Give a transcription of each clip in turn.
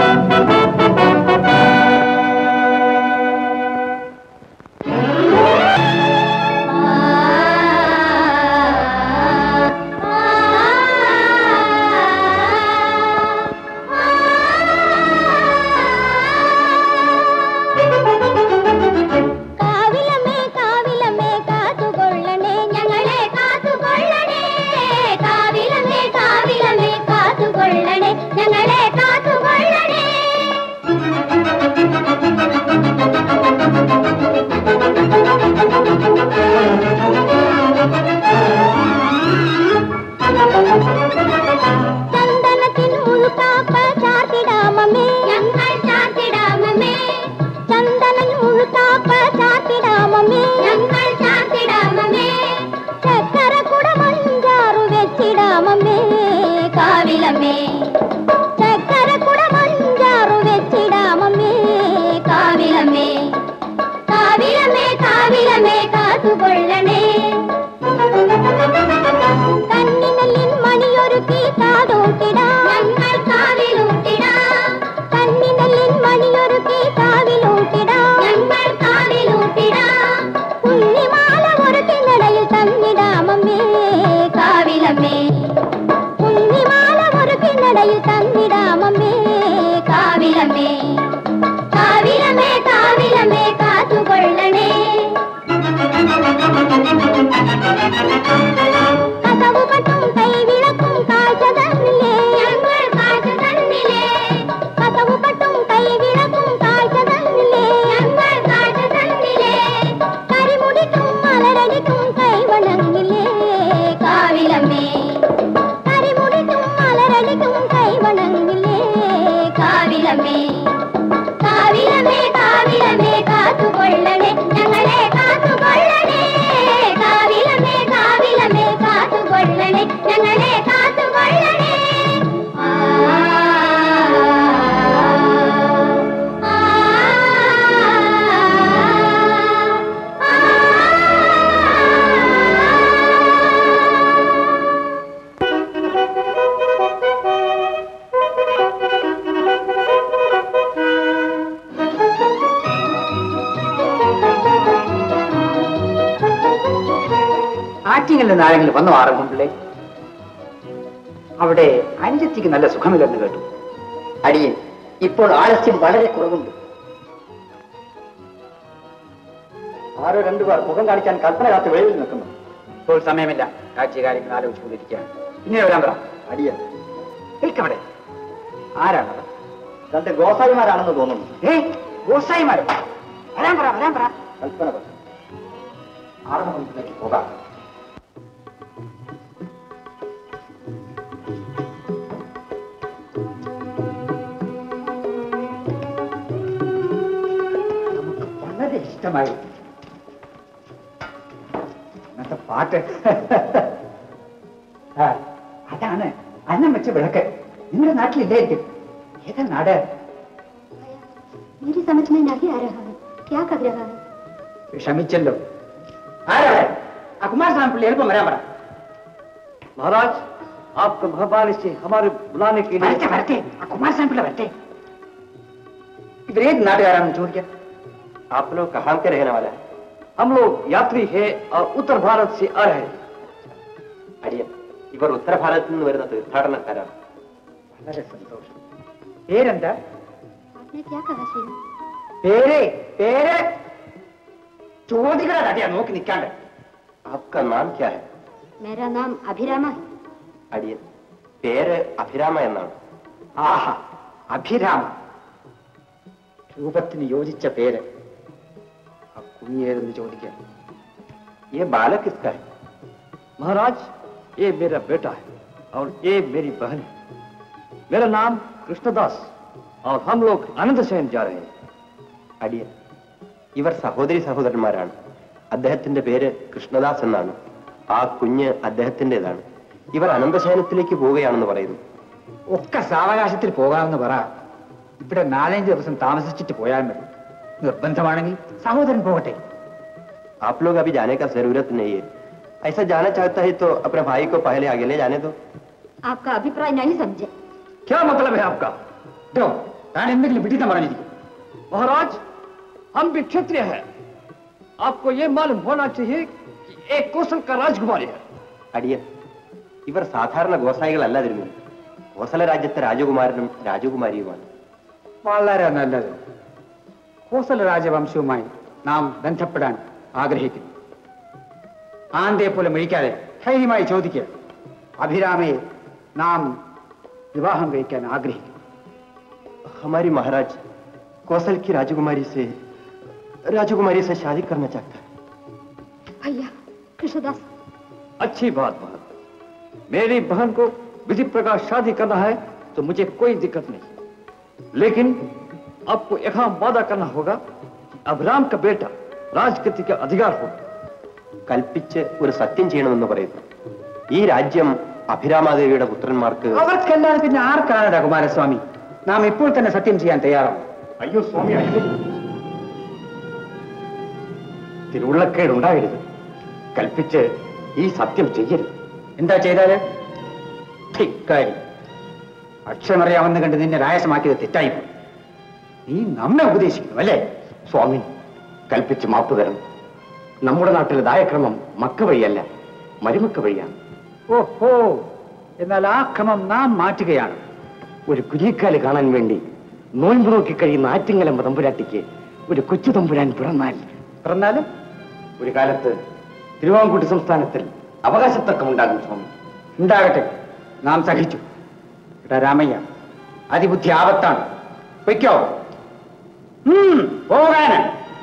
കാവിലമ്മേ കാവിലമ്മേ കാത്തുകൊള്ളണേ ഞങ്ങളെ കാത്തുകൊള്ളണേ കാവിലമ്മേ കാവിലമ്മേ കാത്തുകൊള്ളണേ ഞങ്ങളെ കാത്തുകൊള്ളണേ ചന്ദനത്തിൻ മുഴുക്കാപ്പ ചാർത്തിടാമമ്മേ ഞങ്ങൾ ചാർത്തിടാമമ്മേ ചന്ദനൻ മുഴുക്കാപ്പ ചാർത്തിടാമമ്മേ ഞങ്ങൾ ചാർത്തിടാമമ്മേ ചക്കര കുടമഞ്ചാറു വെച്ചിടാമമ്മേ കാവിലമ്മേ ചക്കര കുടമഞ്ചാറു വെച്ചിടാമമ്മേ കാവിലമ്മേ കാവിലമ്മേ കാവിലമ്മേ കാത്തുകൊള്ളണേ കണ്ണിനല്ലിൻ മണിയൊരുക്കി കാതൂട്ടിടാം ഞങ്ങൾ കാവിലൂട്ടിടാം കണ്ണിനല്ലിൻ മണിയൊരുക്കി കാവിലൂട്ടിടാം ഞങ്ങൾ കാവിലൂട്ടിടാം ഉണ്ണിമാല ഒരുക്കി നടയിൽ തന്നിടാമമ്മേ കാവിലമ്മേ ഉണ്ണിമാല ഒരുക്കി നടയിൽ തന്നിടാമമ്മേ കാവിലമ്മേ കാവിലമ്മേ കാവിലമ്മേ കാത്തുകൊള്ളണേ കസവു പട്ടും കൈവിളക്കും കാഴ്ച തന്നില്ലേ ഞങ്ങൾ കാഴ്ച തന്നില്ലേ കസവു പട്ടും കൈവിളക്കും കാഴ്ച തന്നില്ലേ ഞങ്ങൾ കാഴ്ച തന്നില്ലേ കരിമുടിക്കും മലരടിക്കും കൈവണങ്ങില്ലേ കാവിലമ്മേ കരിമുടിക്കും മലരടിക്കും കൈവണങ്ങില്ലേ കാവിലമ്മേ കാവിലമ്മേ കാവിലമ്മേ കാത്തുകൊള്ളണേ ഞങ്ങളെ കാത്തുകൊള്ളണേ കാവിലമ്മേ കാവിലമ്മേ കാത്തുകൊള്ളണേ ഞങ്ങളെ കാത്തുകൊള്ളണേ ആ, ആ, ആറ്റിങ്ങലിൽ നിന്ന് ആരെങ്കിലും വന്നു ആറങ്ങുമ്പിള്ളേ അവിടെ അനുജത്തിക്ക് നല്ല സുഖമില്ലെന്ന് കേട്ടു അടിയൻ ഇപ്പോൾ ആലസ്യം വളരെ കുറവുണ്ട് ആരോ രണ്ടുപേർ മുഖം കാണിക്കാൻ കൽപ്പന കാത്ത് വെളിയിൽ നിൽക്കുന്നു ഇപ്പോൾ സമയമില്ല കാഴ്ച കാര്യങ്ങൾ ആലോചിച്ചുകൊണ്ടിരിക്കുകയാണ് പിന്നെ വരാൻ പറ അടിയൻ നിൽക്കവിടെ ആരാണത് രണ്ട് ഗോസായിമാരാണെന്ന് തോന്നുന്നു ഏ ഗോസായിമാരോ വരാൻ പറ വരാൻ പറ കൽപ്പന പറഞ്ഞു ആറങ്ങുമ്പിലേക്ക് പോകാം നമുക്ക് വളരെ ഇഷ്ടമായി ഇന്നത്തെ പാട്ട് ആ, അതാണ് അന്നം വെച്ച വിളക്ക് നിങ്ങളുടെ നാട്ടിലില്ലായിരിക്കും ഏതാ നാട് मेरी समझ में नहीं आ रहा है क्या कर रहा है വിഷമിച്ചല്ലോ ആരാടെ ആ കുമാരസ്വാമി പിള്ളി എളുപ്പം വരാൻ പറ महाराज आपका मेहरबानी से हमारे बुलाने के വരട്ടെ लिए വരട്ടെ ആ കുമാരസ്വാമി പിള്ള വരട്ടെ ഇവരേത് നാട്ടുകാരാണെന്ന് ചോദിക്കാം आप लोग कहाँ के रहने वाले हैं हम लोग यात्री है और उत्तर भारत से आ रहे हैं അടിയൻ ഇവർ ഉത്തര ഭാരതത്തിൽ നിന്ന് വരുന്ന തീർത്ഥാടനക്കാരാണ് വളരെ സന്തോഷം പേരെന്താ आपने क्या कहा श्री പേര് പേര് ചോദിക്കണ തട്ടിയാ നോക്കി നിൽക്കാണ്ട് आपका नाम क्या है मेरा नाम अभिरामा है അടിയൻ പേര് അഭിരാമ എന്നാണ് ആഹാ അഭിരാമ രൂപത്തിന് യോജിച്ച പേര് ആ കുഞ്ഞേതെന്ന് ചോദിക്കാം ये बालक किसका है महाराज ये मेरा बेटा है और ये मेरी बहन है मेरा नाम कृष्णदास और हम लोग आनंद सेन जा रहे हैं അടിയൻ ഇവർ സഹോദരി സഹോദരന്മാരാണ് അദ്ദേഹത്തിന്റെ പേര് കൃഷ്ണദാസ് എന്നാണ് ആ കുഞ്ഞ് അദ്ദേഹത്തിൻ്റെതാണ് ഇവർ അനന്തശയനത്തിലേക്ക് പോവുകയാണെന്ന് പറയുന്നു ഒക്കെ സാവകാശത്തിൽ പോകാമെന്ന് പറ ഇവിടെ നാലഞ്ച് ദിവസം താമസിച്ചിട്ട് പോയാൽ മതി നിർബന്ധമാണെങ്കിൽ സഹോദരൻ പോകട്ടെ आप लोग अभी जाने का जरूरत नहीं है ऐसा जाना चाहता है तो अपने भाई को पहले आगे ले जाने दो आपका अभिप्राय नहीं समझे क्या मतलब है आपका ദോ, താൻ എന്തെങ്കിലും വിഡിത്തം പറഞ്ഞിരിക്കും महाराज हम भी क्षत्रिय हैं आपको ये मालूम होना चाहिए कि एक कौशल का राजकुमारी है അടിയൻ ഇവർ സാധാരണ ഗോസായികളല്ല തിരുമേനി കോസല രാജ്യത്തെ രാജകുമാരനും രാജകുമാരിയുമാണ് വളരെ നല്ലത് കോസല രാജവംശവുമായി നാം ബന്ധപ്പെടാൻ ആഗ്രഹിക്കുന്നു ആന്തയെ പോലെ മിഴിക്കാതെ ധൈര്യമായി ചോദിക്കുക അഭിരാമയെ നാം വിവാഹം കഴിക്കാൻ ആഗ്രഹിക്കുന്നു हमारी महाराज कौशल की राजकुमारी से राजकुमारी से शादी करना चाहता है भैया कृष्णदास अच्छी बात महाराज मेरी बहन को विधि प्रकार शादी करना है तो मुझे कोई दिक्कत नहीं लेकिन आपको एक वादा करना होगा कि अभिराम का बेटा राजगति का अधिकार होगा കൽപ്പിച്ച് ഒരു സത്യം ചെയ്യണമെന്ന് പറയുന്നു ഈ രാജ്യം അഭിരാമാദേവിയുടെ പുത്രന്മാർക്ക് അവർക്കല്ലാതെ പിന്നെ ആർക്കാണ് കുമാരസ്വാമി നാം ഇപ്പോൾ തന്നെ സത്യം ചെയ്യാൻ തയ്യാറാണ് അയ്യോ സ്വാമി അയ്യോ തിരുവുള്ളക്കേടുണ്ടാകരുത് കൽപ്പിച്ച് ഈ സത്യം ചെയ്യരുത് എന്താ ചെയ്താല് ധിക്കാരി അക്ഷരമറിയാമെന്ന് കണ്ട് നിന്നെ രായസമാക്കിയത് തെറ്റായി പോയി. നീ നമ്മെ ഉപദേശിക്കുന്നു അല്ലേ സ്വാമി കൽപ്പിച്ച് മാപ്പ് തരണം നമ്മുടെ നാട്ടിലെ ദായക്രമം മക്ക വഴിയല്ല മരുമക്ക വഴിയാണ് ഓഹോ എന്നാൽ ആ ക്രമം നാം മാറ്റുകയാണ് ഒരു കുരിക്കാല് കാണാൻ വേണ്ടി നോൻപ് നോക്കി കഴിയുന്ന ആറ്റിങ്ങലം തമ്പുരാട്ടിക്ക് ഒരു കൊച്ചു തമ്പുരാൻ പിറന്നാൽ പറഞ്ഞാലും ഒരു കാലത്ത് തിരുവാങ്കൂട്ട് സംസ്ഥാനത്തിൽ അവകാശത്തർക്കമുണ്ടാകും സ്വാമി ഉണ്ടാകട്ടെ നാം സഹിച്ചു എടാ രാമയ്യ അതിബുദ്ധി ആപത്താണ് പൊയ്ക്കോ ഉം, പോകാന്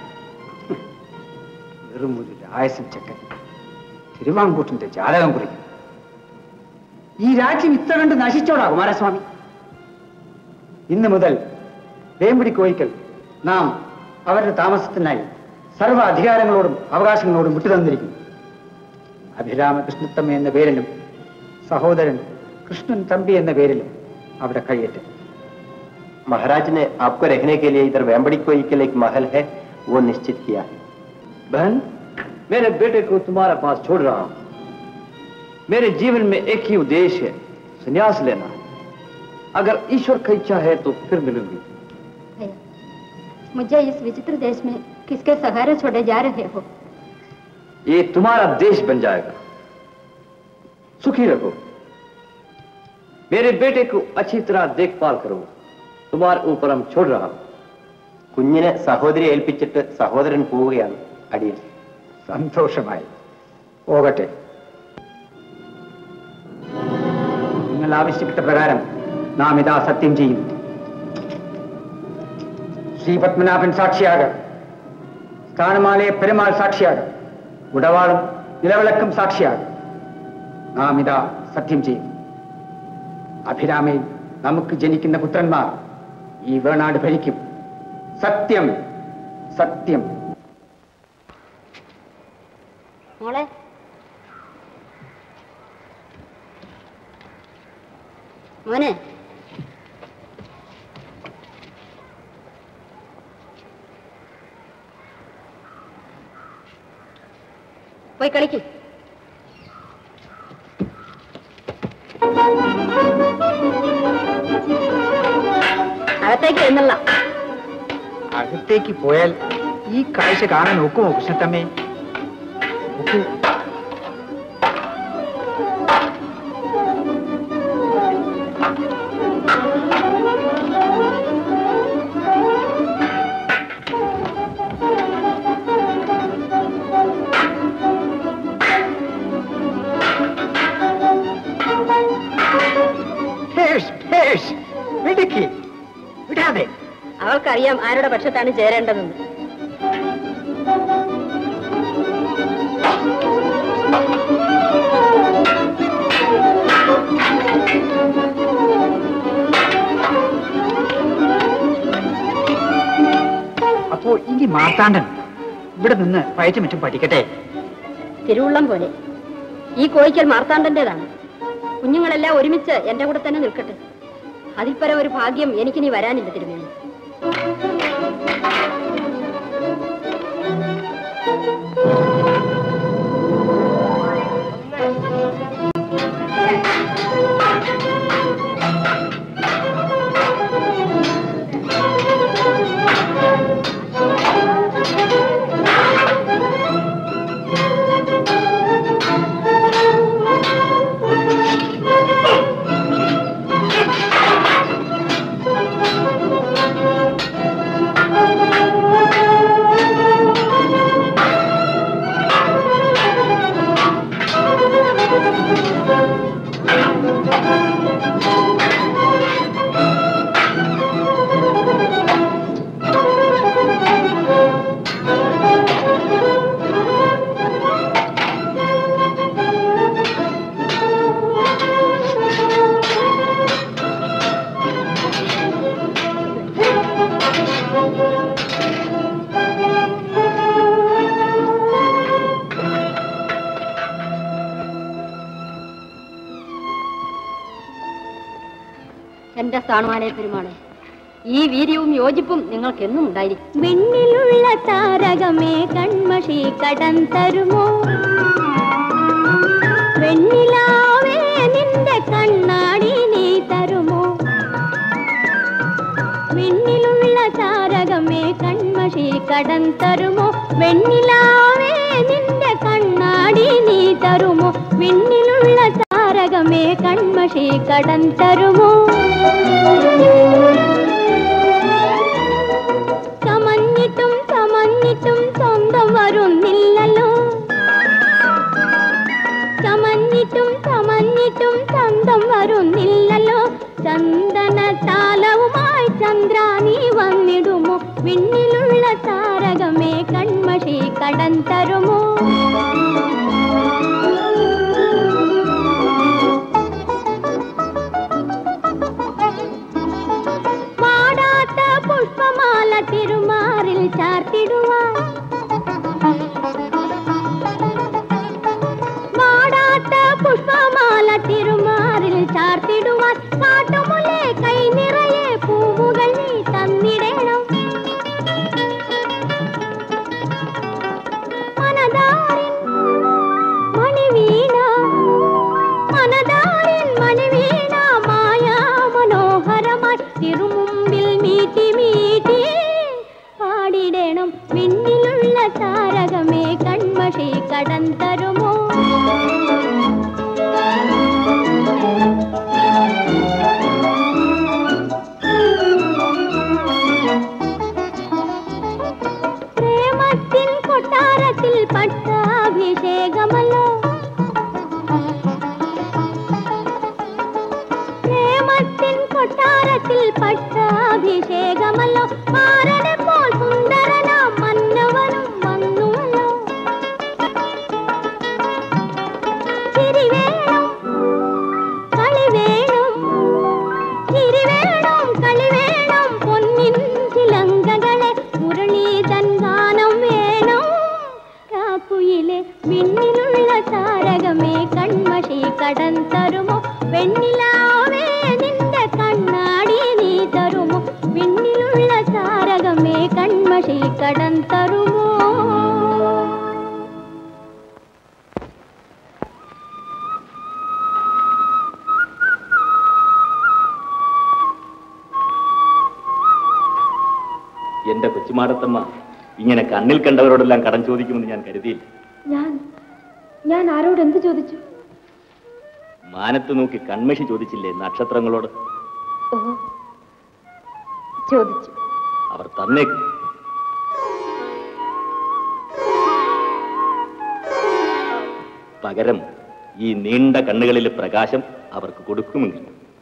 വെറും ഒരു രായസം ചക്കൻ തിരുവാങ്കൂട്ടിന്റെ ജാതകം കുറിക്കും ഈ രാജ്യം ഇത്ര കണ്ട് നശിച്ചോടാ കുമാരസ്വാമി ഇന്ന് മുതൽ വേമ്പടി കോയിക്കൽ നാം അവരുടെ താമസത്തിനായി സർവ്വ അധികാരങ്ങളോടും അവകാശങ്ങളോടും വിട്ടുതന്നിരിക്കുന്നു അഭിരാമകൃഷ്ണത്തമ്മ എന്ന പേരിലും സഹോദരൻ കൃഷ്ണൻ തമ്പി എന്ന പേരിലും അവിടെ കഴിയട്ടെ महाराज ने आपको रहने के लिए इधर वेम्बड़ी कोई के लिए एक महल है वो निश्चित किया है बहन मेरे बेटे को तुम्हारे पास छोड़ रहा हूं मेरे जीवन में एक ही उद्देश्य है संन्यास लेना है अगर ईश्वर की इच्छा है तो फिर मिलूंगी भैया मुझे इस विचित्र देश में किसके सहारे छोड़े जा रहे हो ये तुम्हारा देश बन जाएगा सुखी रहो मेरे बेटे को अच्छी तरह देखभाल करो तुम्हारे ऊपर हम छोड़ रहा हूं കുഞ്ഞിനെ സഹോദരി ഏൽപ്പിച്ചിട്ട് സഹോദരൻ പോവുകയാണ് അടിയൻ സന്തോഷമായി പോകട്ടെ നിങ്ങൾ ആവശ്യപ്പെട്ട പ്രകാരം നാം ഇതാ സത്യം ചെയ്യും ശ്രീ പത്മനാഭൻ സാക്ഷിയാക സ്ഥാനമാലയെ പെരുമാൾ സാക്ഷിയാക ഉടവാളും നിലവിളക്കും സാക്ഷിയാക നാം ഇതാ സത്യം ചെയ്യും അഭിരാമയിൽ നമുക്ക് ജനിക്കുന്ന പുത്രന്മാർ ഈ വേണാട് ഭരിക്കും സത്യം സത്യം മോളെ മോനെ പോയി കളിക്ക് അകത്തേക്ക് എന്നുള്ള അകത്തേക്ക് പോയാൽ ഈ കാഴ്ച കാണാൻ ഒക്കുമോ കൃഷ്ണത്തമ്മേ ഒക്കൂ ഭേഷ്, ഭേഷ്. മിടുക്കി. വിടാതെ അവൾക്കറിയാം ആരുടെ പക്ഷത്താണ് ചേരേണ്ടതെന്ന് അപ്പോ ഇനി മാർത്താണ്ഡൻ ഇവിടെ നിന്ന് പയറ്റുമറ്റും പഠിക്കട്ടെ തിരുവുള്ളം പോലെ ഈ കോയിക്കൽ മാർത്താണ്ഡന്റേതാണ് കുഞ്ഞുങ്ങളെല്ലാം ഒരുമിച്ച് എന്റെ കൂടെ തന്നെ നിൽക്കട്ടെ അതിൽ പരം ഒരു ഭാഗ്യം എനിക്കിനി വരാനില്ല തിരുമേനി താണുവാനേ പെരുമാളെ ഈ വീര്യവും യോജിപ്പും നിങ്ങൾക്കെന്നും ഉണ്ടായിരിക്കും വിണ്ണിലുള്ള താരകമേ കൺമഷി കടം തരുമോ വെണ്ണിലാവേ നിന്റെ കണ്ണാടി നീ തരുമോ വിണ്ണിലുള്ള താരകമേ കൺമഷി കടം തരുമോ വെണ്ണിലാവേ നിന്റെ കണ്ണാടി നീ തരുമോ വിണ്ണിലുള്ള താരകമേ കൺമഷി കടം തരുമോ ചമഞ്ഞിട്ടും ചമഞ്ഞിട്ടും സ്വന്തം വരുന്നില്ലല്ലോ ചമഞ്ഞിട്ടും ചമഞ്ഞിട്ടും സ്വന്തം വരുന്നില്ലല്ലോ ചന്ദന താലവുമായി ചന്ദ്ര നീ വന്നിടുമോ വിണ്ണിലുള്ള താരകമേ കൺമഷി കടൻ തരുമോ വാടാത്ത പുഷ്പമാല തിരുമാറിൽ ചാർത്തിടുവാൻ വാടാത്ത പുഷ്പമാല തിരുമാറിൽ ചാർത്തിടുവാൻ കാട്ടുമുല്ലേ കൈ നിറയെ പൂവുകൾ നീ തന്നിടണം മനതാരിൻ മണിവീണ മനതാരിൻ മണിവീണ മായാ മനോഹരമായി തിരുമുമ്പിൽ മീട്ടി മീട്ടി പാടിടണം വിണ്ണിലുള്ള താരകമേ കൺമഷി കടൻ തരുമോ പ്രേമത്തിൻ കൊട്ടാരത്തിൽ പട്ടാഭിഷേകമല്ലോ പ്രേമത്തിൻ കൊട്ടാരത്തിൽ പട്ടാഭിഷേകമല്ലോ മാരനെ പോൽ സുന്ദരനാം മന്നവനും വന്നുവല്ലോ ചിരി വേണം കളി വേണം ചിരി വേണം കളി വേണം പൊന്നിൻ ചിലങ്കകളെ മുരളീതൻ ഗാനം വേണം കാക്കുയിലെ വിണ്ണിലുള്ള താരകമേ കൺമഷി കടൻ തരുമോ വെണ്ണിലാവേ നിന്റെ കണ്ണാടി നീ തരുമോ വിണ്ണിലുള്ള താരകമേ കൺമഷി കടൻ തരുമോ എന്റെ കൊച്ചുമാടത്തമ്മ ഇങ്ങനെ കണ്ണിൽ കണ്ടവരോടെല്ലാം കടം ചോദിക്കുമെന്ന് ഞാൻ കരുതിയില്ല ഞാൻ ഞാൻ ആരോട് എന്ത് ചോദിച്ചു മാനത്ത് നോക്കി കൺമഷി ചോദിച്ചില്ലേ നക്ഷത്രങ്ങളോട് ഓ ചോദിച്ചു അവർ തന്നേക്കും പകരം ഈ നീണ്ട കണ്ണുകളിലെ പ്രകാശം അവർക്ക് കൊടുക്കുമെങ്കിൽ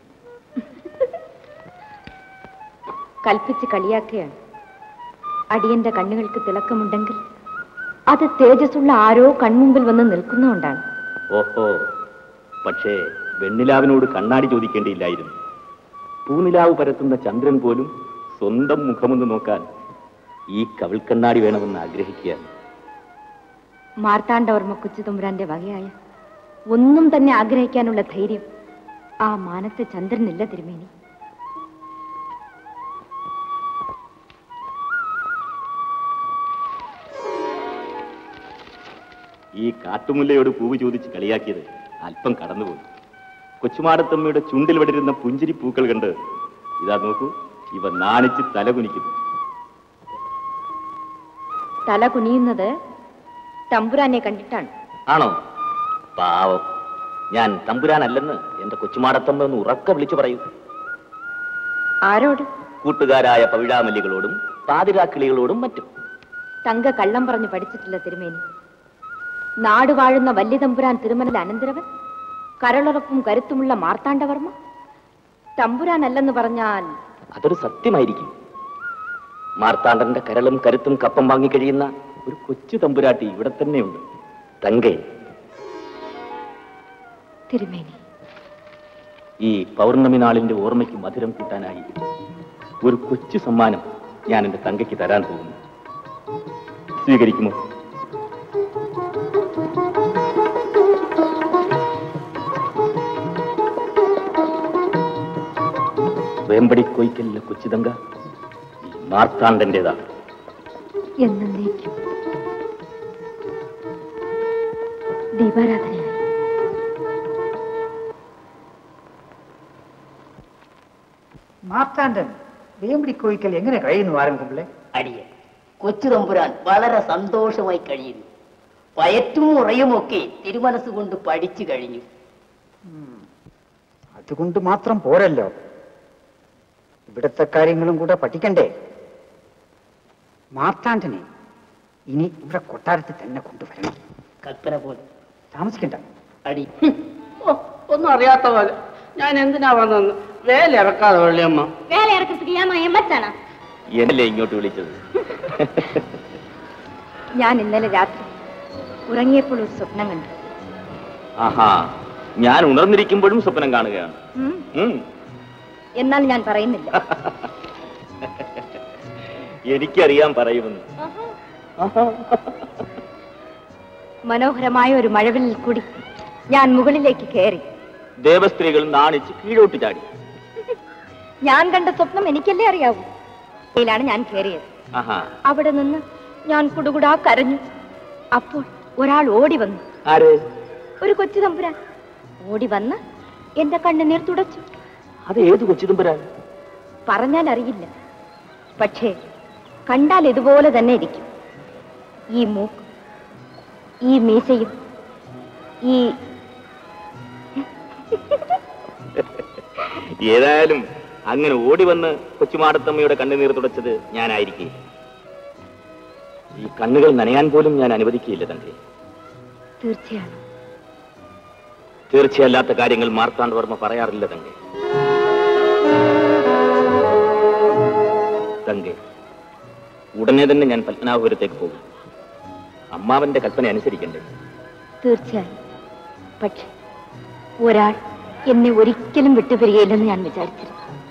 കൽപ്പിച്ച് കളിയാക്കുകയാണ് അടിയന്റെ കണ്ണുകൾക്ക് തിളക്കമുണ്ടെങ്കിൽ അത് തേജസ്സുള്ള ആരോ കൺമുമ്പിൽ വന്ന് നിൽക്കുന്നതുകൊണ്ടാണ് ഓഹോ പക്ഷേ വെണ്ണിലാവിനോട് കണ്ണാടി ചോദിക്കേണ്ടിയില്ലായിരുന്നു പൂനിലാവ് പരത്തുന്ന ചന്ദ്രൻ പോലും സ്വന്തം മുഖമൊന്ന് നോക്കാൻ ഈ കവിൾക്കണ്ണാടി വേണമെന്ന് ആഗ്രഹിക്കുകയാണ് മാർത്താണ്ഡവർമ്മ കൊച്ചുതമ്പുരാന്റെ വകയായ ഒന്നും തന്നെ ആഗ്രഹിക്കാനുള്ള ധൈര്യം ആ മാനത്തെ ചന്ദ്രനില്ല തിരുമേനി ഈ കാട്ടുമുല്ലയോട് പൂവ് ചോദിച്ച് കളിയാക്കിയത് അല്പം കടന്നുപോയി കൊച്ചുമാടത്തമ്മയുടെ ചുണ്ടിൽ വിടരുന്ന പുഞ്ചിരി പൂക്കൾ കണ്ട് ഇതാ നോക്കൂ ഇവ നാണിച്ച് തലകുനിക്കുന്നു തല കുനിയുന്നത് തമ്പുരാനെ കണ്ടിട്ടാണ് ആണോ പാവം ഞാൻ തമ്പുരാനല്ലെന്ന് എന്റെ കൊച്ചുമാടത്തമ്മ ഒന്ന് ഉറക്ക വിളിച്ചു പറയൂ ആരോട് കൂട്ടുകാരായ പവിഴാമല്ലികളോടും പാതിരാക്കിളികളോടും മറ്റും തങ്ക കള്ളം പറഞ്ഞു പഠിച്ചിട്ടില്ല തിരുമേനി നാട് വാഴുന്ന വല്യ തമ്പുരാൻ തിരുമല അനന്തരവൻ കരളുറപ്പും കരുത്തുമുള്ള മാർത്താണ്ഡവർമ്മ തമ്പുരാനല്ലെന്ന് പറഞ്ഞാൽ അതൊരു സത്യമായിരിക്കും മാർത്താണ്ഡന്റെ കരളും കരുത്തും കപ്പം വാങ്ങിക്കഴിയുന്ന ഒരു കൊച്ചു തമ്പുരാട്ടി ഇവിടെ തന്നെയുണ്ട് തങ്കേ തിരുമേനി ഈ പൗർണമി നാളിന്റെ ഓർമ്മയ്ക്ക് മധുരം കൂട്ടാനായി ഒരു കൊച്ചു സമ്മാനം ഞാൻ എന്റെ തങ്കയ്ക്ക് തരാൻ പോകുന്നു സ്വീകരിക്കുമോ വേമ്പടി കൊയ്ക്കലിലെ കൊച്ചിതങ്ക ഈ മാർത്താണ്ഡന്റേതാണ് എന്നേക്കും ദീപാരാധനയായി മാർത്താണ്ഡൻ വേമ്പടി കോയിക്കൽ എങ്ങനെ കഴിയുന്നു ആരംഭിക്കുമ്പോഴേ അടിയൻ കൊച്ചു തമ്പുരാൻ വളരെ സന്തോഷമായി കഴിയുന്നു വയറ്റും ഉറയുമൊക്കെ തിരുമനസ്സുകൊണ്ട് പഠിച്ചു കഴിഞ്ഞു അതുകൊണ്ട് മാത്രം പോരല്ലോ ഇവിടുത്തെ കാര്യങ്ങളും കൂടെ പഠിക്കണ്ടേ മാർത്താണ്ഡനെ ഇനി ഇവിടെ കൊട്ടാരത്തിൽ തന്നെ കൊണ്ടുവരണം കൽപ്പന പോലെ താമസിക്കണ്ട അടി ഓ, ഒന്നും അറിയാത്ത പോലെ ഞാൻ എന്തിനാ വന്നെന്ന് വേല ഇറക്കാതെ വള്ളിയമ്മ வேலை இறக்கிறதுக்கு ஏமா எம்மத்தானா എന്നല്ലേ ഇങ്ങോട്ട് വിളിച്ചത് ഞാൻ ഇന്നലെ രാത്രി ഉറങ്ങിയപ്പോൾ ഒരു സ്വപ്നം കണ്ടു ആഹാ ഞാൻ ഉണർന്നിരിക്കുമ്പോഴും സ്വപ്നം കാണുകയാണ് ഉം. ഉം. എന്നാൽ ഞാൻ പറയുന്നില്ല എനിക്കറിയാൻ പറയുമെന്ന് മനോഹരമായ ഒരു മഴവില്ലിൽ കൂടി ഞാൻ മുകളിലേക്ക് കയറി ദേവസ്ത്രീകൾ നാണിച്ച് കീഴോട്ട് ചാടി ഞാൻ കണ്ട സ്വപ്നം എനിക്കല്ലേ അറിയാവൂ യിലാണ് ഞാൻ കയറിയത് ആഹാ അവിടെ നിന്ന് ഞാൻ കുടുകുടാ കരഞ്ഞു അപ്പോൾ ഒരാൾ ഓടി വന്നു ആര് ഒരു കൊച്ചു തമ്പുരാൻ ഓടി വന്ന് എന്റെ കണ്ണുനീർ തുടച്ചു അത് ഏത് കൊച്ചിതുമ്പരാൻ പറഞ്ഞാൽ അറിയില്ല പക്ഷേ കണ്ടാൽ ഇതുപോലെ തന്നെ ഇരിക്കും ഈ മൂക്ക് ഈ മീശയും ഈ ഏതായാലും അങ്ങനെ ഓടി വന്ന് കൊച്ചുമാടത്തമ്മയുടെ കണ്ണുനീർ തുടച്ചത് ഞാനായിരിക്കും ഈ കണ്ണുകൾ നനയാൻ പോലും ഞാൻ അനുവദിക്കുകയില്ല തന്റെ തീർച്ചയാണ് തീർച്ചയല്ലാത്ത കാര്യങ്ങൾ മാർത്താണ്ഡവർമ്മ പറയാറില്ല തങ്കെ തങ്കെ ഉടനെ തന്നെ ഞാൻ പത്മനാഭപുരത്തേക്ക് പോകും അമ്മാവന്റെ കൽപ്പന അനുസരിക്കണ്ടേ തീർച്ചയായും പക്ഷെ ഒരാൾ എന്നെ ഒരിക്കലും വിട്ടുപിരികയില്ലെന്ന് ഞാൻ വിചാരിച്ചിരുന്നു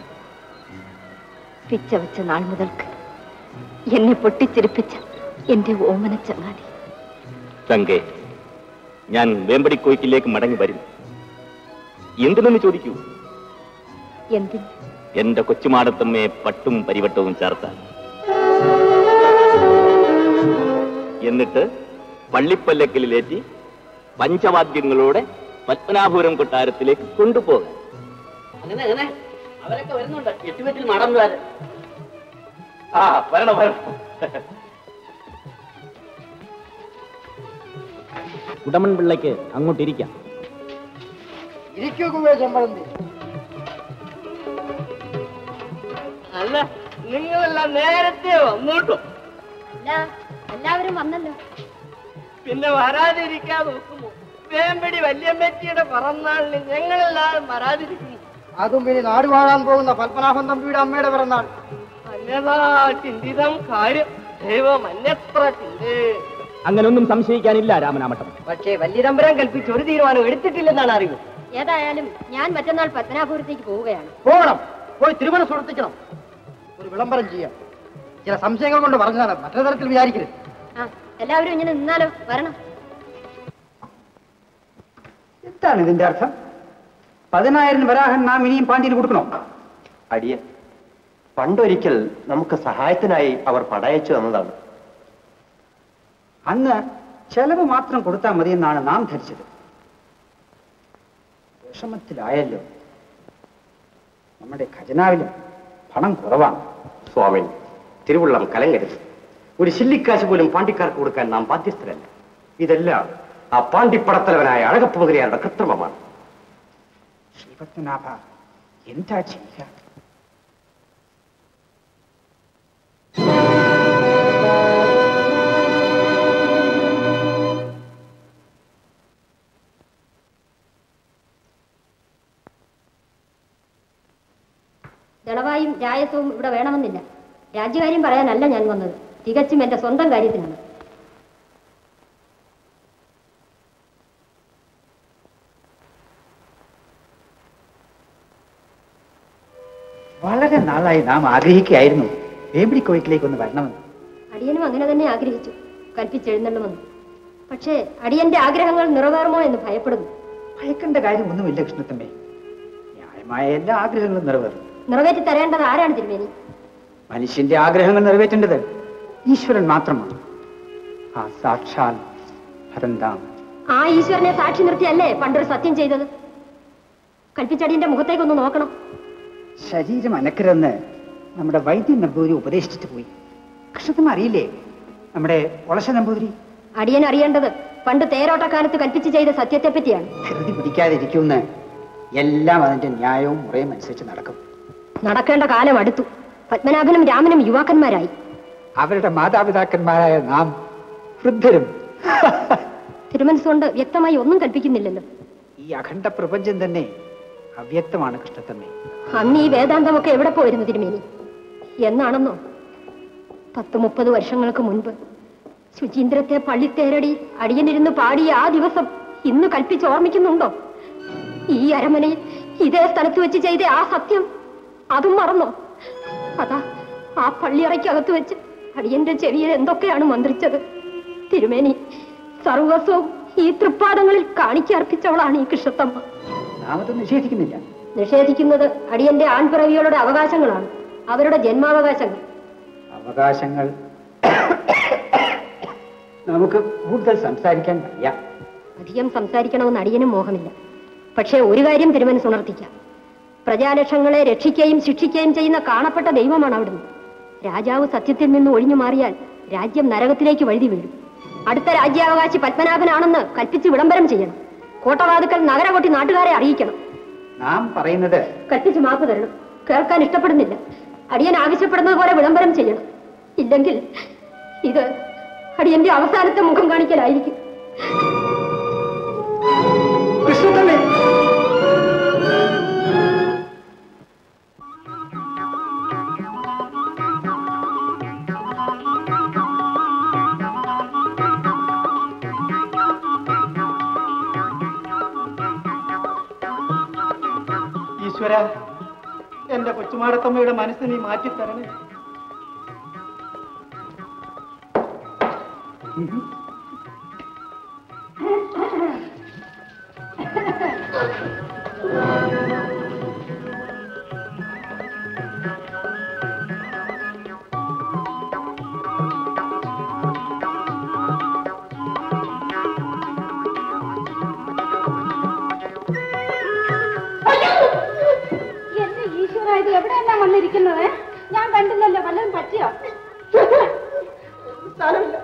പിച്ച വെച്ച നാൾ മുതൽക്ക് എന്നെ പൊട്ടിച്ചിരിപ്പിച്ച എന്റെ ഓമന ചങ്ങാതി തങ്കെ ഞാൻ വേമ്പടിക്കോയ്ക്കിലേക്ക് മടങ്ങി വരും എന്തിനെന്ന് ചോദിക്കൂ എന്തിന് എന്റെ കൊച്ചുമാടത്തമ്മയെ പട്ടും പരിവട്ടവും ചേർത്താൻ എന്നിട്ട് പള്ളിപ്പല്ലക്കിലേറ്റി പഞ്ചവാദ്യങ്ങളോടെ പത്മനാഭപുരം കൊട്ടാരത്തിലേക്ക് കൊണ്ടുപോകാൻ അങ്ങനെ അങ്ങനെ അവരൊക്കെ വരുന്നുണ്ട് എട്ടുവെറ്റിൽ മടം വരെ ആ വരണം വരണം ഉടമൺ പിള്ളയ്ക്ക് അങ്ങോട്ടിരിക്കാം അല്ല നിങ്ങളെല്ലാം നേരത്തെ വന്നോട്ടോ എല്ലാവരും വന്നല്ലോ പിന്നെ വരാതിരിക്കാൻ നോക്കുമോ വേമ്പടി വല്യമ്മച്ചിയുടെ പിറന്നാളിന് ഞങ്ങളെല്ലാവരും വരാതിരിക്കുന്നു അതും ഇനി നാട് വാഴാൻ പോകുന്ന പത്മനാഭൻ തമ്പിയുടെ അമ്മയുടെ പിറന്നാൾ അന്നതാ ചിന്തിതം കാര്യം ദൈവം അന്യത്ര ചിന്തേ അങ്ങനൊന്നും സംശയിക്കാനില്ല രാമനാമട്ടം പക്ഷേ വല്യതമ്പുരാൻ കൽപ്പിച്ച് ഒരു തീരുമാനം എടുത്തിട്ടില്ലെന്നാണ് അറിവ് ഏതായാലും ഞാൻ മറ്റന്നാൾ പത്മനാഭപുരത്തേക്ക് പോവുകയാണ് പോകണം പോയി തിരുമനസ് ഉറപ്പിക്കണം ഒരു വിളംബരം ചെയ്യാം ചില സംശയങ്ങൾ കൊണ്ട് പറഞ്ഞതാണ് മറ്റൊരു തരത്തിൽ വിചാരിക്കരുത് ആ എല്ലാവരും ഇങ്ങനെ നിന്നാലോ വരണം എന്താണ് ഇതിന്റെ അർത്ഥം പതിനായിരം വരാഹൻ നാം ഇനിയും പാണ്ഡ്യന് കൊടുക്കണോ അടിയൻ പണ്ടൊരിക്കൽ നമുക്ക് സഹായത്തിനായി അവർ പടയച്ചു തന്നതാണ് അന്ന് ചെലവ് മാത്രം കൊടുത്താൽ മതിയെന്നാണ് നാം ധരിച്ചത് വിഷമത്തിലായല്ലോ നമ്മുടെ ഖജനാവിലും പണം കുറവാണ് സ്വാമി തിരുവുള്ളം കലങ്ങരുത് ഒരു ശില്ലിക്കാശ് പോലും പാണ്ഡിക്കാർക്ക് കൊടുക്കാൻ നാം ബാധ്യസ്ഥരല്ല ഇതെല്ലാം ആ പാണ്ഡിപ്പടത്തലവനായ അഴകപ്പ് മുതലിയാരുടെ കൃത്രിമമാണ് ശ്രീപത്മനാഭ എന്താ ചെയ്യുക ദളവായും രായസവും ഇവിടെ വേണമെന്നില്ല രാജ്യകാര്യം പറയാനല്ല ഞാൻ വന്നത് തികച്ചും എന്റെ സ്വന്തം കാര്യത്തിനാണ് വളരെ നാളായി നാം ആഗ്രഹിക്കുകയായിരുന്നു വേമ്പിടി കോയിക്കിലേക്ക് ഒന്ന് വരണമെന്ന് അടിയനും അങ്ങനെ തന്നെ ആഗ്രഹിച്ചു കൽപ്പിച്ചെഴുന്നള്ളുമെന്ന് പക്ഷേ അടിയന്റെ ആഗ്രഹങ്ങൾ നിറവേറുമോ എന്ന് ഭയപ്പെടുന്നു ഭയക്കേണ്ട കാര്യം ഒന്നുമില്ല കൃഷ്ണത്തമ്മേ ന്യായമായ എല്ലാ ആഗ്രഹങ്ങളും നിറവേറും നിറവേറ്റി തരേണ്ടത് ആരാണ് തിരുമേനി മനുഷ്യന്റെ ആഗ്രഹങ്ങൾ നിറവേറ്റേണ്ടത് ഈശ്വരൻ മാത്രമാണ് ആ സാക്ഷാൽ ഭരന്താം ആ ഈശ്വരനെ സാക്ഷി നിർത്തിയല്ലേ പണ്ടൊരു സത്യം ചെയ്തത് കൽപ്പിച്ചടിയന്റെ മുഖത്തേക്കൊന്ന് നോക്കണം ശരീരം അനക്കരെന്ന് നമ്മുടെ വൈദ്യൻ നമ്പൂതിരി ഉപദേശിച്ചിട്ട് പോയി കൃഷ്ണത്തമ്മ അറിയില്ലേ നമ്മുടെ ഒളശ നമ്പൂതിരി അടിയൻ അറിയേണ്ടത് പണ്ട് തേരോട്ടക്കാലത്ത് കൽപ്പിച്ച് ചെയ്ത സത്യത്തെ പറ്റിയാണ് ധൃതി പിടിക്കാതിരിക്കുമെന്ന് എല്ലാം അതിന്റെ ന്യായവും മുറയും അനുസരിച്ച് നടക്കും നടക്കേണ്ട കാലം അടുത്തു പത്മനാഭനും രാമനും യുവാക്കന്മാരായി അവരുടെ മാതാപിതാക്കന്മാരായ നാം വൃദ്ധരും തിരുമനസ്സുകൊണ്ട് വ്യക്തമായി ഒന്നും കൽപ്പിക്കുന്നില്ലല്ലോ ഈ അഖണ്ഡ പ്രപഞ്ചം തന്നെ അവ്യക്തമാണ് കൃഷ്ണത്തമ്മേ അന്ന് ഈ വേദാന്തമൊക്കെ എവിടെ പോയിരുന്നു തിരുമേനി എന്നാണെന്നോ പത്ത് മുപ്പത് വർഷങ്ങൾക്ക് മുൻപ് ശുചീന്ദ്രത്തെ പള്ളിത്തേരടി അടിയനിരുന്ന് പാടിയ ആ ദിവസം ഇന്ന് കൽപ്പിച്ച് ഓർമ്മിക്കുന്നുണ്ടോ ഈ അരമനയിൽ ഇതേ സ്ഥലത്ത് വെച്ച് ചെയ്ത ആ സത്യം അതും മറന്നോ അതാ ആ പള്ളിയറയ്ക്കകത്ത് വെച്ച് അടിയന്റെ ചെവിയിൽ എന്തൊക്കെയാണ് മന്ത്രിച്ചത് തിരുമേനി സർവസ്വവും ഈ തൃപ്പാദങ്ങളിൽ കാണിക്കർപ്പിച്ചവളാണ് ഈ കൃഷ്ണത്തമ്മ നാം അത് നിഷേധിക്കുന്നില്ല നിഷേധിക്കുന്നത് അടിയന്റെ ആൺപിറവികളുടെ അവകാശങ്ങളാണ് അവരുടെ ജന്മാവകാശങ്ങൾ അവകാശങ്ങൾ നമുക്ക് കൂടുതൽ സംസാരിക്കാൻ വയ്യ അധികം സംസാരിക്കണമെന്ന് അടിയനും മോഹമില്ല പക്ഷേ ഒരു കാര്യം തിരുമനസുണർത്തിക്കാം പ്രജാലക്ഷങ്ങളെ രക്ഷിക്കുകയും ശിക്ഷിക്കുകയും ചെയ്യുന്ന കാണപ്പെട്ട ദൈവമാണ് അവിടുന്ന് രാജാവ് സത്യത്തിൽ നിന്ന് ഒഴിഞ്ഞു മാറിയാൽ രാജ്യം നരകത്തിലേക്ക് വഴുതി വീഴും അടുത്ത രാജ്യാവകാശി പത്മനാഭനാണെന്ന് കൽപ്പിച്ച് വിളംബരം ചെയ്യണം കോട്ടവാതുക്കൽ നഗരകൊട്ടി നാട്ടുകാരെ അറിയിക്കണം നാം പറയുന്നത് കൽപ്പിച്ച് മാപ്പ് തരണം കേൾക്കാൻ ഇഷ്ടപ്പെടുന്നില്ല അടിയൻ ആവശ്യപ്പെടുന്നത് പോലെ വിളംബരം ചെയ്യണം ഇല്ലെങ്കിൽ ഇത് അടിയന്റെ അവസാനത്തെ മുഖം കാണിക്കലായിരിക്കും കൃഷ്ണത്തമ്മേ ഈശ്വര എന്റെ കൊച്ചുമാടത്തമ്മയുടെ മനസ്സ് നീ മാറ്റിത്തരണേ എന്റെ ഈശ്വര ഇത് എവിടെയെല്ലാം വന്നിരിക്കുന്നത് ഞാൻ കണ്ടില്ലല്ലോ വല്ലതും പറ്റിയോ സ്ഥലമില്ല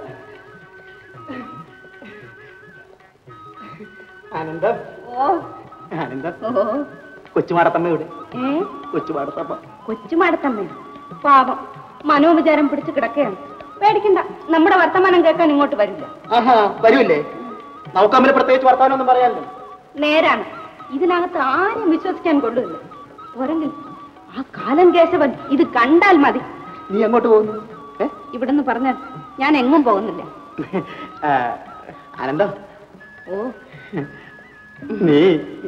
ആനന്ദം ഓ ആനന്ദം ഓ കൊച്ചുമാടത്തമ്മയുടെ ഏ കൊച്ചുമാടത്തമ്മ കൊച്ചുമാടത്തമ്മ പാവം മനോവിചാരം പിടിച്ചു കിടക്കുകയാണ് പേടിക്കണ്ട നമ്മുടെ വർത്തമാനം കേൾക്കാൻ ഇങ്ങോട്ട് വരില്ല ആഹാ വരൂല്ലേ നമുക്ക് തമ്മിൽ പ്രത്യേകിച്ച് വർത്താനൊന്നും പറയാനല്ലോ നേരാണ് ഇതിനകത്ത് ആരും വിശ്വസിക്കാൻ കൊള്ളില്ല പോരെങ്കിൽ ആ കാലൻ കേശവൻ ഇത് കണ്ടാൽ മതി നീ എങ്ങോട്ട് പോകുന്നു ഏ? ഇവിടുന്ന് പറഞ്ഞാൽ ഞാൻ എങ്ങും പോകുന്നില്ല ആ, ആനന്ദം ഓ നീ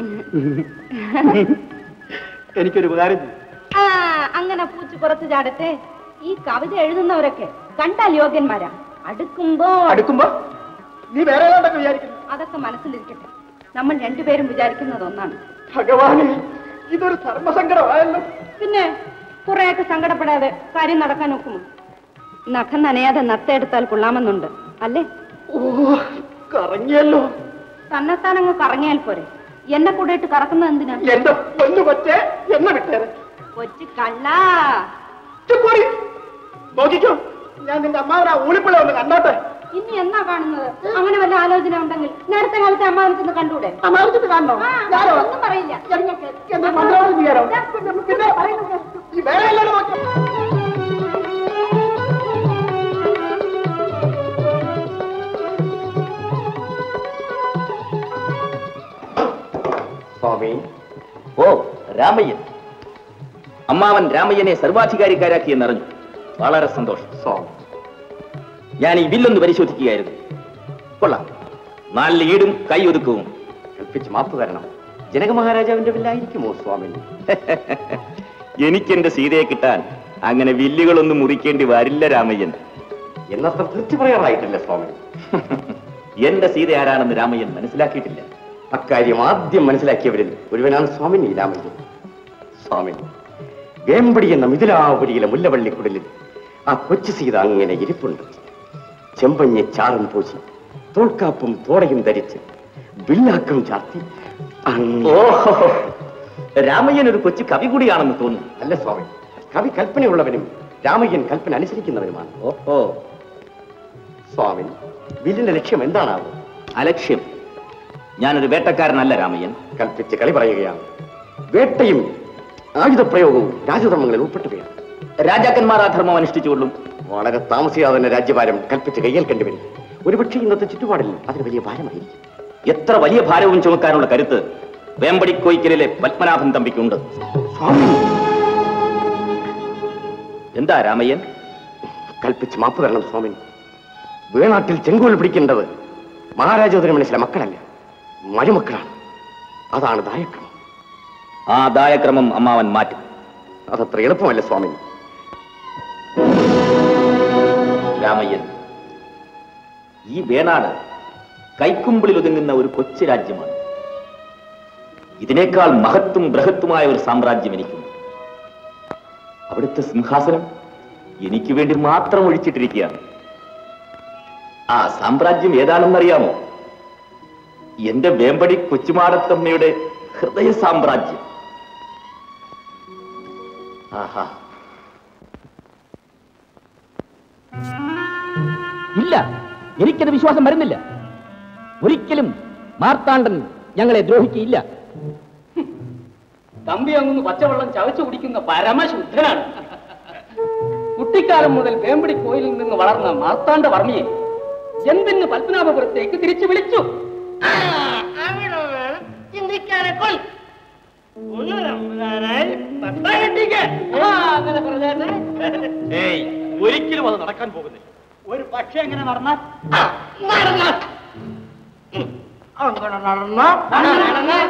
എനിക്കൊരു ഉപകാരം ചെയ്യ്. ആ അങ്ങനെ പൂച്ചു പുറത്തു ചാടട്ടെ ഈ കവിത എഴുതുന്നവരൊക്കെ കണ്ടാൽ യോഗ്യന്മാരാ അടുക്കുമ്പോ അടുക്കുമ്പോ നീ വേറെ ഏതാണ്ടൊക്കെ വിചാരിക്കുന്നു അതൊക്കെ മനസ്സിലിരിക്കട്ടെ നമ്മൾ രണ്ടുപേരും വിചാരിക്കുന്നത് ഒന്നാണ് ഭഗവാനെ ഇതൊരു ധർമ്മസങ്കടമായല്ലോ പിന്നെ കുറെയൊക്കെ സങ്കടപ്പെടാതെ കാര്യം നടക്കാൻ ഒക്കുമോ നഖം നനയാതെ നത്തെടുത്താൽ കൊള്ളാമെന്നുണ്ട് അല്ലേ ഓ കറങ്ങിയല്ലോ തന്നെത്താനങ്ങ് കറങ്ങിയാൽ പോരെ എന്നെ കൂടെ ഇട്ട് കറക്കുന്നത് എന്തിനാ എന്റെ പൊന്നു കൊച്ചെ എന്നെ വിട്ടേരെ കൊച്ചു കള്ള ചുക്കോടി നോക്കിക്കോ ഞാൻ നിന്റെ അമ്മാവനാ ഊളിപ്പിള്ള ഒന്ന് കണ്ടോട്ടെ ഇനി എന്നാ കാണുന്നത് അങ്ങനെ വല്ല ആലോചന ഉണ്ടെങ്കിൽ നേരത്തെ കാലത്തെ അമ്മാവനത്തിന് കണ്ടൂടെ അമ്മാവനത്തിന് കാണണോ ആ, ഞാനോ ഒന്നും പറയില്ല എന്റെ മന്ത്രവാദം ചെയ്യാനോ പിന്നെ ഈ വേറെ എല്ലാവരും നോക്കിയോ സ്വാമി ഓ രാമയ്യൻ അമ്മാവൻ രാമയ്യനെ സർവാധികാരിക്കാരാക്കി എന്നറിഞ്ഞു വളരെ സന്തോഷം സ്വാമി ഞാൻ ഈ ബില്ലൊന്ന് പരിശോധിക്കുകയായിരുന്നു കൊള്ളാം നാല് ഈടും കൈ ഒതുക്കവും കൽപ്പിച്ച് മാപ്പ് തരണം ജനക മഹാരാജാവിന്റെ വില്ലായിരിക്കുമോ സ്വാമി എനിക്കെന്റെ സീതയെ കിട്ടാൻ അങ്ങനെ വില്ലുകളൊന്നും മുറിക്കേണ്ടി വരില്ല രാമയ്യൻ എന്നത്ര തൃപ്തി പറയാറായിട്ടില്ല സ്വാമി എന്റെ സീത ആരാണെന്ന് രാമയ്യൻ മനസ്സിലാക്കിയിട്ടില്ല അക്കാര്യം ആദ്യം മനസ്സിലാക്കിയവരിൽ ഒരുവനാണ് സ്വാമിനി രാമയ്യൻ സ്വാമിനി വേമ്പടി എന്ന മിഥിലാപുരിയിലെ മുല്ലവള്ളിക്കുടലിൽ ആ കൊച്ചു സീത അങ്ങനെ ഇരിപ്പുണ്ട് ചെമ്പഞ്ഞി ചാറും പൂശി തോൾക്കാപ്പും തോടയും ധരിച്ച് വില്ലാക്കം ചാർത്തി അങ്ങ് ഓഹോ രാമയ്യൻ ഒരു കൊച്ചു കവി കൂടിയാണെന്ന് തോന്നുന്നു അല്ല സ്വാമി കവി കൽപ്പനയുള്ളവനും രാമയ്യൻ കൽപ്പന അനുസരിക്കുന്നവനുമാണ് ഓഹോ സ്വാമി വില്ലിന്റെ ലക്ഷ്യം എന്താണാവും അലക്ഷ്യം ഞാനൊരു വേട്ടക്കാരനല്ല രാമയ്യൻ കൽപ്പിച്ച് കളി പറയുകയാണ് വേട്ടയും ആയുധപ്രയോഗവും രാജധർമ്മങ്ങളിൽ ഉൾപ്പെട്ടുകയാണ് രാജാക്കന്മാർ ആ ധർമ്മം അനുഷ്ഠിച്ചുകൊള്ളും വളരെ താമസിയാതെ തന്നെ രാജ്യഭാരം കൽപ്പിച്ച് കയ്യേൽക്കേണ്ടി വരും ഒരുപക്ഷെ ഇന്നത്തെ ചുറ്റുപാടിൽ അതിന് വലിയ ഭാരമായിരിക്കും എത്ര വലിയ ഭാരവും ചുമക്കാനുള്ള കരുത്ത് വേമ്പടിക്കോയ്ക്കലിലെ പത്മനാഭൻ തമ്പിക്കുണ്ട് സ്വാമി എന്താ രാമയ്യൻ കൽപ്പിച്ച് മാപ്പ് തരണം സ്വാമി വേണാട്ടിൽ ചെങ്കോൽ പിടിക്കേണ്ടത് മഹാരാജോദര മനസ്സിലെ മക്കളല്ല മരുമക്കളാണ് അതാണ് ദായക്രമം ആ ദായക്രമം അമ്മാവൻ മാറ്റും അതത്ര എളുപ്പമല്ല സ്വാമി രാമയ്യൻ ഈ വേണാട് കൈക്കുമ്പിളിൽ ഒതുങ്ങുന്ന ഒരു കൊച്ചു രാജ്യമാണ് ഇതിനേക്കാൾ മഹത്തും ബൃഹത്തുമായ ഒരു സാമ്രാജ്യം എനിക്കുണ്ട് അവിടുത്തെ സിംഹാസനം എനിക്ക് വേണ്ടി മാത്രം ഒഴിച്ചിട്ടിരിക്കുകയാണ് ആ സാമ്രാജ്യം ഏതാണെന്നറിയാമോ എന്റെ വേമ്പടി കൊച്ചുമാടത്തമ്മയുടെ ഹൃദയ സാമ്രാജ്യം ആഹാ ഇല്ല എനിക്കത് വിശ്വാസം വരുന്നില്ല ഒരിക്കലും മാർത്താണ്ഡൻ ഞങ്ങളെ ദ്രോഹിക്കയില്ല തമ്പി അങ്ങൊന്ന് പച്ചവെള്ളം ചവച്ചു കുടിക്കുന്ന പരമശുദ്ധനാണ് കുട്ടിക്കാലം മുതൽ വേമ്പടി കോയിലിൽ നിന്ന് വളർന്ന മാർത്താണ്ഡ വർമ്മയെ എന്തിന് പത്മനാഭപുരത്തേക്ക് തിരിച്ചു വിളിച്ചു അവിടെ വേണം ചിന്തിക്കാനെ കൊണ്ട് ഒന്ന് നമ്പുരാനായി പത്താം കെട്ടിക്ക്. ആ, അങ്ങനെ പറഞ്ഞാട്ടെ. ഏയ് ഒരിക്കലും അത് നടക്കാൻ പോകുന്നില്ല ഒരു പക്ഷെ എങ്ങനെ നടന്നാൽ ആ, നടന്നോ. ഉം, അങ്ങനെ നടന്നോ നടന്നോ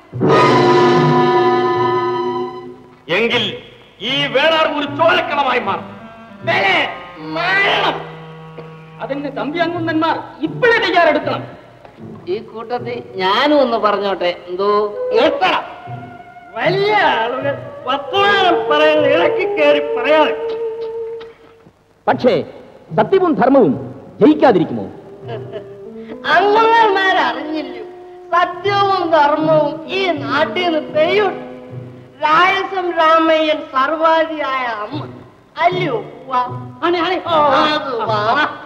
എങ്കിൽ ഈ വേണാർ ഒരു ചോരക്കളമായി മാറും വേലേ, മരണം അതിന് തമ്പി അങ്ങുന്നന്മാർ ഇപ്പോഴേ തയ്യാറെടുക്കണം ഈ കൂട്ടത്തിൽ ഞാനും ഒന്ന് പറഞ്ഞോട്ടെ എന്തോ നിർത്തണം വലിയ ആളുകൾ വർത്തമാനം പറയുന്ന ഇളക്കി കയറി പറയാതെ പക്ഷേ സത്യവും ധർമ്മവും ജയിക്കാതിരിക്കുമോ അങ്ങന്മാരറിഞ്ഞില്ലയോ സത്യവും ധർമ്മവും ഈ നാട്ടിൽ നിന്ന് പെയ്യും രായസം രാമയ്യൻ സർവാധിയായ അമ്മ അല്ലയോ വാ ആണേ ആണേ അത് വാ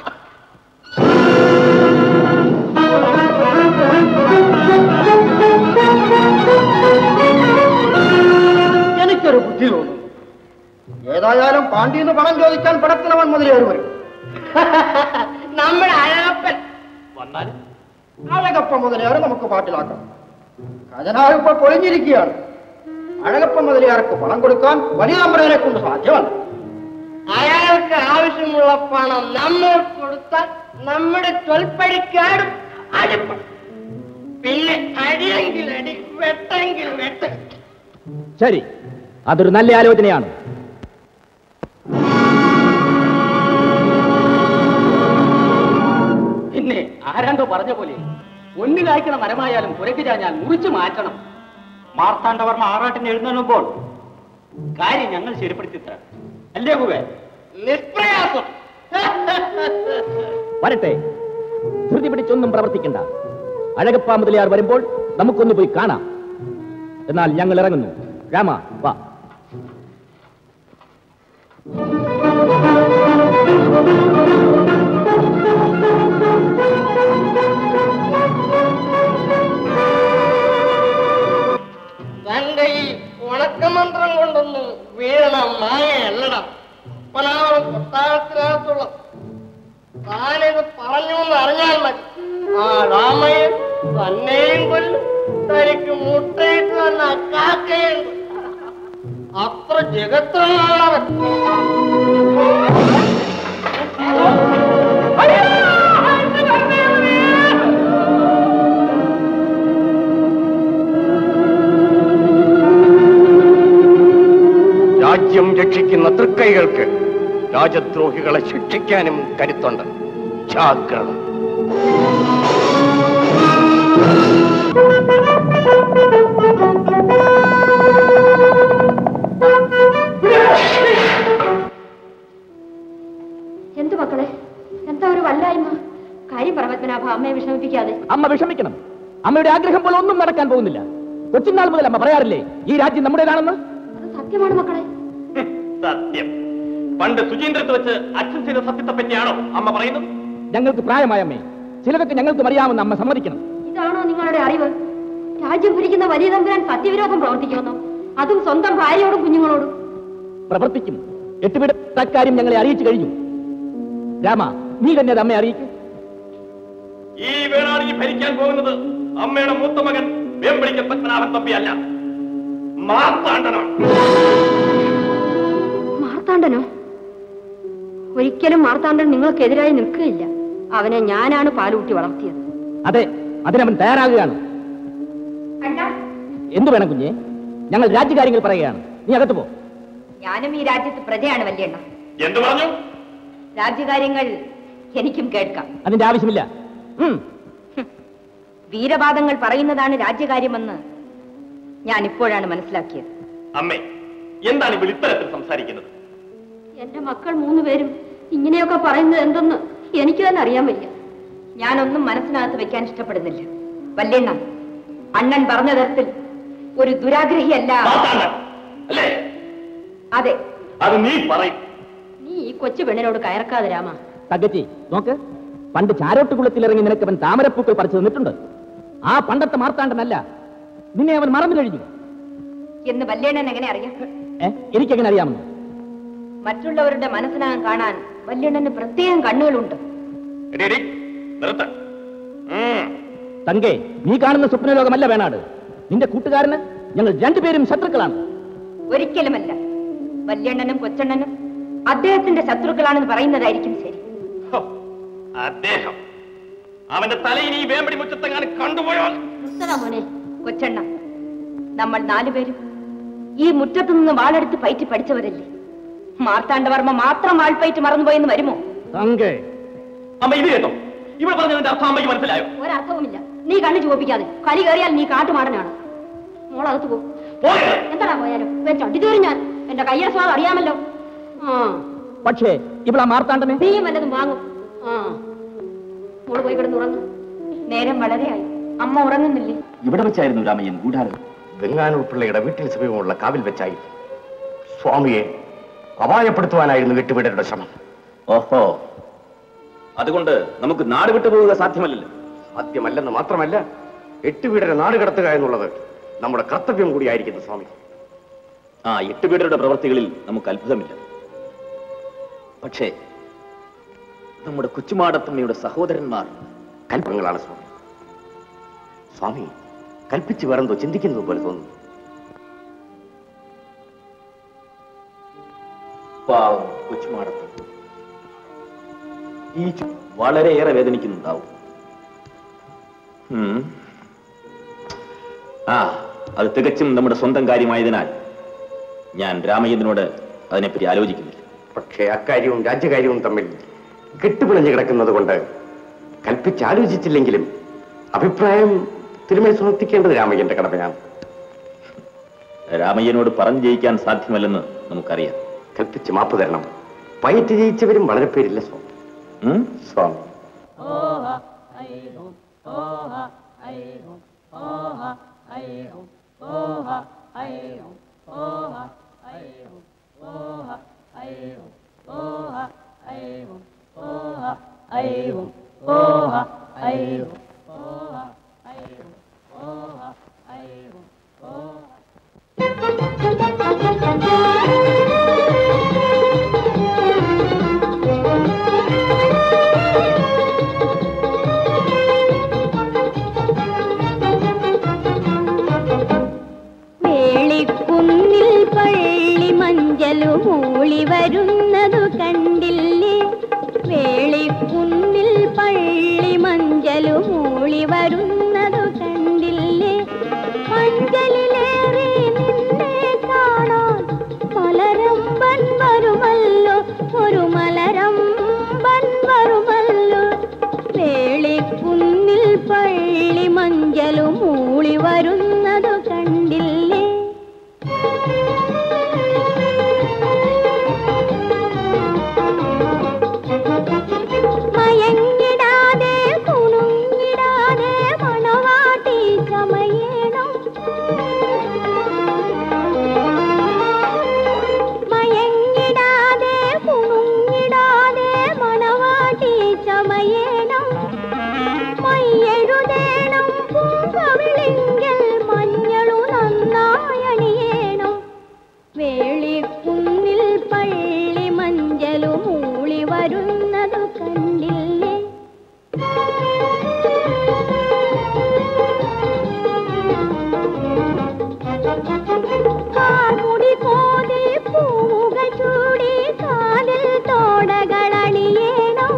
എനിക്കൊരു ബുദ്ധി തോന്നുന്നു ഏതായാലും പാണ്ഡ്യന്ന് പണം ചോദിക്കാൻ പടത്തിനവൻ മുതലേറി വരും നമ്മുടെ അഴകപ്പൻ വന്നാൽ അഴകപ്പ മുതലേറെ നമുക്ക് പാട്ടിലാക്കാം ഖജനാവ് ഇപ്പൊ പൊളിഞ്ഞിരിക്കുകയാണ് അഴകപ്പ മുതലിയാർക്ക് പണം കൊടുക്കാൻ വലിയ തമ്പുരാനെ കൊണ്ട് സാധ്യമല്ല അയാൾക്ക് ആവശ്യമുള്ള പണം നമ്മൾ കൊടുത്താൽ നമ്മുടെ തൊൽപ്പടിക്കാടും അടിപ്പെടും പിന്നെ അടിയെങ്കിൽ അടി വെട്ടെങ്കിൽ വെട്ട് ശരി അതൊരു നല്ല ആലോചനയാണ് പിന്നെ ആരാണ്ടോ പറഞ്ഞ പോലെ ഒന്നിൽ കായ്ക്കണ മരമായാലും പുരക്ക് ചാഞ്ഞാൽ മുറിച്ചു മാറ്റണം മാർത്താണ്ഡവർമ്മ ആറാട്ടിന് എഴുന്നള്ളുമ്പോൾ കാര്യം ഞങ്ങൾ ശരിപ്പെടുത്തി തരാം അല്ലേ കുവേ നിഷ്പ്രയാസം വരട്ടെ ധൃതി പിടിച്ചൊന്നും പ്രവർത്തിക്കണ്ട അഴകപ്പ മുതലിയാർ വരുമ്പോൾ നമുക്കൊന്ന് പോയി കാണാം എന്നാൽ ഞങ്ങൾ ഇറങ്ങുന്നു രാമ വാ തന്റെ ഈ ഉണക്കമന്ത്രം കൊണ്ടൊന്നും വീണ മായല്ലട പനാവളം കൊട്ടാരത്തിനകത്തുള്ള താനിത് പറഞ്ഞു എന്ന് അറിഞ്ഞാൽ മതി ആ രാമയ്യൻ തന്നെയും കൊല്ലും തനിക്ക് മുട്ടയിട്ട് തന്നെ കാക്കയുണ്ട് അത്ര ജഗത്രനാണവൻ രാജ്യം രക്ഷിക്കുന്ന തൃക്കൈകൾക്ക് രാജദ്രോഹികളെ ശിക്ഷിക്കാനും കരുത്തുണ്ട് ജാഗ്രത മക്കളെ എന്താ ഒരു വല്ലായ്മ കാര്യം പറ പത്മനാഭ അമ്മയെ വിഷമിപ്പിക്കാതെ അമ്മ വിഷമിക്കണം അമ്മയുടെ ആഗ്രഹം പോലെ ഒന്നും നടക്കാൻ പോകുന്നില്ല കൊച്ചുനാൾ മുതൽ അമ്മ പറയാറില്ലേ ഈ രാജ്യം നമ്മുടേതാണെന്ന് അത് സത്യമാണ് മക്കളെ സത്യം പണ്ട് സുചീന്ദ്രത്ത് വെച്ച് അച്ഛൻ ചെയ്ത സത്യത്തെ പറ്റിയാണോ അമ്മ പറയുന്നത് ഞങ്ങൾക്ക് പ്രായമായ അമ്മേ ചിലതൊക്കെ ഞങ്ങൾക്കും അറിയാമെന്ന് അമ്മ സമ്മതിക്കണം ഇതാണോ നിങ്ങളുടെ അറിവ് രാജ്യം ഭരിക്കുന്ന വലിയ തമ്പുരാൻ സത്യവിരോധം പ്രവർത്തിക്കുമെന്നോ അതും സ്വന്തം ഭാര്യയോടും കുഞ്ഞുങ്ങളോടും പ്രവർത്തിക്കും എട്ടുവിട കാര്യം ഞങ്ങളെ അറിയിച്ചു കഴിഞ്ഞു രാമ നീ തന്നെ അത് അമ്മയെ അറിയിക്കും ഈ വേളാണ് ഈ ഭരിക്കാൻ പോകുന്നത് അമ്മയുടെ മൂത്ത മകൻ വേമ്പടിക്കൽ പത്മനാഭൻ തമ്പിയല്ല മാർത്താണ്ഡനാണ് മാർത്താണ്ഡനോ ഒരിക്കലും മാർത്താണ്ഡൻ നിങ്ങൾക്കെതിരായി നിൽക്കുകയില്ല അവനെ ഞാനാണ് പാലൂട്ടി വളർത്തിയത് അതെ അതിനവൻ തയ്യാറാകുകയാണ് എന്തു വേണം കുഞ്ഞെ ഞങ്ങൾ രാജ്യകാര്യങ്ങൾ പറയുകയാണ് നീ അകത്ത് പോ ഞാനും ഈ രാജ്യത്ത് പ്രജയാണ് വല്യണ്ണ എന്തു പറഞ്ഞു രാജ്യകാര്യങ്ങൾ എനിക്കും കേൾക്കാം അതിന്റെ ആവശ്യമില്ല ഉം. വീരവാദങ്ങൾ പറയുന്നതാണ് രാജ്യകാര്യമെന്ന് ഞാൻ ഇപ്പോഴാണ് മനസ്സിലാക്കിയത് അമ്മേ എന്താണ് ഇവൾ ഇത്തരത്തിൽ സംസാരിക്കുന്നത് എന്റെ മക്കൾ മൂന്നുപേരും ഇങ്ങനെയൊക്കെ പറയുന്നത് എന്തെന്ന് എനിക്ക് തന്നെ അറിയാൻ വയ്യ ഞാനൊന്നും മനസ്സിനകത്ത് വെക്കാൻ ഇഷ്ടപ്പെടുന്നില്ല വല്യണ്ണ അണ്ണൻ പറഞ്ഞ തരത്തിൽ ഒരു ദുരാഗ്രഹിയല്ല മാർത്താണ്ഡൻ അല്ലേ അതെ അത് നീ പറയും നീ ഈ കൊച്ചു പെണ്ണിനോട് കയർക്കാതെ രാമ തങ്കച്ചി നോക്ക് പണ്ട് ചാരോട്ടുകുളത്തിലിറങ്ങി നിനക്ക് അവൻ താമരപ്പൂക്കൾ പറിച്ചു തന്നിട്ടുണ്ട് ആ പണ്ടത്തെ മാർത്താണ്ഡനല്ല നിന്നെ അവൻ മറന്നു കഴിഞ്ഞു എന്ന് വല്യണ്ണൻ എങ്ങനെ അറിയാം ഏ എനിക്കെങ്ങനെ അറിയാമെന്ന് മറ്റുള്ളവരുടെ മനസ്സിനകം കാണാൻ വല്യണ്ണന് പ്രത്യേകം കണ്ണുകളുണ്ട് എടീ, എടീ, നിർത്ത് ഉം. തങ്കേ നീ കാണുന്ന സ്വപ്നലോകമല്ല വേണാട് നിന്റെ കൂട്ടുകാരന് ഞങ്ങൾ രണ്ടുപേരും ശത്രുക്കളാണ് ഒരിക്കലുമല്ല വല്യണ്ണനും കൊച്ചണ്ണനും അദ്ദേഹത്തിന്റെ ശത്രുക്കളാണെന്ന് പറയുന്നതായിരിക്കും ശരി ഹോ, അദ്ദേഹം അവന്റെ തലയിൽ ഈ വേമ്പടി മുറ്റത്തെങ്ങാനും കണ്ടുപോയാൽ നിർത്തടാ മോനെ കൊച്ചണ്ണ നമ്മൾ നാലുപേരും ഈ മുറ്റത്തു നിന്ന് വാളെടുത്ത് പയറ്റി പഠിച്ചവരല്ലേ മാർത്താണ്ഡവർമ്മ മാത്രം വാൾപ്പയറ്റ് മറന്നുപോയെന്ന് വരുമോ തങ്കേ അമ്മ ഇത് കേട്ടോ ഇവിടെ പറഞ്ഞതിന്റെ അർത്ഥം അമ്മയ്ക്ക് മനസ്സിലായോ ഒരർത്ഥവുമില്ല നീ കണ്ണു ചുവപ്പിക്കാതെ കലി കയറിയാൽ നീ കാട്ടുമാടനാണ് മോളകത്ത് പോ പോകരുത്. എന്താടാ പോയാലോ ഇവൻ ചട്ടിത്തേറി ഞാൻ എന്റെ കയ്യറ സ്വാദ് അറിയാമല്ലോ ആ പക്ഷേ ഇവിടെ മാർത്താണ്ഡനെ നീയും വല്ലതും വാങ്ങും ആ മോള് പോയി കിടന്ന് ഉറങ്ങും നേരം വളരെയായി അമ്മ ഉറങ്ങുന്നില്ലേ ഇവിടെ വെച്ചായിരുന്നു രാമയ്യൻ ഗൂഢാലോചന വെങ്ങാനൂർ പിള്ളയുടെ വീട്ടിൽ സമീപമുള്ള കാവിൽ വെച്ചായി സ്വാമിയെ അപായപ്പെടുത്തുവാനായിരുന്നു എട്ടുപേരുടെ ശ്രമം ഓഹോ അതുകൊണ്ട് നമുക്ക് നാട് വിട്ടു പോവുക സാധ്യമല്ലല്ലോ സാധ്യമല്ലെന്ന് മാത്രമല്ല എട്ടുവീടരെ നാട് കടത്തുക എന്നുള്ളത് നമ്മുടെ കർത്തവ്യം കൂടിയായിരിക്കുന്നു സ്വാമി ആ എട്ട് വീടരുടെ പ്രവർത്തികളിൽ നമുക്ക് അത്ഭുതമില്ല പക്ഷേ നമ്മുടെ കൊച്ചുമാടത്തമ്മയുടെ സഹോദരന്മാർ കൽപ്പങ്ങളാണ് സ്വാമി സ്വാമി കൽപ്പിച്ച് വേറെന്തോ ചിന്തിക്കുന്നത് പോലെ തോന്നുന്നു പാവം കൊച്ചുമാടത്തം ഈ ചു- വളരെയേറെ വേദനിക്കുന്നുണ്ടാവും ഉം. ആ അത് തികച്ചും നമ്മുടെ സ്വന്തം കാര്യമായതിനാൽ ഞാൻ രാമചന്ദ്രനോട് അതിനെപ്പറ്റി ആലോചിക്കുന്നില്ല പക്ഷേ അക്കാര്യവും രാജ്യകാര്യവും തമ്മിൽ കെട്ടുപിണഞ്ഞു കിടക്കുന്നത് കൊണ്ട് കൽപ്പിച്ചാലോചിച്ചില്ലെങ്കിലും അഭിപ്രായം തിരുമേൽ സമർപ്പിക്കേണ്ടത് രാമയ്യന്റെ കടമയാണ് രാമയ്യനോട് പറഞ്ഞു ജയിക്കാൻ സാധ്യമല്ലെന്ന് നമുക്കറിയാം കൽപ്പിച്ച് മാപ്പ് തരണം പയറ്റ് ജയിച്ചവരും വളരെ പേരില്ല സ്വാമി ഉം? സ്വാമി വേളിക്കുന്നിൽ പള്ളി മഞ്ചലു മൂളി വരുന്നതു കണ്ടില്ലേ വേളിക്കുന്നിൽ പള്ളി മഞ്ചലു മൂളി വരുന്നതു കണ്ടില്ലേ മഞ്ചലിലേറി നിന്നെ കാണാൻ മലരമ്പൻ വരുമല്ലോ ഒരു മലരമ്പൻ വരുമല്ലോ വേളിക്കുന്നിൽ പള്ളി മഞ്ചലു മൂളി വരുന്നതു കണ്ടില്ലേ വരുന്നതു കണ്ടില്ലേ കാർമുടി കോതി പൂവുകൾ ചൂടി കാതിൽ തോടകൾ അണിയേണം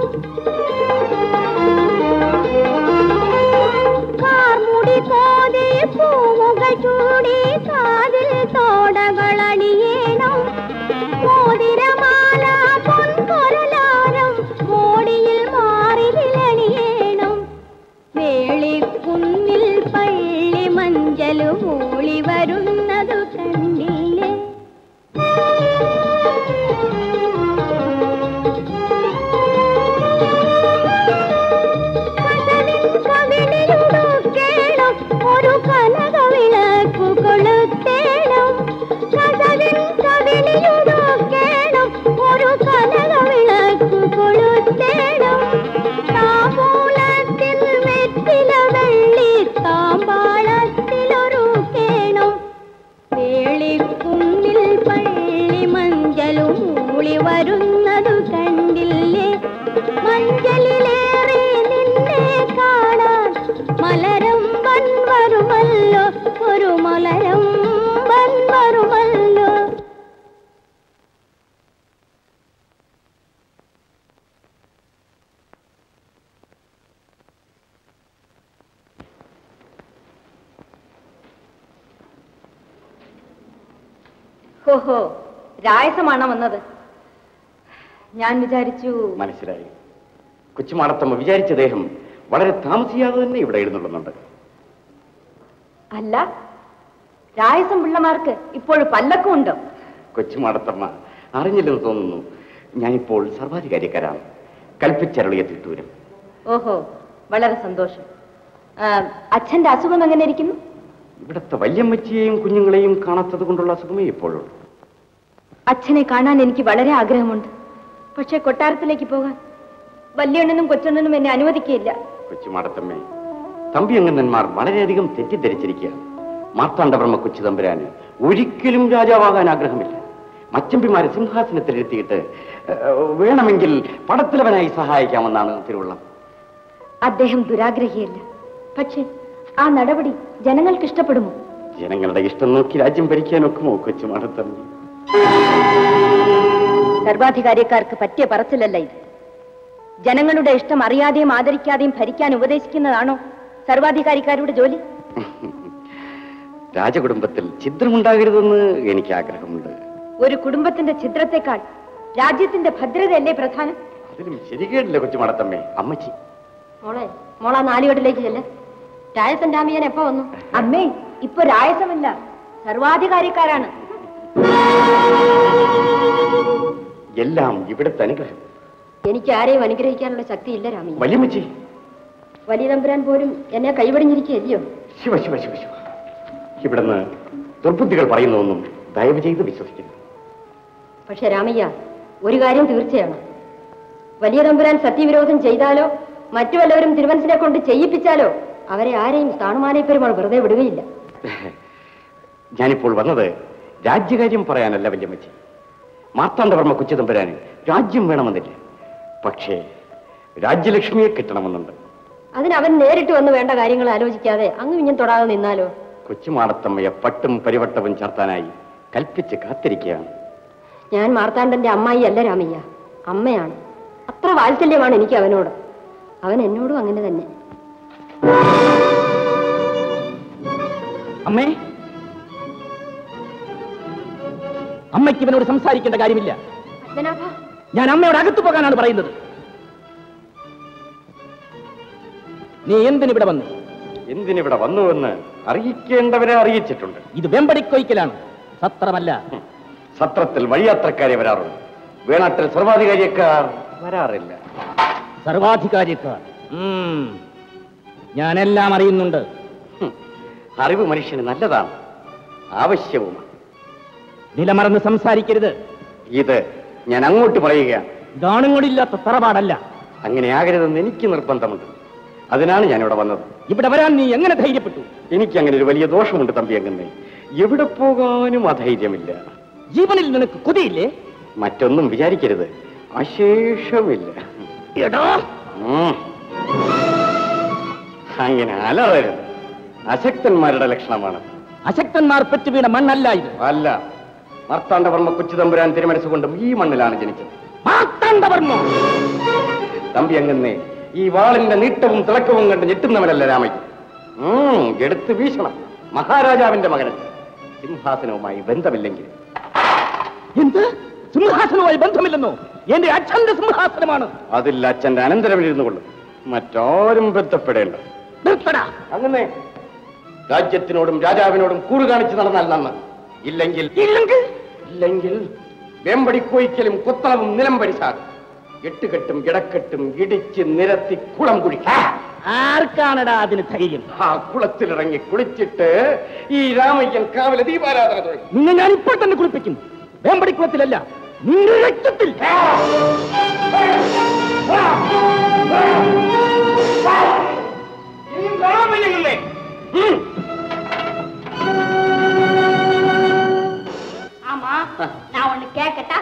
കാർമുടി കോതി പൂവുകൾ ചൂടി കാതിൽ തോടകൾ അണിയേണം മോതിരമാല പൊൻകൊരലാരം മോടിയിൽ മാറിലണിയേണം വേളിക്കുന്നിൽ പള്ളി മഞ്ചലു മൂളി വരുന്നതു കണ്ടില്ലേ കവിളിയുടുക്കേണം ഒരു കനകവിളക്കു കൊളുത്തേണം കസവിൻ കവിളിയുടുക്കേണം ഒരു കനകവിളക്കു കൊളുത്തേണം താമ്പൂലത്തിൽ വെറ്റില വെള്ളി താമ്പാളത്തിലൊരുക്കേണം വേളിക്കുന്നിൽ പള്ളി മഞ്ചലു മൂളി വരുന്നതു കണ്ടില്ലേ മഞ്ചലിലേറെ നിന്നെ കാണാൻ മലരമ്പൻ വരുമല്ലോ ഒരു മലരമ്പൻ വരുമല്ലോ ഹോഹോ രായസമാണോ വന്നത് ഞാൻ വിചാരിച്ചു മനസ്സിലായി കൊച്ചുമാടത്തമ്മ വിചാരിച്ച ദേഹം വളരെ താമസിയാതെ തന്നെ ഇവിടെ എഴുന്നള്ളുന്നുണ്ട് അല്ല രായസം പിള്ളമാർക്ക് ഇപ്പോൾ പല്ലക്കും ഉണ്ടോ കൊച്ചുമാടത്തമ്മ അറിഞ്ഞില്ലെന്ന് തോന്നുന്നു ഞാനിപ്പോൾ സർവാധികാരിക്കാരാണ് കൽപ്പിച്ചരളിയ തിട്ടൂരം ഓഹോ വളരെ സന്തോഷം ആ, അച്ഛന്റെ അസുഖം എങ്ങനെ ഇരിക്കുന്നു ഇവിടുത്തെ വല്യമ്മച്ചിയെയും കുഞ്ഞുങ്ങളെയും കാണാത്തത് കൊണ്ടുള്ള അസുഖമേ ഇപ്പോഴുള്ളൂ അച്ഛനെ കാണാൻ എനിക്ക് വളരെ ആഗ്രഹമുണ്ട് പക്ഷെ കൊട്ടാരത്തിലേക്ക് പോകാൻ വല്യണ്ണനും കൊച്ചണ്ണനും എന്നെ അനുവദിക്കുകയില്ല കൊച്ചുമാടത്തമ്മേ തമ്പി അംഗന്മാർ വളരെയധികം തെറ്റിദ്ധരിച്ചിരിക്കുകയാണ് മാർത്താണ്ഡവർമ്മ കൊച്ചു തമ്പുരാന് ഒരിക്കലും രാജാവാകാൻ ആഗ്രഹമില്ല മച്ചമ്പിമാരെ സിംഹാസനത്തിലിരുത്തിയിട്ട് ഏഹ്, വേണമെങ്കിൽ പടത്തിലവനായി സഹായിക്കാമെന്നാണ് തിരുവള്ളം അദ്ദേഹം ദുരാഗ്രഹിയല്ല പക്ഷെ ആ നടപടി ജനങ്ങൾക്ക് ഇഷ്ടപ്പെടുമോ ജനങ്ങളുടെ ഇഷ്ടം നോക്കി രാജ്യം ഭരിക്കാൻ ഒക്കുമോ കൊച്ചുമാടത്തമ്മ സർവാധികാരിക്കാർക്ക് പറ്റിയ പറച്ചിലല്ല ഇത് ജനങ്ങളുടെ ഇഷ്ടം അറിയാതെയും ആദരിക്കാതെയും ഭരിക്കാൻ ഉപദേശിക്കുന്നതാണോ സർവാധികാരിക്കാരുടെ ജോലി രാജകുടുംബത്തിൽ ഛിദ്രമുണ്ടാകരുതെന്ന് എനിക്ക് ആഗ്രഹമുണ്ട് ഒരു കുടുംബത്തിന്റെ ഛിദ്രത്തെക്കാൾ രാജ്യത്തിന്റെ ഭദ്രതയല്ലേ പ്രധാനം അതിലും ശരികേടില്ല കൊച്ചുമാടത്തമ്മേ അമ്മച്ചി മോളെ മോളാ നാലുകെട്ടിലേക്ക് ചെല്ല് രാജസൻ രാമിയൻ എപ്പോ വന്നു അമ്മേ ഇപ്പൊ രായസമല്ല സർവാധികാരിക്കാരാണ് എല്ലാം ഇവിടുത്തെ അനുഗ്രഹം എനിക്ക് ആരെയും അനുഗ്രഹിക്കാനുള്ള ശക്തിയില്ല രാമിയ വല്യമ്മച്ചി വലിയ തമ്പുരാൻ പോലും എന്നെ കൈവടിഞ്ഞിരിക്കുകയല്ലയോ ശിവ ശിവ ശിവ ശിവ ഇവിടുന്ന് ദുർബുദ്ധികൾ പറയുന്നതൊന്നും ദയവ് ചെയ്ത് വിശ്വസിക്കുന്നു പക്ഷെ രാമയ്യ ഒരു കാര്യം തീർച്ചയാണ് വലിയ തമ്പുരാൻ സത്യവിരോധം ചെയ്താലോ മറ്റു വല്ലവരും തിരുവനസിനെ കൊണ്ട് ചെയ്യിപ്പിച്ചാലോ അവരെ ആരെയും സ്ഥാണുമാനപ്പെരുമാൾ വെറുതെ വിടുകയില്ല ഞാനിപ്പോൾ വന്നത് രാജ്യകാര്യം പറയാനല്ല വല്യമ്മച്ചി മാർത്താണ്ഡവർമ്മ കൊച്ചുതമ്പുരാന് രാജ്യം വേണമെന്നില്ല പക്ഷേ രാജ്യലക്ഷ്മിയെ കിട്ടണമെന്നുണ്ട് അതിന് അവൻ നേരിട്ട് വന്ന് വേണ്ട കാര്യങ്ങൾ ആലോചിക്കാതെ അങ്ങും ഇഞ്ഞും തൊടാതെ നിന്നാലോ കൊച്ചുമാടത്തമ്മയെ പട്ടും പരിവട്ടവും ചാർത്താനായി കൽപ്പിച്ച് കാത്തിരിക്കുകയാണ് ഞാൻ മാർത്താണ്ഡന്റെ അമ്മായി അല്ല രാമയ്യ അമ്മയാണ് അത്ര വാത്സല്യമാണ് എനിക്ക് അവനോട് അവൻ എന്നോടും അങ്ങനെ തന്നെ അമ്മേ അമ്മയ്ക്ക് ഇവനോട് സംസാരിക്കേണ്ട കാര്യമില്ല പത്മനാഭ ഞാൻ അമ്മയോട് അകത്തു പോകാനാണ് പറയുന്നത് നീ എന്തിനിവിടെ വന്നു എന്തിനിവിടെ വന്നുവെന്ന് അറിയിക്കേണ്ടവരെ അറിയിച്ചിട്ടുണ്ട് ഇത് വെമ്പടിക്കൊയ്ക്കലാണ് സത്രമല്ല സത്രത്തിൽ വഴിയാത്രക്കാരെ വരാറുള്ളൂ വേണാട്ടിൽ സർവാധികാരിയക്കാർ വരാറില്ല സർവാധികാരിക്കാർ ഉം. ഞാനെല്ലാം അറിയുന്നുണ്ട് ഹും. അറിവ് മനുഷ്യന് നല്ലതാണ് ആവശ്യവുമാണ് നിലമറന്ന് സംസാരിക്കരുത് ഇത് ഞാൻ അങ്ങോട്ട് പറയുകയാണ് ഗാണുങ്ങളില്ലാത്ത തറപാടല്ല അങ്ങനെ ആകരുതെന്ന് എനിക്ക് നിർബന്ധമുണ്ട് അതിനാണ് ഞാൻ ഇവിടെ വന്നത് ഇവിടെ വരാൻ നീ എങ്ങനെ ധൈര്യപ്പെട്ടു എനിക്ക് അങ്ങനെ ഒരു വലിയ ദോഷമുണ്ട് തമ്പി അങ്ങനെ എവിടെ പോകാനും അധൈര്യമില്ല ജീവനിൽ നിനക്ക് കൊതിയില്ലേ മറ്റൊന്നും വിചാരിക്കരുത് അശേഷമില്ല എടോ ഉം. അങ്ങനെ അലറരുത് അശക്തന്മാരുടെ ലക്ഷണമാണ് അശക്തന്മാർ പെറ്റു വീണ മണ്ണല്ല ഇത് അല്ല മർത്താണ്ഡവർമ്മ കൊച്ചു തമ്പുരാൻ തിരുമനസ്സുകൊണ്ടും ഈ മണ്ണിലാണ് ജനിച്ചത് മാർത്താണ്ഡവർമ്മ തമ്പി അങ്ങന്നെ ഈ വാളിന്റെ നീട്ടവും തിളക്കവും കണ്ട് ഞെട്ടുന്നവനല്ല രാമയ്യ ഉം, എടുത്ത് വീശണം മഹാരാജാവിന്റെ മകനൻ സിംഹാസനവുമായി ബന്ധമില്ലെങ്കിൽ എന്ത് സിംഹാസനവുമായി ബന്ധമില്ലെന്നോ എന്റെ അച്ഛന്റെ സിംഹാസനമാണ് അതിൽ അച്ഛന്റെ അനന്തരമിരുന്നു കൊള്ളും മറ്റാരും ബന്ധപ്പെടേണ്ട നിർത്തടാ അങ്ങനെ രാജ്യത്തിനോടും രാജാവിനോടും കൂറ് കാണിച്ച് നടന്നാൽ നന്ന് ഇല്ലെങ്കിൽ ഇല്ലെങ്കിൽ ഇല്ലെങ്കിൽ വേമ്പടിക്കോയ്ക്കലും കൊത്തളവും നിലം പരിശാകും എട്ടുകെട്ടും ഇടക്കെട്ടും ഇടിച്ച് നിരത്തി കുളം കുഴിക്കാം ആർക്കാണടാ അതിന് ധൈര്യം ആ കുളത്തിലിറങ്ങി കുളിച്ചിട്ട് ഈ രാമയ്യൻ കാവല ദീപാരാധന തുടങ്ങി നിന്നെ ഞാൻ ഇപ്പോൾ തന്നെ കുളിപ്പിക്കും വേമ്പടിക്കുളത്തിലല്ല നിന്റെ രക്തത്തിൽ ஆமா நான் ஒண்ணு கேட்கட்டா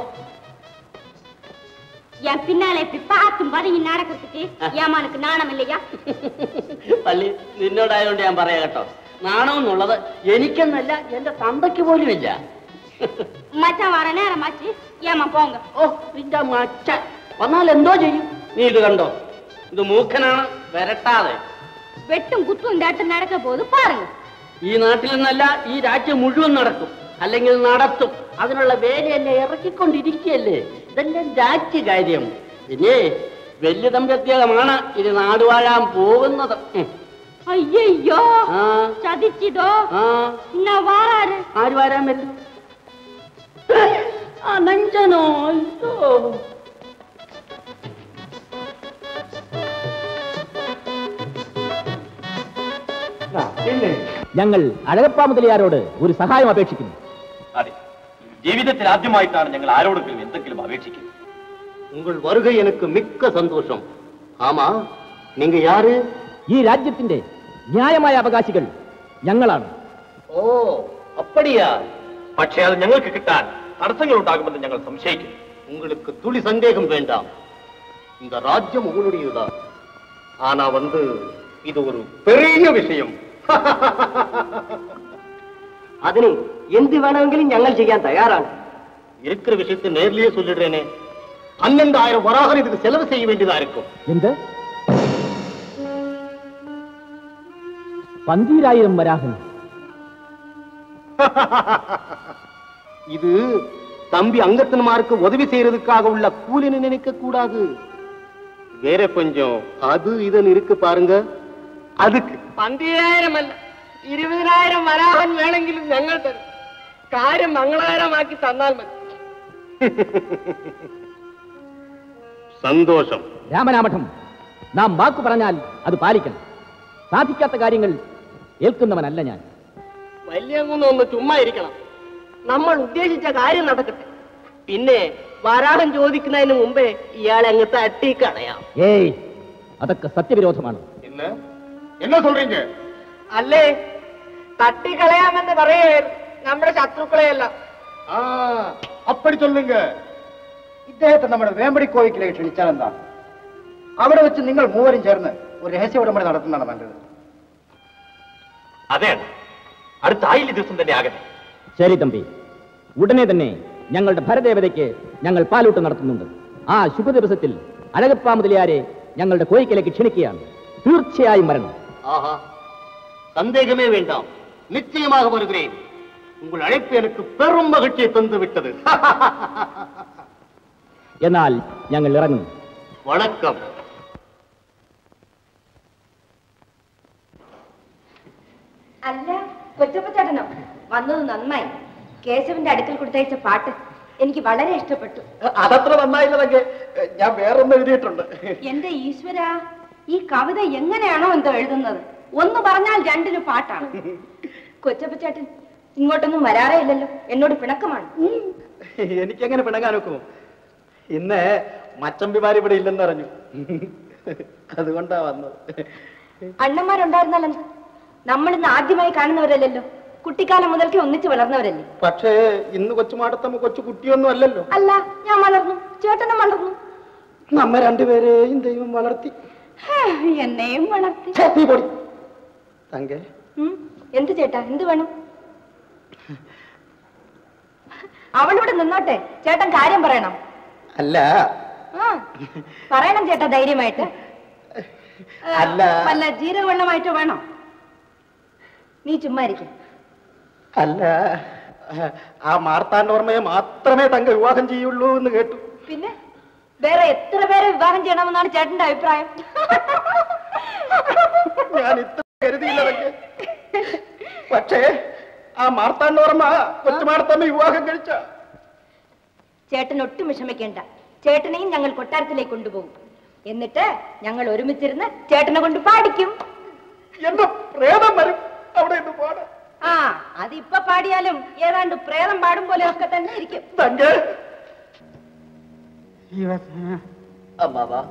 என் பின்னால இப்படி பார்த்தும் பதுங்கி நடக்கிறதுக்கு ஏமானுக்கு நாணம் இல்லையா പള്ളി നിന്നോടായതുകൊണ്ട് ഞാൻ പറയാം കേട്ടോ നാണമെന്നുള്ളത് എനിക്കെന്നല്ല എന്റെ തന്തയ്ക്ക് പോലും ഇല്ല மச்சான் வர நேரமாச்சு ஏமா போங்க ഓ നിന്റെ മച്ച വന്നാൽ എന്തോ ചെയ്യും നീ ഇത് കണ്ടോ ഇത് മൂക്കനാണ് വരട്ടാതെ வெட்டும் குத்தும் இந்த இடத்துல நடக்க போது பாருங்க ഈ നാട്ടിൽ നിന്നല്ല ഈ രാജ്യം മുഴുവൻ നടക്കും അല്ലെങ്കിൽ നടത്തും അതിനുള്ള വേലയല്ലേ ഇറക്കിക്കൊണ്ടിരിക്കുകയല്ലേ ഇതെല്ലാം രാജ്യകാര്യം പിന്നെ വലിയ പ്രത്യേകമാണ് ഇത് നാടുവാഴാൻ പോകുന്നത് ഉം. ஐயோ ആ சதிச்சிதோ ആ இன்னும் வாராரு ആര് വരാൻ പറ്റും അനഞ്ചനോ അയ്യോ ഞങ്ങൾ അഴകപ്പ മുതലിയാരോട് ഒരു സഹായം അപേക്ഷിക്കുന്നു അതെ ജീവിതത്തിൽ ആദ്യമായിട്ടാണ് ഞങ്ങൾ ആരോടെങ്കിലും എന്തെങ്കിലും അപേക്ഷിക്കുന്നത് உங்கள் வருகை எனக்கு மிக்க சந்தோஷம் ஆமா நீங்க யாரு ഈ രാജ്യത്തിന്റെ ന്യായമായ അവകാശികൾ ഞങ്ങളാണ് ஓ அப்படியா പക്ഷേ അത് ഞങ്ങൾക്ക് കിട്ടാൻ തടസ്സങ്ങൾ ഉണ്ടാകുമെന്ന് ഞങ്ങൾ സംശയിക്കുന്നു உங்களுக்கு துளி சந்தேகம் வேண்டாம் இந்த ராஜ்யம் உங்களுடையதுதான் ஆனா வந்து இது ஒரு பெரிய விஷயம் അതിനും എന്ത് വേണമെങ്കിലും ഞങ്ങൾ ചെയ്യാൻ തയ്യാറാണ് இருக்கிற விஷயத்தை நேர்லயே சொல்லிடுறேனே பன்னெண்டாயிரம் வராகர் இதுக்கு செலவு செய்ய வேண்டியதா இருக்கும் എന്ത് പന്തീരായിരം വരാഹൻ இது தம்பி அங்கத்தன்மாருக்கு உதவி செய்யறதுக்காக உள்ள கூலின்னு நினைக்க கூடாது வேற கொஞ்சம் அது இதுன்னு இருக்கு பாருங்க அதுக்கு പന്തിരായിരം അല്ല ഇരുപതിനായിരം വരാഹൻ വേണമെങ്കിലും ഞങ്ങൾ തരും കാര്യം മംഗളകരമാക്കി തന്നാൽ മതി சந்தோஷம் രാമനാമഠം നാം വാക്കു പറഞ്ഞാൽ അത് പാലിക്കണം സാധിക്കാത്ത കാര്യങ്ങൾ ഏൽക്കുന്നവനല്ല ഞാൻ വലിയ ഒന്ന് ചുമ്മാ ഇരിക്കണം നമ്മൾ ഉദ്ദേശിച്ച കാര്യം നടക്കട്ടെ പിന്നെ വരാഹം ചോദിക്കുന്നതിന് മുമ്പേ ഇയാളെ അങ്ങ് തട്ടിക്കളയാം ഏയ് അതൊക്കെ സത്യവിരോധമാണ് என்ன என்ன சொல்றீங்க അല്ലേ തട്ടിക്കളയാമെന്ന് പറയേ നമ്മുടെ ശത്രുക്കളെയല്ല ஆ, அப்படி சொல்லுங்க ഇദ്ദേഹത്തെ നമ്മുടെ വേമ്പടി കോയിക്കിലേക്ക് ക്ഷണിച്ചാൽ എന്താ അവിടെ വെച്ച് നിങ്ങൾ മൂവരും ചേർന്ന് ഒരു രഹസ്യ ഉടമ്പടി നടത്തുന്നതാണ് നല്ലത് അതെ അടുത്ത ആയില്യ ദിവസം തന്നെ ആകട്ടെ ശരി തമ്പി ഉടനെ തന്നെ ഞങ്ങളുടെ ഭരദേവതയ്ക്ക് ഞങ്ങൾ പാലൂട്ട് നടത്തുന്നുണ്ട് ആ ശുഭദിവസത്തിൽ അഴകപ്പ മുതലിയാരെ ഞങ്ങളുടെ കോയിക്കലേക്ക് ക്ഷണിക്കുകയാണ് തീർച്ചയായും വരണം ஆஹா சந்தேகமே வேண்டாம் நிச்சயமாக வருகிறேன் உங்கள் அழைப்பு எனக்கு பெரும் மகிழ்ச்சியை தந்து விட்டது എന്നാൽ ഞങ്ങൾ ഇറങ്ങുന്നു வணக்கம் അല്ല കൊച്ചപ്പച്ചേട്ടനോ വന്നത് നന്നായി കേശവന്റെ അടുക്കൽ കൊടുത്തയച്ച പാട്ട് എനിക്ക് വളരെ ഇഷ്ടപ്പെട്ടു അതത്ര നന്നായില്ലതൊക്കെ ഞാൻ വേറൊന്ന് എഴുതിയിട്ടുണ്ട് എന്റെ ഈശ്വര ഈ കവിത എങ്ങനെയാണോ എന്തോ എഴുതുന്നത് ഒന്ന് പറഞ്ഞാൽ രണ്ടിന് പാട്ടാണ് കൊച്ചപ്പച്ചേട്ടൻ ഇങ്ങോട്ടൊന്നും വരാറേ ഇല്ലല്ലോ എന്നോട് പിണക്കമാണ് എനിക്കെങ്ങനെ പിണങ്ങാൻ ഒക്കുമോ ഇന്ന് മച്ചമ്പിമാർ ഇവിടെ ഇല്ലെന്ന് അറിഞ്ഞു അതുകൊണ്ടാ വന്നത് അണ്ണന്മാരുണ്ടായിരുന്നല്ലോ നമ്മൾ ഇന്ന് ആദ്യമായി കാണുന്നവരല്ലല്ലോ കുട്ടിക്കാലം മുതൽക്കേ ഒന്നിച്ച് വളർന്നവരല്ലേ പക്ഷേ ഇന്ന് കൊച്ചു മാടത്തമ്മ കൊച്ചു കുട്ടിയൊന്നും അല്ലല്ലോ അല്ല ഞാൻ വളർന്നു ചേട്ടനും വളർന്നു നമ്മ രണ്ടുപേരെയും ദൈവം വളർത്തി ഹാ, എന്നെയും വളർത്തി ഛെ, നീ പൊടി തങ്കേ ഉം, എന്ത് ചേട്ടാ എന്ത് വേണം അവളിവിടെ നിന്നോട്ടെ ചേട്ടൻ കാര്യം പറയണം അല്ല ആ പറയണം ചേട്ടാ ധൈര്യമായിട്ട് ആ, അല്ല. വല്ല ജീരക വെള്ളമായിട്ട് വേണോ നീ ചുമ്മാ ഇരിക്കും അല്ല ആ മാർത്താണ്ഡവർമ്മയെ മാത്രമേ തങ്ക വിവാഹം ചെയ്യുള്ളൂ എന്ന് കേട്ടു പിന്നെ വേറെ എത്ര പേരെ വിവാഹം ചെയ്യണമെന്നാണ് ചേട്ടന്റെ അഭിപ്രായം ഞാൻ ഇത്ര കരുതിയില്ല തങ്കെ പക്ഷേ ആ മാർത്താണ്ഡവർമ്മ കൊച്ചുമാർത്തമ്മ വിവാഹം കഴിച്ച ചേട്ടൻ ഒട്ടും വിഷമിക്കേണ്ട ചേട്ടനെയും ഞങ്ങൾ കൊട്ടാരത്തിലേക്ക് കൊണ്ടുപോകും എന്നിട്ട് ഞങ്ങൾ ഒരുമിച്ചിരുന്ന് ചേട്ടനെ കൊണ്ട് പാടിക്കും എന്റെ പ്രേതം വരും അവിടെ നിന്ന് പാടാം ആ അതിപ്പൊ പാടിയാലും ഏതാണ്ട് പ്രേതം പാടും പോലെ ഒക്കെ തന്നെ ഇരിക്കും തങ്കെ അമ്മാവാ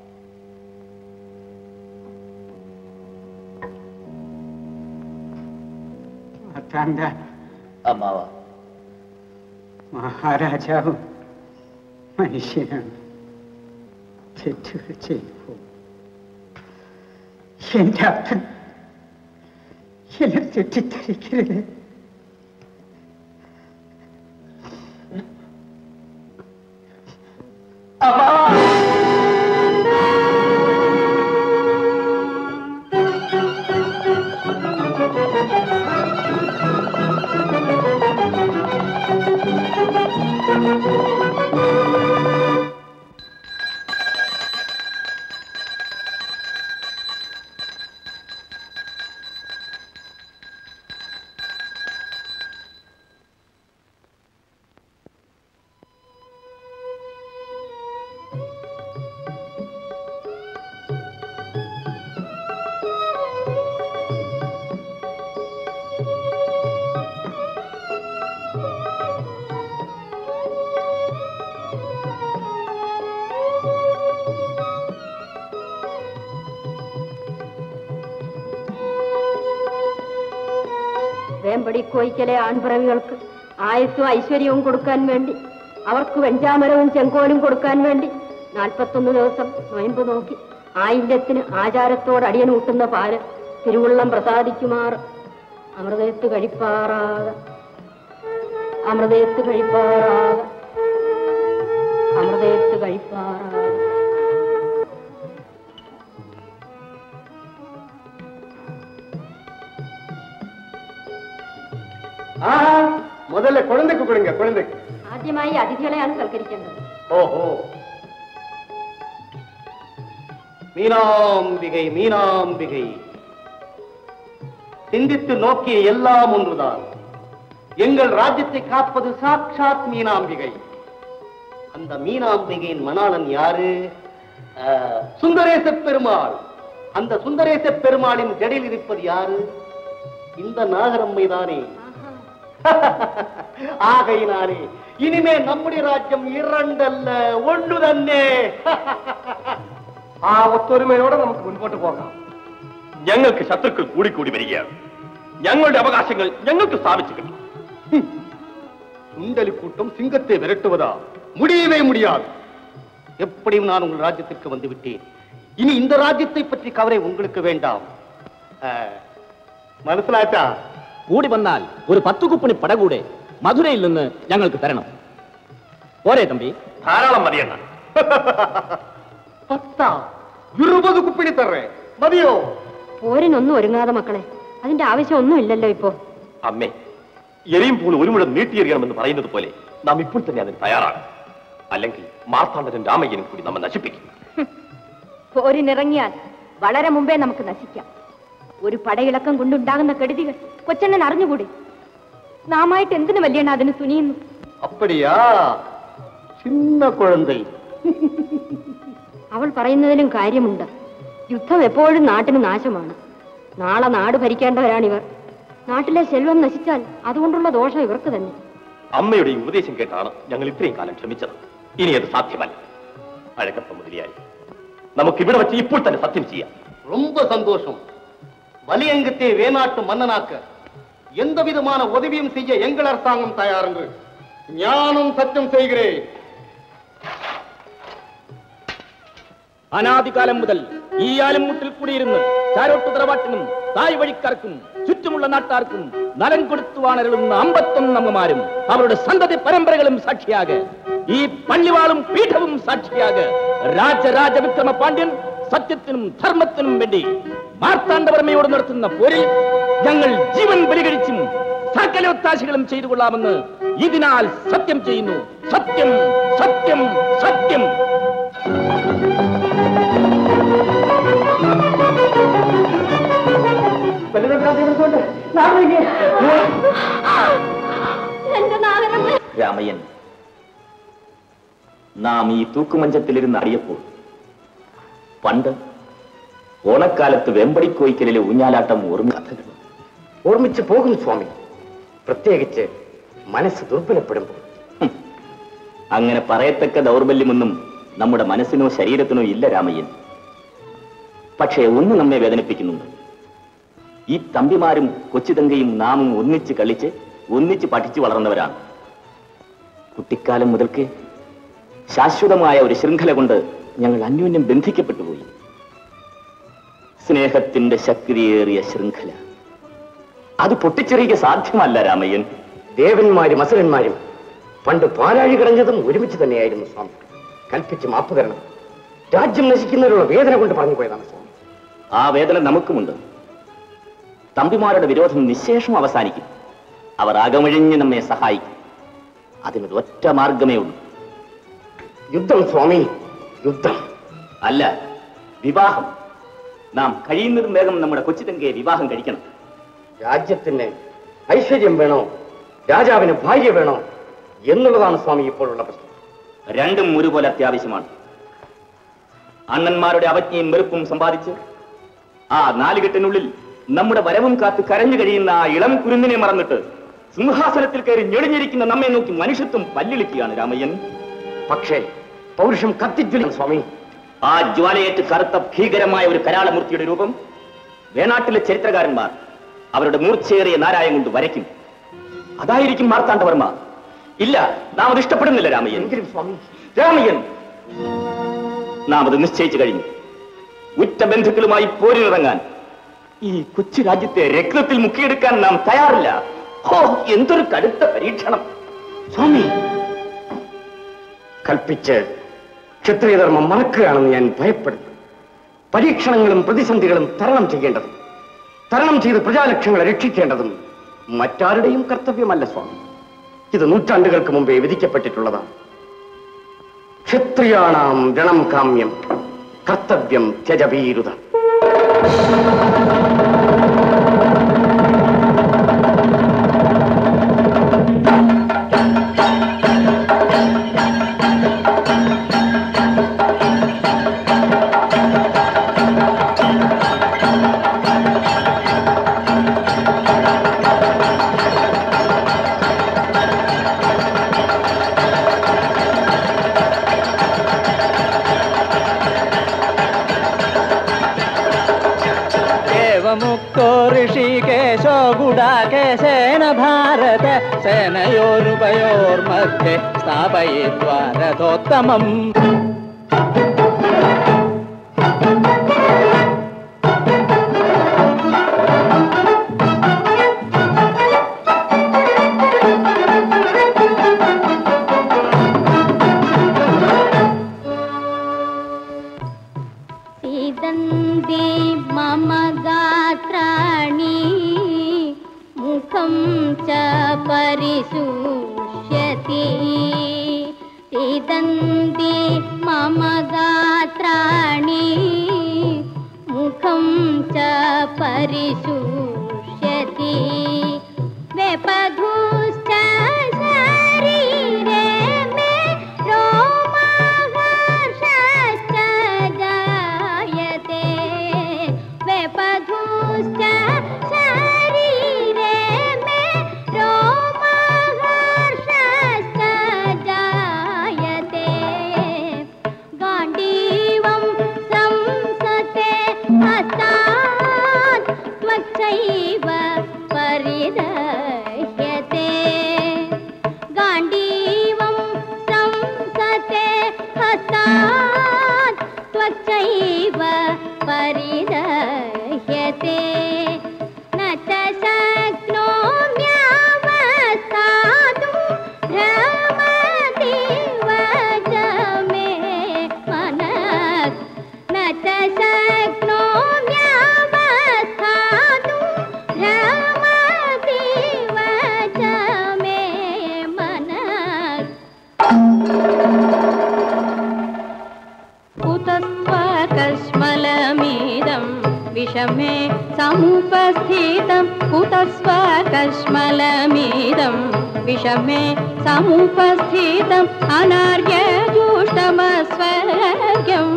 മാർത്താണ്ഡ അമ്മാവാ മഹാരാജാവും മനുഷ്യനാണ് തെറ്റുകൾ ചെയ്തു എന്റെ അപ്പൻ എന്നെ തെറ്റിദ്ധരിക്കരുത് വേമ്പടി കോയിക്കലെ ആൺപിറവികൾക്ക് ആയുസ്സും ഐശ്വര്യവും കൊടുക്കാൻ വേണ്ടി അവർക്ക് വെഞ്ചാമരവും ചെങ്കോലും കൊടുക്കാൻ വേണ്ടി നാൽപ്പത്തൊന്ന് ദിവസം നൊയമ്പ് നോക്കി ആയില്യത്തിന് ആചാരത്തോട് അടിയനൂട്ടുന്ന പാല് തിരുവുള്ളം പ്രസാദിക്കുമാർ അമൃതയത്ത് കഴിപ്പാറാക അമൃതയത്ത് കഴിപ്പാറാക അമൃതയത്ത് കഴിപ്പാറാക ആ முதல்ல குழந்தைக்கு கொடுங்க குழந்தைக்கு ആദ്യമായി അതിഥികളെയാണ് സൽക്കരിക്കേണ്ടത് ஓஹோ மீனாம்பிகை மீனாம்பிகை சிந்தித்து நோக்கிய எல்லாம் ஒன்றுதான் எங்கள் ராஜ்யத்தை காப்பது சாட்சாத் மீனாம்பிகை அந்த மீனாம்பிகையின் மணாளன் யாரு அஹ், சுந்தரேச பெருமாள் அந்த சுந்தரேச பெருமாளின் ஜடையில் இருப்பது யாரு இந்த நாகரம்மை தானே ஆகையினாலே இனிமே நம்முடைய ராஜ்யம் இரண்டல்ல ஒண்ணு തന്നെ ആ ഒത്തൊരുമയോടെ നമുക്ക് മുൻപോട്ട് പോകാം ഞങ്ങൾക്ക് ശത്രുക്കൾ കൂടിക്കൂടി വരികയാണ് ഞങ്ങളുടെ അവകാശങ്ങൾ ഞങ്ങൾക്ക് സ്ഥാപിച്ചു കിട്ടും சுண்டலி சிங்கத்தை விரட்டுவதா முடியவே முடியாது எப்படியும் நான் உங்கள் ராஜ்யத்திற்கு வந்து விட்டேன் இனி இந்த ராஜ்யத்தை பற்றி கவலை உங்களுக்கு வேண்டாம் മനസ്സിലാച്ചാ കൂടി വന്നാൽ ഒരു പത്തു കുപ്പണി പട കൂടെ മധുരയിൽ നിന്ന് ഞങ്ങൾക്ക് തരണം പോരെ തമ്പി ധാരാളം മതിയെണ്ണ പത്താ ഇരുപത് കുപ്പിണി തറേ മതിയോ പോരിനൊന്നും ഒരുങ്ങാതെ മക്കളെ അതിന്റെ ആവശ്യമൊന്നും ഇല്ലല്ലോ ഇപ്പോ അമ്മേ എരിയുമ്പോൾ ഒരു മുഴം നീട്ടിയെറിയണമെന്ന് പറയുന്നത് പോലെ നാം ഇപ്പോൾ തന്നെ അതിന് തയ്യാറാണ് അല്ലെങ്കിൽ മാർത്താണ്ഡനും രാമയ്യനും കൂടി നമ്മെ നശിപ്പിക്കും പോരിനിറങ്ങിയാൽ വളരെ മുമ്പേ നമുക്ക് നശിക്കാം ഒരു പടയിളക്കം കൊണ്ടുണ്ടാകുന്ന കെടുതികൾ കൊച്ചണ്ണൻ അറിഞ്ഞുകൂടി നാമായിട്ട് എന്തിനു വല്യണ്ണ അതിന് തുനിയുന്നു அப்படியா சின்ன குழந்தை അവൾ പറയുന്നതിലും കാര്യമുണ്ട് യുദ്ധം എപ്പോഴും നാട്ടിന് നാശമാണ് നാളെ നാട് ഭരിക്കേണ്ടവരാണിവർ നാട്ടിലെ സെൽവം നശിച്ചാൽ അതുകൊണ്ടുള്ള ദോഷം ഇവർക്ക് തന്നെ അമ്മയുടെ ഈ ഉപദേശം കേട്ടാണ് ഞങ്ങൾ ഇത്രയും കാലം ക്ഷമിച്ചത് ഇനി അത് സാധ്യമല്ല അഴകപ്പ മുതലിയായി നമുക്ക് ഇവിടെ വെച്ച് ഇപ്പോൾ തന്നെ സത്യം ചെയ്യാം ரொம்ப சந்தோஷம் வலியங்கத்தை வேணாட்டு மன்னனாக்க எந்த விதமான உதவியும் செய்ய எங்கள் அரசாங்கம் தயார் என்று ஞானம் சத்தியம் செய்கிறேன் അനാദികാലം മുതൽ ഈ ആലുംമുട്ടിൽ കൂടിയിരുന്ന് ചാരോട്ട് തറവാട്ടിനും തായ് വഴിക്കാർക്കും ചുറ്റുമുള്ള നാട്ടാർക്കും നലം കൊടുത്തു വാണരുളുന്ന അമ്പത്തൊന്ന് അമ്മമാരും അവരുടെ സന്തതി പരമ്പരകളും സാക്ഷിയാകെ ഈ പള്ളിവാളും പീഠവും സാക്ഷിയാകെ രാജരാജ വിക്രമ പാണ്ഡ്യൻ സത്യത്തിനും ധർമ്മത്തിനും വേണ്ടി മാർത്താണ്ഡവർമ്മയോട് നടത്തുന്ന പോരിൽ ഞങ്ങൾ ജീവൻ ബലികഴിച്ചും സകല ഒത്താശകളും ചെയ്തു കൊള്ളാമെന്ന് ഇതിനാൽ സത്യം ചെയ്യുന്നു സത്യം സത്യം സത്യം എന്റെ നാഗരമ്മ രാമയ്യൻ നാം ഈ തൂക്കുമഞ്ചത്തിലിരുന്ന് അറിയപ്പോൾ പണ്ട് ഓണക്കാലത്ത് വെമ്പടിക്കോയ്ക്കലിലെ ഊഞ്ഞാലാട്ടം ഓർമ്മ കഥകൾ ഓർമ്മിച്ചു പോകും സ്വാമി പ്രത്യേകിച്ച് മനസ്സ് ദുർബലപ്പെടുമ്പോൾ അങ്ങനെ പറയത്തക്ക ദൗർബല്യമൊന്നും നമ്മുടെ മനസ്സിനോ ശരീരത്തിനോ ഇല്ല രാമയ്യൻ പക്ഷേ ഒന്ന് നമ്മെ വേദനിപ്പിക്കുന്നുണ്ട് ഈ തമ്പിമാരും കൊച്ചുതങ്കയും നാമും ഒന്നിച്ച് കളിച്ച് ഒന്നിച്ച് പഠിച്ചു വളർന്നവരാണ് കുട്ടിക്കാലം മുതൽക്ക് ശാശ്വതമായ ഒരു ശൃംഖല കൊണ്ട് ഞങ്ങൾ അന്യോന്യം ബന്ധിക്കപ്പെട്ടു പോയി സ്നേഹത്തിന്റെ ശക്തിയേറിയ ശൃംഖല അത് പൊട്ടിച്ചെറിയുക സാധ്യമല്ല രാമയ്യൻ ദേവന്മാരും അസുരന്മാരും പണ്ട് പാലാഴി കിടഞ്ഞതും ഒരുമിച്ച് തന്നെയായിരുന്നു സ്വാമി കൽപ്പിച്ച് മാപ്പ് തരണം രാജ്യം നശിക്കുന്നതിനുള്ള വേദന കൊണ്ട് പറഞ്ഞു പോയതാണ് സ്വാമി ആ വേദന നമുക്കുമുണ്ട് തമ്പിമാരുടെ വിരോധം നിശേഷം അവസാനിക്കും അവർ അകമഴിഞ്ഞ് നമ്മെ സഹായിക്കും അതിനൊരു ഒറ്റ മാർഗമേ ഉള്ളൂ യുദ്ധം സ്വാമി യുദ്ധം അല്ല വിവാഹം നാം കഴിയുന്നതും വേഗം നമ്മുടെ കൊച്ചുതങ്കയെ വിവാഹം കഴിക്കണം രാജ്യത്തിന് ഐശ്വര്യം വേണോ രാജാവിന് ഭാര്യ വേണോ എന്നുള്ളതാണ് സ്വാമി ഇപ്പോഴുള്ള പ്രശ്നം രണ്ടും ഒരുപോലെ അത്യാവശ്യമാണ് അണ്ണന്മാരുടെ അവജ്ഞയും വെറുപ്പും സമ്പാദിച്ച് ആ നാലുകെട്ടിനുള്ളിൽ നമ്മുടെ വരവും കാത്ത് കരഞ്ഞു കഴിയുന്ന ആ ഇളം കുരുന്നിനെ മറന്നിട്ട് സിംഹാസനത്തിൽ കയറി ഞെളിഞ്ഞിരിക്കുന്ന നമ്മെ നോക്കി മനുഷ്യത്വം പല്ലിളിക്കുകയാണ് രാമയ്യൻ പക്ഷേ പൗരുഷം കത്തിജ്വലിക്കും സ്വാമി ആ ജ്വാലയേറ്റ് കറുത്ത ഭീകരമായ ഒരു കരാളമൂർത്തിയുടെ രൂപം വേണാട്ടിലെ ചരിത്രകാരന്മാർ അവരുടെ മൂർച്ചയേറിയ നാരായം കൊണ്ട് വരയ്ക്കും അതായിരിക്കും മാർത്താണ്ഡവർമ്മ ഇല്ല നാം അത് ഇഷ്ടപ്പെടുന്നില്ല രാമയ്യൻ എങ്കിലും സ്വാമി രാമയ്യൻ നാം അത് നിശ്ചയിച്ചു കഴിഞ്ഞു ഉറ്റ ബന്ധുക്കളുമായി പോരിനിറങ്ങാൻ ഈ കൊച്ചു രാജ്യത്തെ രക്തത്തിൽ മുക്കിയെടുക്കാൻ നാം തയ്യാറില്ല ഹോ എന്തൊരു കടുത്ത പരീക്ഷണം സ്വാമി കൽപ്പിച്ച് ക്ഷത്രിയധർമ്മം മറക്കുകയാണെന്ന് ഞാൻ ഭയപ്പെടുന്നു പരീക്ഷണങ്ങളും പ്രതിസന്ധികളും തരണം ചെയ്യേണ്ടതും തരണം ചെയ്ത് പ്രജാലക്ഷ്യങ്ങളെ രക്ഷിക്കേണ്ടതും മറ്റാരുടെയും കർത്തവ്യമല്ല സ്വാമി ഇത് നൂറ്റാണ്ടുകൾക്ക് മുമ്പേ വിധിക്കപ്പെട്ടിട്ടുള്ളതാണ് ക്ഷത്രിയാണാം രണം കാമ്യം കർത്തവ്യം ത്യജവീരുത एवमुक्तो ऋषिकेशो गुडाकेशेन भारत सेनयोरुभयोर्मध्ये स्थापयित्वा रथोत्तमम् सीदन्ति मम गात्राणि मुखं च परिशुष्यति सीदन्ति मम गात्राणि मुखं च परिशुष्यति वेपधुश्च शरीरे मे रोमाहर्षश्च जायते वेपधुश्च शरीरे मे रोमाहर्षश्च जायते गाण्डीवं संसते हस्तात् त्वच्चैव परिदह्यते गाण्डीवं संसते हस्तात् त्वच्चैव परिदह्यते न च शक्नोम्यवस्थातुं भ्रमतीव च मे मनः न च शक्नोम्यवस्थातुं भ्रमतीव च मे मनः कुतस्त्वकश्मलमिदं विषमे समुपस्थितं कुतस्त्वकश्मलमिदं विषमे समुपस्थितम् अनार्यजुष्टमस्वर्ग्यम्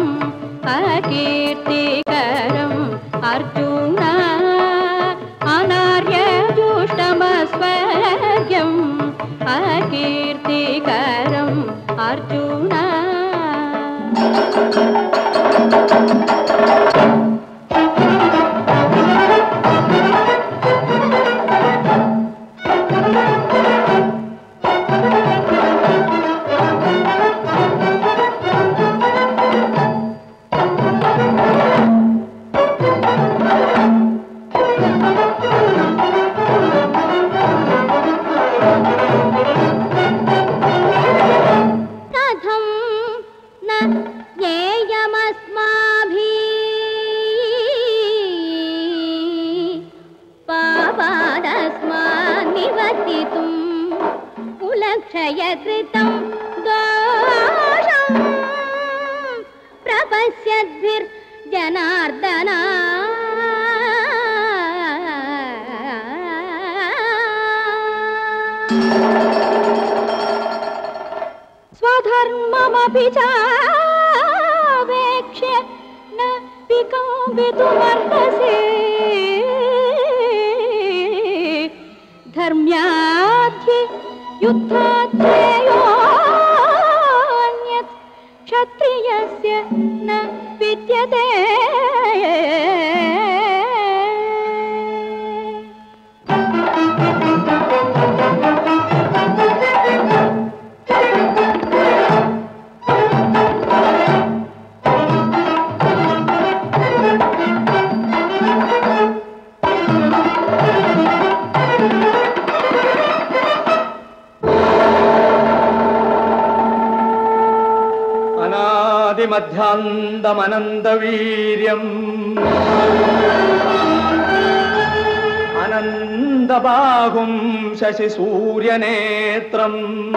अकीर्तिकरम् अर्जुन अनार्यजुष्टमस्वर्ग्यम् अकीर्तिकरम् अर्जुन कथं न ज्ञेयमस्माभिः पापादस्मान् निवर्तितुम् कुलक्षयकृतं दोषम् प्रपश्यद्भिर्जनार्दना स्वधर्ममपि चावेक्ष्य न विकम्पितुमर्हसि धर्म्याध्ये युद्धाध्ययोऽन्यत् क्षत्रियस्य न विद्यते അനാദിമധ്യാന്തമനന്തവീര്യം അനന്തബാഹും ശശിസൂര്യനേത്രം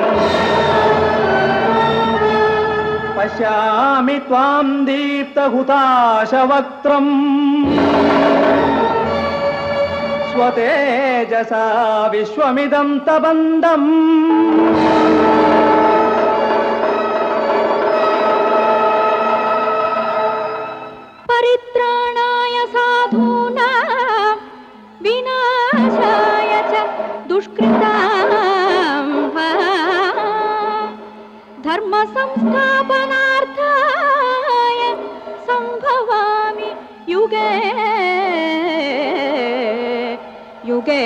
പശ്യാമി ത്വാം ദീപ്തഹുതാശവക്ത്രം സ്വതേജസാ വിശ്വമിദം തബന്ധം परित्राणाय साधूनां विनाशाय च दुष्कृतां धर्मसंस्थापनार्थाय सम्भवामि युगे युगे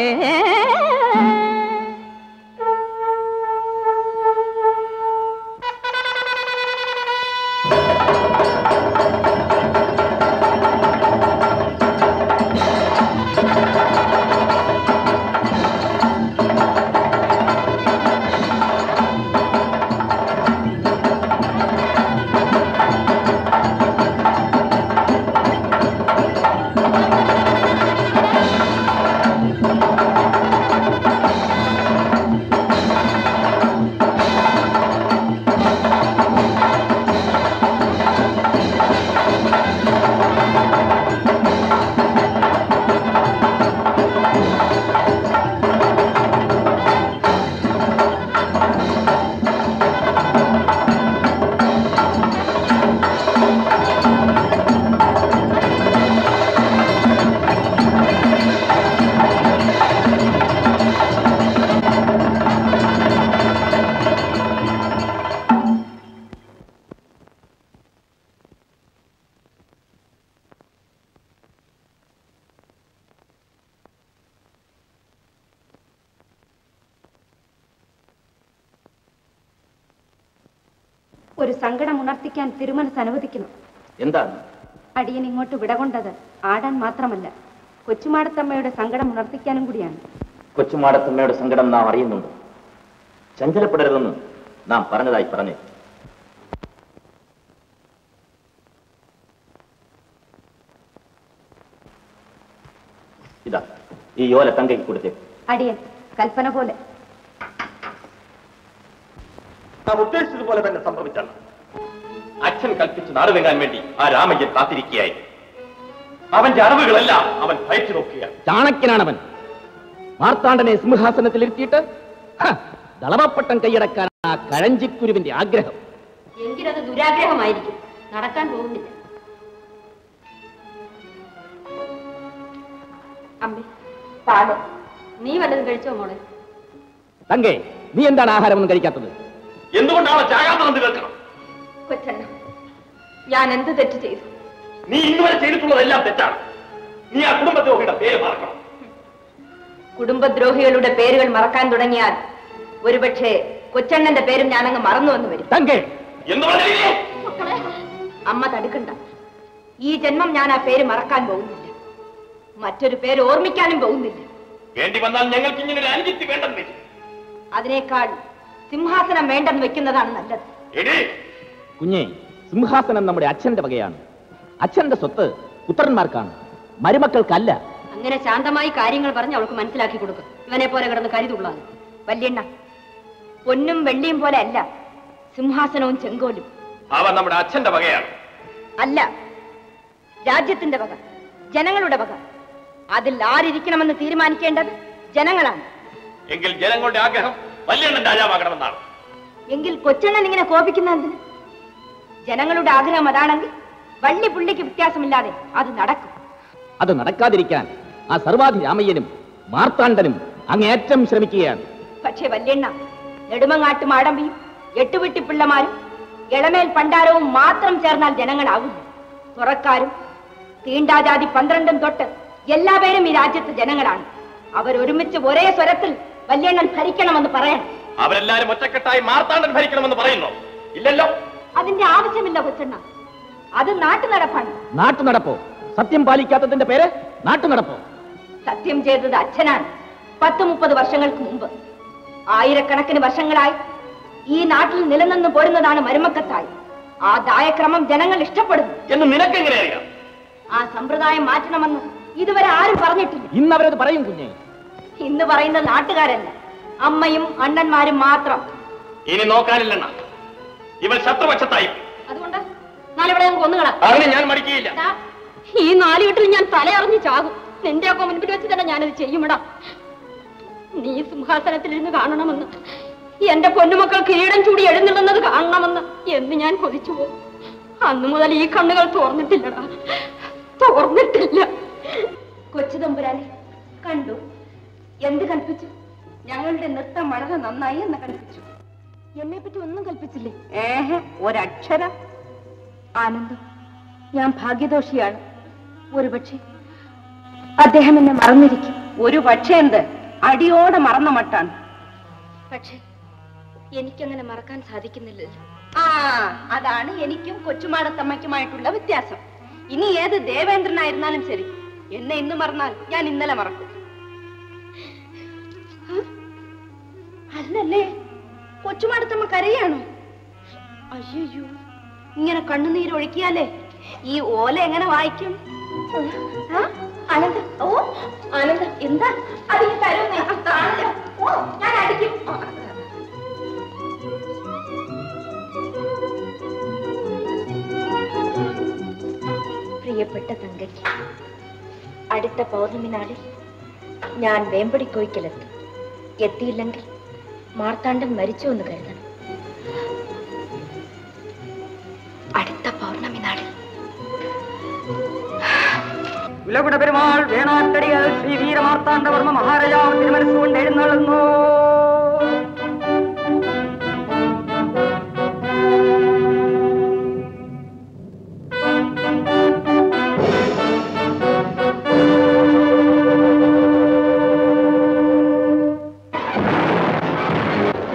ഒരു സങ്കടം ഉണർത്തിക്കാൻ തിരുമനസ് അനുവദിക്കണം എന്താണ് അടിയൻ ഇങ്ങോട്ട് വിടകൊണ്ടത് ആടാൻ മാത്രമല്ല കൊച്ചുമാടത്തമ്മയുടെ സങ്കടം ഉണർത്തിക്കാനും കൂടിയാണ് കൊച്ചുമാടത്തമ്മയുടെ സങ്കടം നാം അറിയുന്നുണ്ട് ചഞ്ചലപ്പെടരുതെന്ന് നാം പറഞ്ഞതായി പറഞ്ഞു ഇതാ ഈ ഓല തങ്കയ്ക്ക് കൊടുത്തേ അടിയൻ കൽപ്പന പോലെ നാം ഉദ്ദേശിച്ചതുപോലെ തന്നെ സംഭവിച്ചാണ് അച്ഛൻ കൽപ്പിച്ച് നാടുവെങ്ങാൻ വേണ്ടി ആ രാമയ്യൻ കാത്തിരിക്കുകയായി അവന്റെ അറിവുകളെല്ലാം അവൻ ഭയച്ചു നോക്കുകയാണ് ചാണക്യനാണവൻ മാർത്താണ്ഡനെ സിംഹാസനത്തിലിരുത്തിയിട്ട് ഹ, ദളവപ്പട്ടം കൈയടക്കാൻ ആ കഴഞ്ചിക്കുരുവിന്റെ ആഗ്രഹം എങ്കിലത് ദുരാഗ്രഹമായിരിക്കും നടക്കാൻ പോകുന്നില്ല അമ്മേ പാല് നീ വല്ലതും കഴിച്ചോ മോളെ തങ്കേ നീ എന്താണ് ആഹാരമൊന്നും കഴിക്കാത്തത് എന്തുകൊണ്ടാണ് ചാകാത്തതെന്ന് കേൾക്കണം കൊച്ചണ്ണ ഞാൻ എന്ത് തെറ്റ് ചെയ്തു നീ ഇന്നുവരെ ചെയ്തിട്ടുള്ളതെല്ലാം തെറ്റാണ് നീ ആ കുടുംബദ്രോഹിയുടെ പേര് മറക്കണം കുടുംബദ്രോഹികളുടെ പേരുകൾ മറക്കാൻ തുടങ്ങിയാൽ ഒരുപക്ഷെ കൊച്ചണ്ണന്റെ പേരും ഞാനങ്ങ് മറന്നു വന്നു വരും തങ്കേ എന്ന് പറഞ്ഞില്ലേ അമ്മ തടുക്കണ്ട ഈ ജന്മം ഞാൻ ആ പേര് മറക്കാൻ പോകുന്നില്ല മറ്റൊരു പേര് ഓർമ്മിക്കാനും പോകുന്നില്ല വേണ്ടി വന്നാൽ ഞങ്ങൾക്ക് ഇങ്ങനെ ഒരു അനുജിത്തി വേണ്ടെന്ന് വെച്ചു അതിനേക്കാൾ സിംഹാസനം വേണ്ടെന്ന് വെക്കുന്നതാണ് നല്ലത് എടീ കുഞ്ഞെ സിംഹാസനം നമ്മുടെ അച്ഛന്റെ വകയാണ് അച്ഛന്റെ സ്വത്ത് പുത്രന്മാർക്കാണ് മരുമക്കൾക്കല്ല അങ്ങനെ ശാന്തമായി കാര്യങ്ങൾ പറഞ്ഞ് അവൾക്ക് മനസ്സിലാക്കി കൊടുക്കും ഇവനെ പോലെ കിടന്ന് കരുതുള്ളാണ് വല്യണ്ണ പൊന്നും വെള്ളിയും പോലെ അല്ല സിംഹാസനവും ചെങ്കോലും അവൻ നമ്മുടെ അച്ഛന്റെ വകയാണ് അല്ല രാജ്യത്തിന്റെ വക ജനങ്ങളുടെ വക അതിൽ ആരിരിക്കണമെന്ന് തീരുമാനിക്കേണ്ടത് ജനങ്ങളാണ് എങ്കിൽ ജനങ്ങളുടെ ആഗ്രഹം വല്യണ്ണൻ രാജാവാകണമെന്നാണ് എങ്കിൽ കൊച്ചണ്ണൻ ഇങ്ങനെ കോപിക്കുന്ന എന്തിന് ജനങ്ങളുടെ ആഗ്രഹം അതാണെങ്കിൽ വള്ളി പുള്ളിക്ക് വ്യത്യാസമില്ലാതെ അത് നടക്കും അത് നടക്കാതിരിക്കാൻ ആ സർവാധി രാമയ്യനും മാർത്താണ്ഡനും അങ്ങേയറ്റം ശ്രമിക്കുകയാണ് പക്ഷേ വല്യണ്ണ നെടുമങ്ങാട്ട് മാടമ്പിയും എട്ടുവിട്ടി പിള്ളമാരും ഇളമേൽ പണ്ടാരവും മാത്രം ചേർന്നാൽ ജനങ്ങളാവില്ല തുറക്കാരും തീണ്ടാജാതി പന്ത്രണ്ടും തൊട്ട് എല്ലാ പേരും ഈ രാജ്യത്ത് ജനങ്ങളാണ് അവരൊരുമിച്ച് ഒരേ സ്വരത്തിൽ വല്യണ്ണൻ ഭരിക്കണമെന്ന് പറയണം അവരെല്ലാരും ഒറ്റക്കെട്ടായി മാർത്താണ്ഡൻ ഭരിക്കണമെന്ന് പറയുന്നു ഇല്ലല്ലോ അതിന്റെ ആവശ്യമില്ല കൊച്ചണ്ണ അത് നാട്ടു നടപ്പാണ് നാട്ടു നടപ്പോ സത്യം പാലിക്കാത്തതിന്റെ പേര് നാട്ടു നടപ്പോ സത്യം ചെയ്തത് അച്ഛനാണ് പത്ത് മുപ്പത് വർഷങ്ങൾക്ക് മുമ്പ് ആയിരക്കണക്കിന് വർഷങ്ങളായി ഈ നാട്ടിൽ നിലനിന്ന് പോരുന്നതാണ് മരുമക്കത്തായി ആ ദായക്രമം ജനങ്ങൾ ഇഷ്ടപ്പെടുന്നു എന്ന് നിനക്കെങ്ങനെ അറിയാം ആ സമ്പ്രദായം മാറ്റണമെന്ന് ഇതുവരെ ആരും പറഞ്ഞിട്ടില്ല ഇന്ന് അവരത് പറയും കുഞ്ഞെ ഇന്ന് പറയുന്ന നാട്ടുകാരല്ല അമ്മയും അണ്ണന്മാരും മാത്രം ഇനി നോക്കാനില്ലെണ്ണ ഇവൻ ശത്രുപക്ഷത്തായി അതുകൊണ്ട് നാലിവിടെ ഞങ്ങൾക്ക് ഒന്നുകളാം അതിന് ഞാൻ മടിക്കുകയില്ല ഈ നാലുകെട്ടിൽ ഞാൻ തലയറിഞ്ഞ് ചാകും നിന്റെ ഒക്കെ മുൻപിൽ വെച്ച് തന്നെ ഞാനത് ചെയ്യുമിടാ നീ സിംഹാസനത്തിലിരുന്ന് കാണണമെന്ന് എന്റെ പൊന്നുമക്കൾ കിരീടം ചൂടി എഴുന്നള്ളുന്നത് കാണണമെന്ന് എന്ന് ഞാൻ കൊതിച്ചു പോകും അന്നു മുതൽ ഈ കണ്ണുകൾ തോർന്നിട്ടില്ലടാ തോർന്നിട്ടില്ല കൊച്ചു തമ്പുരാനെ കണ്ടു എന്ത് കൽപ്പിച്ചു ഞങ്ങളുടെ നൃത്തം വളരെ നന്നായി എന്ന് കൽപ്പിച്ചു എന്നെ പറ്റി ഒന്നും കൽപ്പിച്ചില്ലേ ഏഹ് ഒരക്ഷരം ആനന്ദം ഞാൻ ഭാഗ്യദോഷിയാണ് ഒരുപക്ഷെ അദ്ദേഹം എന്നെ മറന്നിരിക്കും ഒരു പക്ഷേ എന്ത് അടിയോടെ മറന്ന മട്ടാണ് പക്ഷേ എനിക്കങ്ങനെ മറക്കാൻ സാധിക്കുന്നില്ലല്ലോ ആ അതാണ് എനിക്കും കൊച്ചുമാടത്തമ്മയ്ക്കുമായിട്ടുള്ള വ്യത്യാസം ഇനി ഏത് ദേവേന്ദ്രനായിരുന്നാലും ശരി എന്നെ ഇന്ന് മറന്നാൽ ഞാൻ ഇന്നലെ മറക്കും ഹ? അല്ലല്ലേ കൊച്ചുമാടത്തമ്മ കരയാണോ അയ്യോ ഇങ്ങനെ കണ്ണുനീരൊഴുക്കിയാലേ ഈ ഓല എങ്ങനെ വായിക്കും ആ? ആനന്ദ ഓ ആനന്ദ എന്താ അത് ഈ തരുന്നേ ആനന്ദ ഓ ഞാൻ അടിക്കും ആ, പ്രിയപ്പെട്ട തങ്കയ്ക്ക് അടുത്ത പൗർണമി നാളിൽ ഞാൻ വേമ്പടിക്കോയ്ക്കലെത്തും എത്തിയില്ലെങ്കിൽ മാർത്താണ്ഡൻ മരിച്ചു എന്ന് കരുതണം അടുത്ത പൗർണമി നാളിൽ വിലകുട പെരുമാൾ വേണാട്ടടികൾ ശ്രീ വീരമാർത്താണ്ഡവർമ്മ മഹാരാജാവ് തിരുമനസ്സുകൊണ്ട് എഴുന്നള്ളുന്നു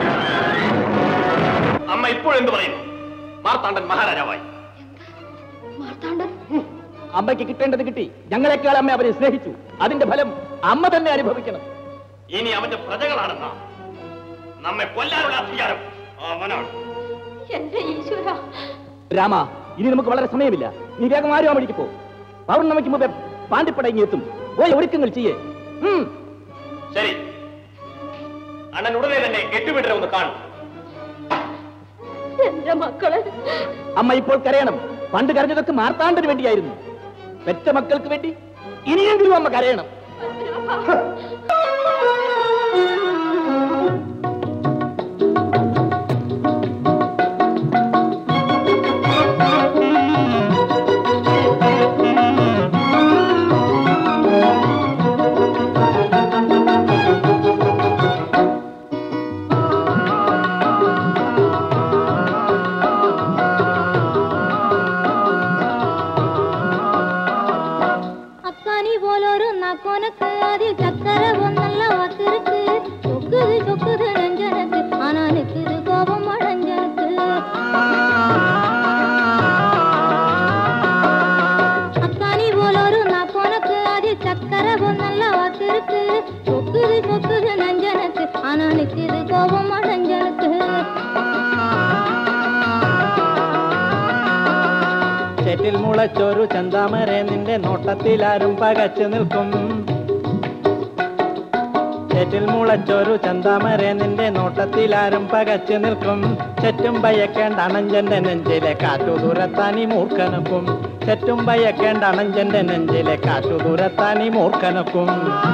അമ്മ ഇപ്പോൾ എന്ത് പറയുന്നു മാർത്താണ്ഡൻ മഹാരാജാവായി മാർത്താണ്ഡൻ അമ്മയ്ക്ക് കിട്ടേണ്ടത് കിട്ടി ഞങ്ങളെക്കാൾ അമ്മ അവരെ സ്നേഹിച്ചു അതിന്റെ ഫലം അമ്മ തന്നെ അനുഭവിക്കണം ഇനി അവന്റെ പ്രജകളാണ് നാം നമ്മെ കൊല്ലാനുള്ള അധികാരം അവനാണ് എന്റെ ഈശ്വര രാമ ഇനി നമുക്ക് വളരെ സമയമില്ല നീ വേഗം ആരും വഴിക്ക് പോ പൗർണമിക്ക് മുമ്പേ പാണ്ടിപ്പട ഇങ്ങ് എത്തും പോയി ഒരുക്കങ്ങൾ ചെയ്യേ ഉം. ശരി അണ്ണൻ ഉടനെ തന്നെ എട്ടുവിടരെ ഒന്ന് കാണും എന്റെ മക്കളെ അമ്മ ഇപ്പോൾ കരയണം പണ്ട് കരഞ്ഞതൊക്കെ മാർത്താണ്ടന് വേണ്ടിയായിരുന്നു പെറ്റ മക്കൾക്ക് വേണ്ടി ഇനിയെങ്കിലും അമ്മ കരയണം அக்கானி போலொரு நக்கோனக்கு அதில் சக்கரை ஒன்னல்ல வத்திருக்கு சொக்குது சொக்குது நெஞ்சனுக்கு ஆனா நிக்குது கோபம் அடைஞ்சனுக்கு அக்கானி போலொரு நக்கோனக்கு அதில் சக்கரை ஒன்னல்ல வத்திருக்கு சொக்குது சொக்குது நெஞ்சனுக்கு ஆனா நிக்குது கோபம் அடைஞ்சனுக்கு ചേറ്റിൽ മുളച്ചൊരു ചന്താമരെ നിന്റെ നോട്ടത്തിലാരും പകച്ചു നിൽക്കും ചേറ്റിൽ മുളച്ചൊരു ചന്താമരെ നിന്റെ നോട്ടത്തിലാരും പകച്ചു നിൽക്കും ചെറ്റും ഭയക്കേണ്ട അണഞ്ചന്റെ നെഞ്ചിലെ കാറ്റു ദൂരത്താനി മൂർഖനക്കും ചെറ്റും ഭയക്കേണ്ട അണഞ്ചന്റെ നെഞ്ചിലെ കാറ്റു ദൂരത്താനി മൂർഖനക്കും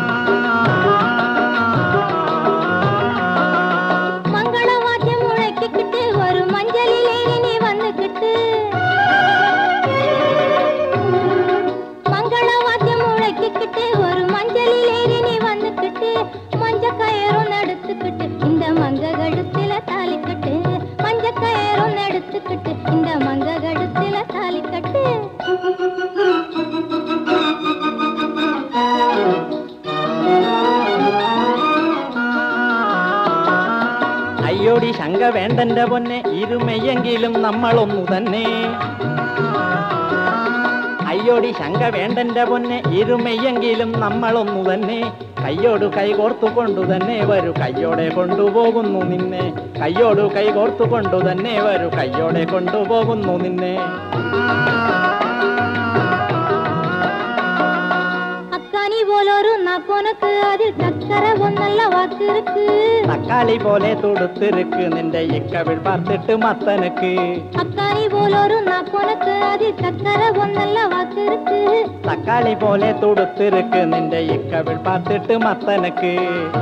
மங்கள வாத்தியம் முழக்கிக்கிட்டு ஒரு மஞ்சளிலே நீ வந்துக்கிட்டு மங்கள வாத்தியம் முழக்கிக்கிட்டு ஒரு மஞ்சளிலே நீ வந்துக்கிட்டு மஞ்ச கயரும் எடுத்துக்கிட்டு இந்த மங்க கழுத்தில தாலி கட்டு மஞ்ச கயரும் எடுத்துக்கிட்டு இந்த மங்க கழுத்தில தாலி கட்டு അയ്യോടി ശങ്ക വേണ്ടന്റെ പൊന്നെ ഇരുമയെങ്കിലും നമ്മളൊന്നു തന്നെ അയ്യോടി ശങ്ക വേണ്ടന്റെ പൊന്നെ ഇരുമയെങ്കിലും നമ്മളൊന്നു തന്നെ കയ്യോടു കൈകോർത്തു കൊണ്ടു തന്നെ വരൂ കയ്യോടെ കൊണ്ടുപോകുന്നു നിന്നെ കയ്യോടു കൈകോർത്തു കൊണ്ടു തന്നെ വരൂ കയ്യോടെ കൊണ്ടുപോകുന്നു നിന്നെ அக்கானி போலொரு நக்கோனக்கு அதில் சக்கரை ஒன்னல்ல வாத்திருக்கு തക്കാളി പോലെ തൊടുത്തിருக்கு നിന്റെ ഇക്കവിൾ പാർത്തിട്ട് മത്തനക്ക് அக்கானி போலொரு நக்கோனக்கு அதில் சக்கரை ஒன்னல்ல வாத்திருக்கு തക്കാളി പോലെ തൊടുത്തിருக்கு നിന്റെ ഇക്കവിൾ പാർത്തിട്ട് മത്തനക്ക്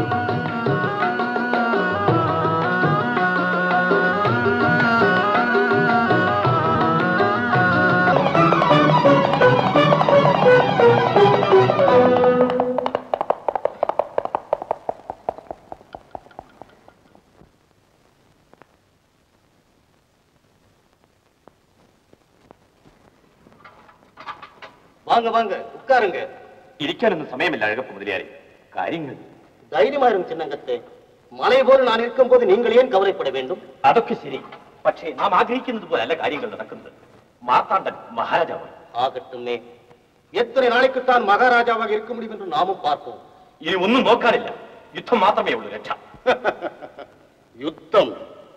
வாங்க வாங்க உட்காருங்க ഇരിക്കാനൊന്നും സമയമില്ല അഴകപ്പ് മുതലിയാരെ കാര്യങ്ങൾ தைரியமாயிரும் சின்னங்கத்தை மலை போல் நான் இருக்கும்போது நீங்கள் ஏன் கவலைப்பட வேண்டும் അതൊക്കെ ശരി പക്ഷേ നാം ആഗ്രഹിക്കുന്നത് പോലല്ല കാര്യങ്ങൾ നടക്കുന്നത് മാർത്താണ്ഡൻ മഹാരാജാവ് ஆகட்டுமே எத்தனை நாளைக்குத்தான் மகாராஜாவாக இருக்க முடியும் என்று நாமும் பார்ப்போம் ഇനി ഒന്നും നോക്കാനില്ല യുദ്ധം മാത്രമേ ഉള്ളൂ രക്ഷ யுத்தம்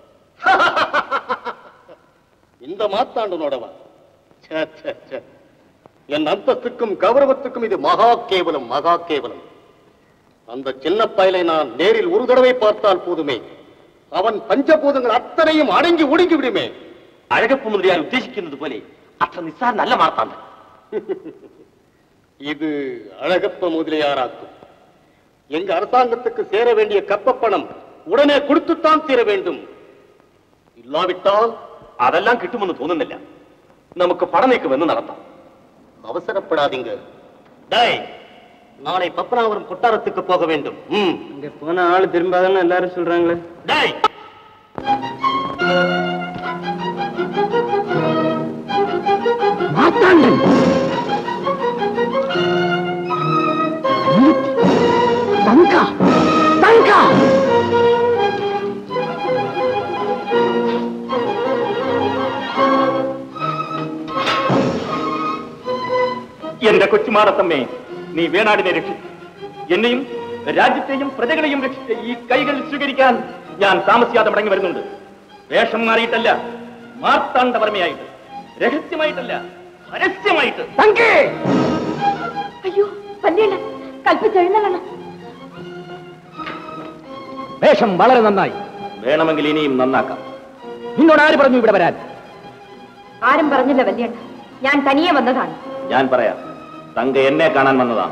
இந்த மாத்தாண்டனோடவா ச்சே, ச்சே, ச்சே. என் அந்தஸ்துக்கும் கௌரவத்துக்கும் இது மகா கேவலம் மகா கேவலம் அந்த சின்ன பயலை நான் நேரில் ஒரு தடவை பார்த்தால் போதுமே அவன் பஞ்சபூதங்கள் அத்தனையும் அடங்கி ஒடுங்கி விடுமே അഴകപ്പ് മുതലിയാർ ഉദ്ദേശിക്കുന്നത് പോലെ അത്ര നിസ്സാരനല്ല മാർത്താണ്ഡൻ இது அழகப்ப முதலியாராக்கும் எங்க அரசாங்கத்துக்கு சேர வேண்டிய கப்ப பணம் உடனே கொடுத்துத்தான் தீர வேண்டும் இல்லாவிட்டால் അതെല്ലാം കിട്ടുമെന്ന് തോന്നുന്നില്ല നമുക്ക് പടനീക്കമെന്ന് നടത്താം அவசரப்படாதீங்க டேய் நாளை பத்மநாபபுரம் கொட்டாரத்துக்கு போக வேண்டும் ம் இங்க போன ஆள் திரும்பாதான்னு எல்லாரும் சொல்றாங்களே டேய் மார்த்தாண்டன் தங்கா தங்கா എന്റെ കൊച്ചുമാടത്തമ്മേ നീ വേണാടിനെ രക്ഷിച്ചു എന്നെയും രാജ്യത്തെയും പ്രജകളെയും രക്ഷിച്ച ഈ കൈകൾ സ്വീകരിക്കാൻ ഞാൻ താമസിയാതെ മടങ്ങി വരുന്നുണ്ട് വേഷം മാറിയിട്ടല്ല മാർത്താണ്ഡവർമ്മയായിട്ട് രഹസ്യമായിട്ടല്ല പരസ്യമായിട്ട് അയ്യോ വല്യണ്ണ കൽപ്പിച്ചെഴുന്നള്ളണം വേഷം വളരെ നന്നായി വേണമെങ്കിൽ ഇനിയും നന്നാക്കാം നിന്നോട് ആര് പറഞ്ഞു ഇവിടെ വരാൻ ആരും പറഞ്ഞില്ല വല്യണ്ണ ഞാൻ തനിയെ വന്നതാണ് ഞാൻ പറയാം തങ്ക എന്നെ കാണാൻ വന്നതാണ്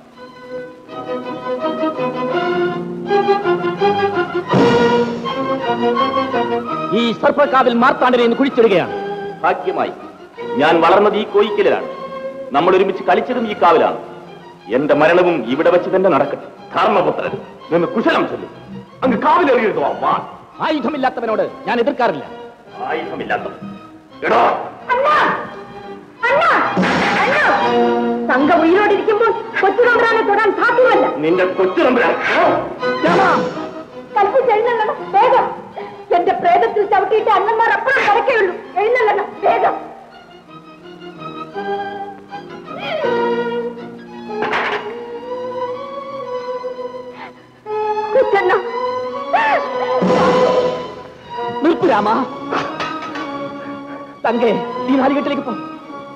ഈ സർപ്പക്കാവിൽ മാർത്താണ്ഡനെ ഇന്ന് കുഴിച്ചിടുകയാണ് ഭാഗ്യമായി ഞാൻ വളർന്നത് ഈ കോയിക്കലാണ് നമ്മൾ ഒരുമിച്ച് കളിച്ചതും ഈ കാവിലാണ് എന്റെ മരണവും ഇവിടെ വെച്ച് തന്നെ നടക്കട്ടെ ധർമ്മപുത്രൻ നിന്ന് കുശലം ചൊല്ലും അങ്ങ് കാവിലെറിയരുതോ വാ ആയുധമില്ലാത്തവനോട് ഞാൻ എതിർക്കാറില്ല ആയുധമില്ലാത്തവൻ എടോ തങ്ക ഉയിരോടിരിക്കുമ്പോൾ കൊച്ചുതമ്പുരാനെ തൊടാൻ സാധ്യമല്ല നിന്റെ കൊച്ചു നമ്പുരാൻ കൽപ്പിച്ചെഴുന്നള്ളണം വേഗം എന്റെ പ്രേതത്തിൽ ചവിട്ടിയിട്ട് അണ്ണന്മാർ അപ്പുറം കിടക്കയുള്ളൂ എഴുന്നള്ളണം വേഗം കുറ്റണ്ണ നിർത്തൂ രാമ തങ്കേ ഈ നാലുകെട്ടിലേക്ക് പോ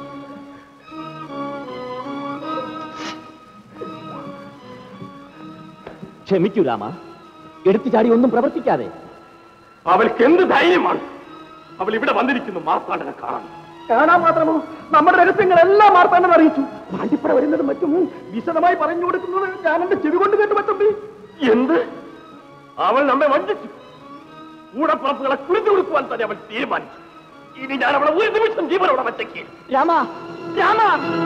ക്ഷമിക്കൂ രാമ എടുത്തു ചാടി ഒന്നും പ്രവർത്തിക്കാതെ അവൾക്ക് എന്ത് ധൈര്യമാണ് അവൾ ഇവിടെ വന്നിരിക്കുന്നു മാർത്താണ്ഡനെ കാണാൻ കാണാൻ മാത്രമോ നമ്മുടെ രഹസ്യങ്ങളെല്ലാം മാർത്താണ്ഡൻ അറിയിച്ചു പാണ്ടിപ്പട വരുന്നതും മറ്റും വിശദമായി പറഞ്ഞു കൊടുക്കുന്നത് ഞാൻ എന്റെ ചെവി കൊണ്ട് കേട്ടു പറ്റമ്പി എന്ത് അവൾ നമ്മെ വഞ്ചിച്ചു കൂടപ്പുറപ്പുകളെ കുളിച്ചു കൊടുക്കുവാൻ തന്നെ അവൾ തീരുമാനിച്ചു ഇനി ഞാൻ അവളെ ഒരു നിമിഷം ജീവനോടെ വച്ചേക്ക് രാമ രാമ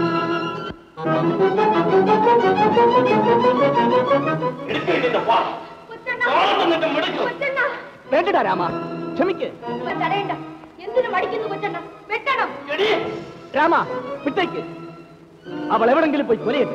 വേണ്ടടാ രാമ ക്ഷമിക്ക് തടയണ്ട എന്തിനു മടിക്കുന്നു കൊച്ചണ്ണ വെട്ടണം രാമ വിട്ടേക്ക് അവൾ എവിടെങ്കിലും പോയി കൊലയട്ടെ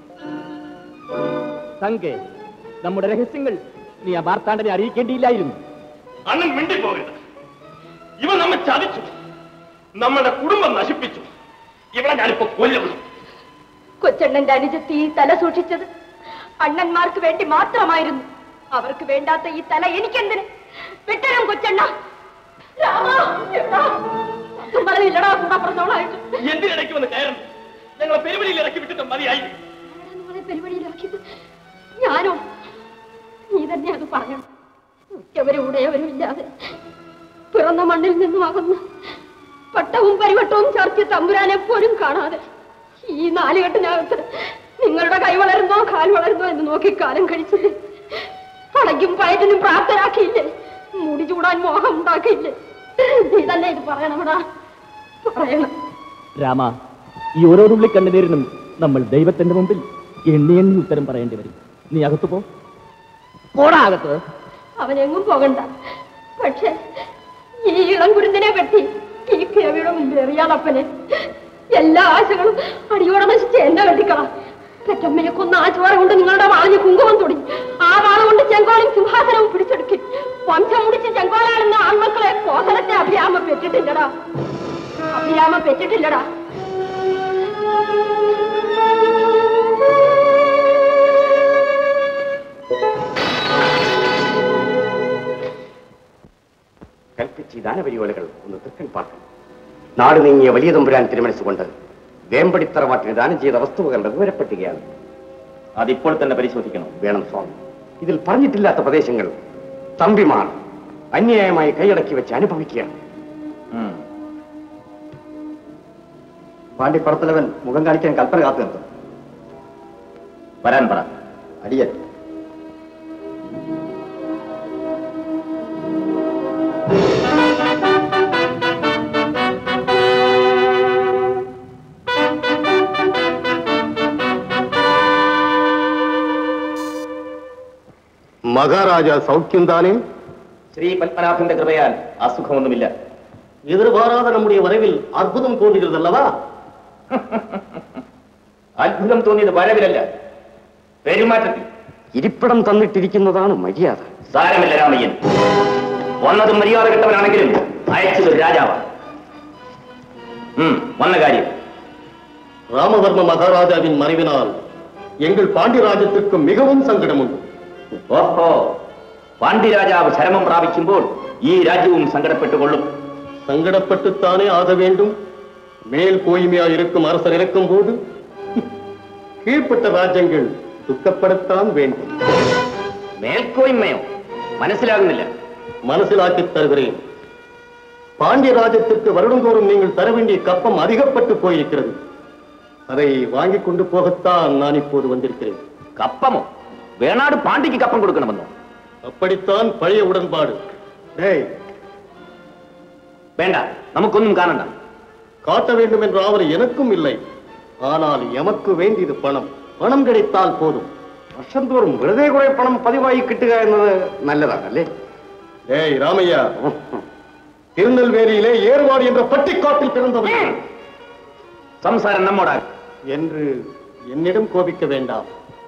തങ്കെ നമ്മുടെ രഹസ്യങ്ങൾ നീ ആ മാർത്താണ്ഡനെ അറിയിക്കേണ്ടിയില്ലായിരുന്നു അണ്ണൻ മിണ്ടിപ്പോകരുത് ഇവൻ നമ്മെ ചതിച്ചു നമ്മുടെ കുടുംബം നശിപ്പിച്ചു ഇവിടെ ഞാനിപ്പോ കൊല്ലും കൊച്ചണ്ണന്റെ അനുജത്തി ഈ തല സൂക്ഷിച്ചത് അണ്ണന്മാർക്ക് വേണ്ടി മാത്രമായിരുന്നു അവർക്ക് വേണ്ടാത്ത ഈ തല എനിക്കെന്തിന് വെട്ടണം കൊച്ചണ്ണ രാമാ, എടാ, ഒന്നും പറഞ്ഞില്ലടാ കൂടെ പറഞ്ഞോളായിട്ട് എന്തിനിടയ്ക്ക് വന്ന് കയറുന്നു ഞങ്ങളെ പെരുവഴിയിൽ ഇറക്കി വിട്ടിട്ട് മതിയായി നിങ്ങളെ പെരുവഴിയിലാക്കിയത് ഞാനോ നീ തന്നെ അത് പറയണം ഉറ്റവരും ഉടയവരും ഇല്ലാതെ പിറന്ന മണ്ണിൽ നിന്നും അകന്ന് പട്ടവും പരിവട്ടവും ചർച്ച തമ്പുരാനെ പോലും കാണാതെ ഈ നാലുകെട്ടിനകത്ത് നിങ്ങളുടെ കൈ വളരുന്നോ കാൽ വളരുന്നോ എന്ന് നോക്കി കാലം കഴിച്ചില്ലേ പടയ്ക്കും പയറ്റിനും പ്രാപ്തരാക്കിയില്ലേ മുടി ചൂടാൻ മോഹം ഉണ്ടാക്കിയില്ലേ നീ തന്നെ ഇത് പറയണമടാ പറയണം രാമ ഈ ഓരോ തുള്ളി കണ്ണുനീരിനും നമ്മൾ ദൈവത്തിന്റെ മുമ്പിൽ എണ്ണി എണ്ണി ഉത്തരം പറയേണ്ടി വരും നീ അകത്തു പോ പോടാ അകത്ത് അവനെങ്ങും പോകണ്ട പക്ഷെ ഈ ഇളം കുരുന്നിനെ പറ്റി ഈ കേവിയുടെ മുമ്പിൽ എറിയാളപ്പനെ എല്ലാ ആശകളും അടിയോടെ നശിച്ച് എന്നെ വെട്ടിക്കളാം പെറ്റമ്മയെ കൊന്ന ആ ചോര കൊണ്ട് നിങ്ങളുടെ വാഞ്ഞ് കുങ്കുമം തൊടി ആ വാള കൊണ്ട് ചെങ്കോളും സിംഹാസനവും പിടിച്ചെടുക്കി വംശം മുടിച്ച് ചെങ്കോലാണെന്ന ആൺമക്കളെ കോസലത്തെ അഭിരാമ പെറ്റിട്ടില്ലടാ അഭിരാമ പെറ്റിട്ടില്ലടാ കൽപ്പിച്ച് ഈ ദാനപരിപാടികൾ ഒന്ന് തൃക്കൻ പാർക്കണം നാട് നീങ്ങിയ വലിയ തമ്പുരാൻ തിരുമനസ്സുകൊണ്ട് വേമ്പടിത്തറവാട്ടിന് ദാനം ചെയ്ത വസ്തുവകളുടെ വിവരപ്പെട്ടുകയാണ് അതിപ്പോൾ തന്നെ പരിശോധിക്കണം വേണം സ്വാമി ഇതിൽ പറഞ്ഞിട്ടില്ലാത്ത പ്രദേശങ്ങൾ തമ്പിമാർ അന്യായമായി കൈയടക്കി വെച്ച് അനുഭവിക്കുകയാണ് പാണ്ഡിപ്പടത്തലവൻ മുഖം കാണിക്കാൻ കൽപ്പന കാത്തു നിർത്തും വരാൻ പറ അടിയൻ മഹാരാജ സൗഖ്യം താനേ ശ്രീ പത്മനാഭന്റെ കൃപയാൽ അസുഖമൊന്നുമില്ല எதிர்பாராத நம்முடைய வரவில் அற்புதம் தோன்றுகிறது அல்லவா അത്ഭുതം തോന്നിയത് വരവിലല്ല പെരുമാറ്റത്തിൽ ഇരിപ്പിടം തന്നിട്ടിരിക്കുന്നതാണ് മര്യാദ സാരമില്ല രാമയ്യൻ വന്നതും മര്യാദ കിട്ടവനാണെങ്കിലും അയച്ചത് രാജാവാണ് ഉം, വന്ന കാര്യം ராமவர்ம மகாராஜாவின் மறைவினால் எங்கள் பாண்டியராஜத்திற்கு மிகவும் சங்கடம் உண்டு ഓഹോ പാണ്ഡ്യരാജാവ് ചരമം പ്രാപിക്കുമ്പോൾ ഈ രാജ്യവും സങ്കടപ്പെട്ടുകൊള്ളും சங்கடப்பட்டுத்தானே ஆக வேண்டும் மேல் கோய்மையா இருக்கும் அரசர் இருக்கும் போது கீழ்ப்பட்ட ராஜ்யங்கள் துக்கப்படத்தான் வேண்டும் മേൽക്കോയ്മയോ മനസ്സിലാകുന്നില്ല மனசிலாக்கி தருகிறேன் பாண்டிய ராஜ்யத்திற்கு வருடந்தோறும் நீங்கள் தர வேண்டிய கப்பம் அதிகப்பட்டு போயிருக்கிறது அதை வாங்கி கொண்டு போகத்தான் நான் இப்போது வந்திருக்கிறேன் കപ്പമോ വേണാട് പാണ്ഡ്യക്ക് കപ്പം കൊടുക്കണമെന്നോ அப்படித்தான் பழைய உடன்பாடு டேய் വേണ്ട നമുക്കൊന്നും കാണണ്ട காட்ட வேண்டும் என்ற ஆவல் எனக்கும் இல்லை ஆனால் எமக்கு வேண்டியது பணம் பணம் கிடைத்தால் போதும் വർഷം തോറും വെറുതെ കുറെ പണം പതിവായി കിട്ടുക എന്നത് നല്ലതാണല്ലേ ஏய் ராமையா திருநெல்வேலியிலே ஏர்வாடி என்ற பட்டிக்காட்டில் பிறந்தவன் സംസാരം നമ്മോടാ என்று என்னிடம் கோபிக்க வேண்டாம்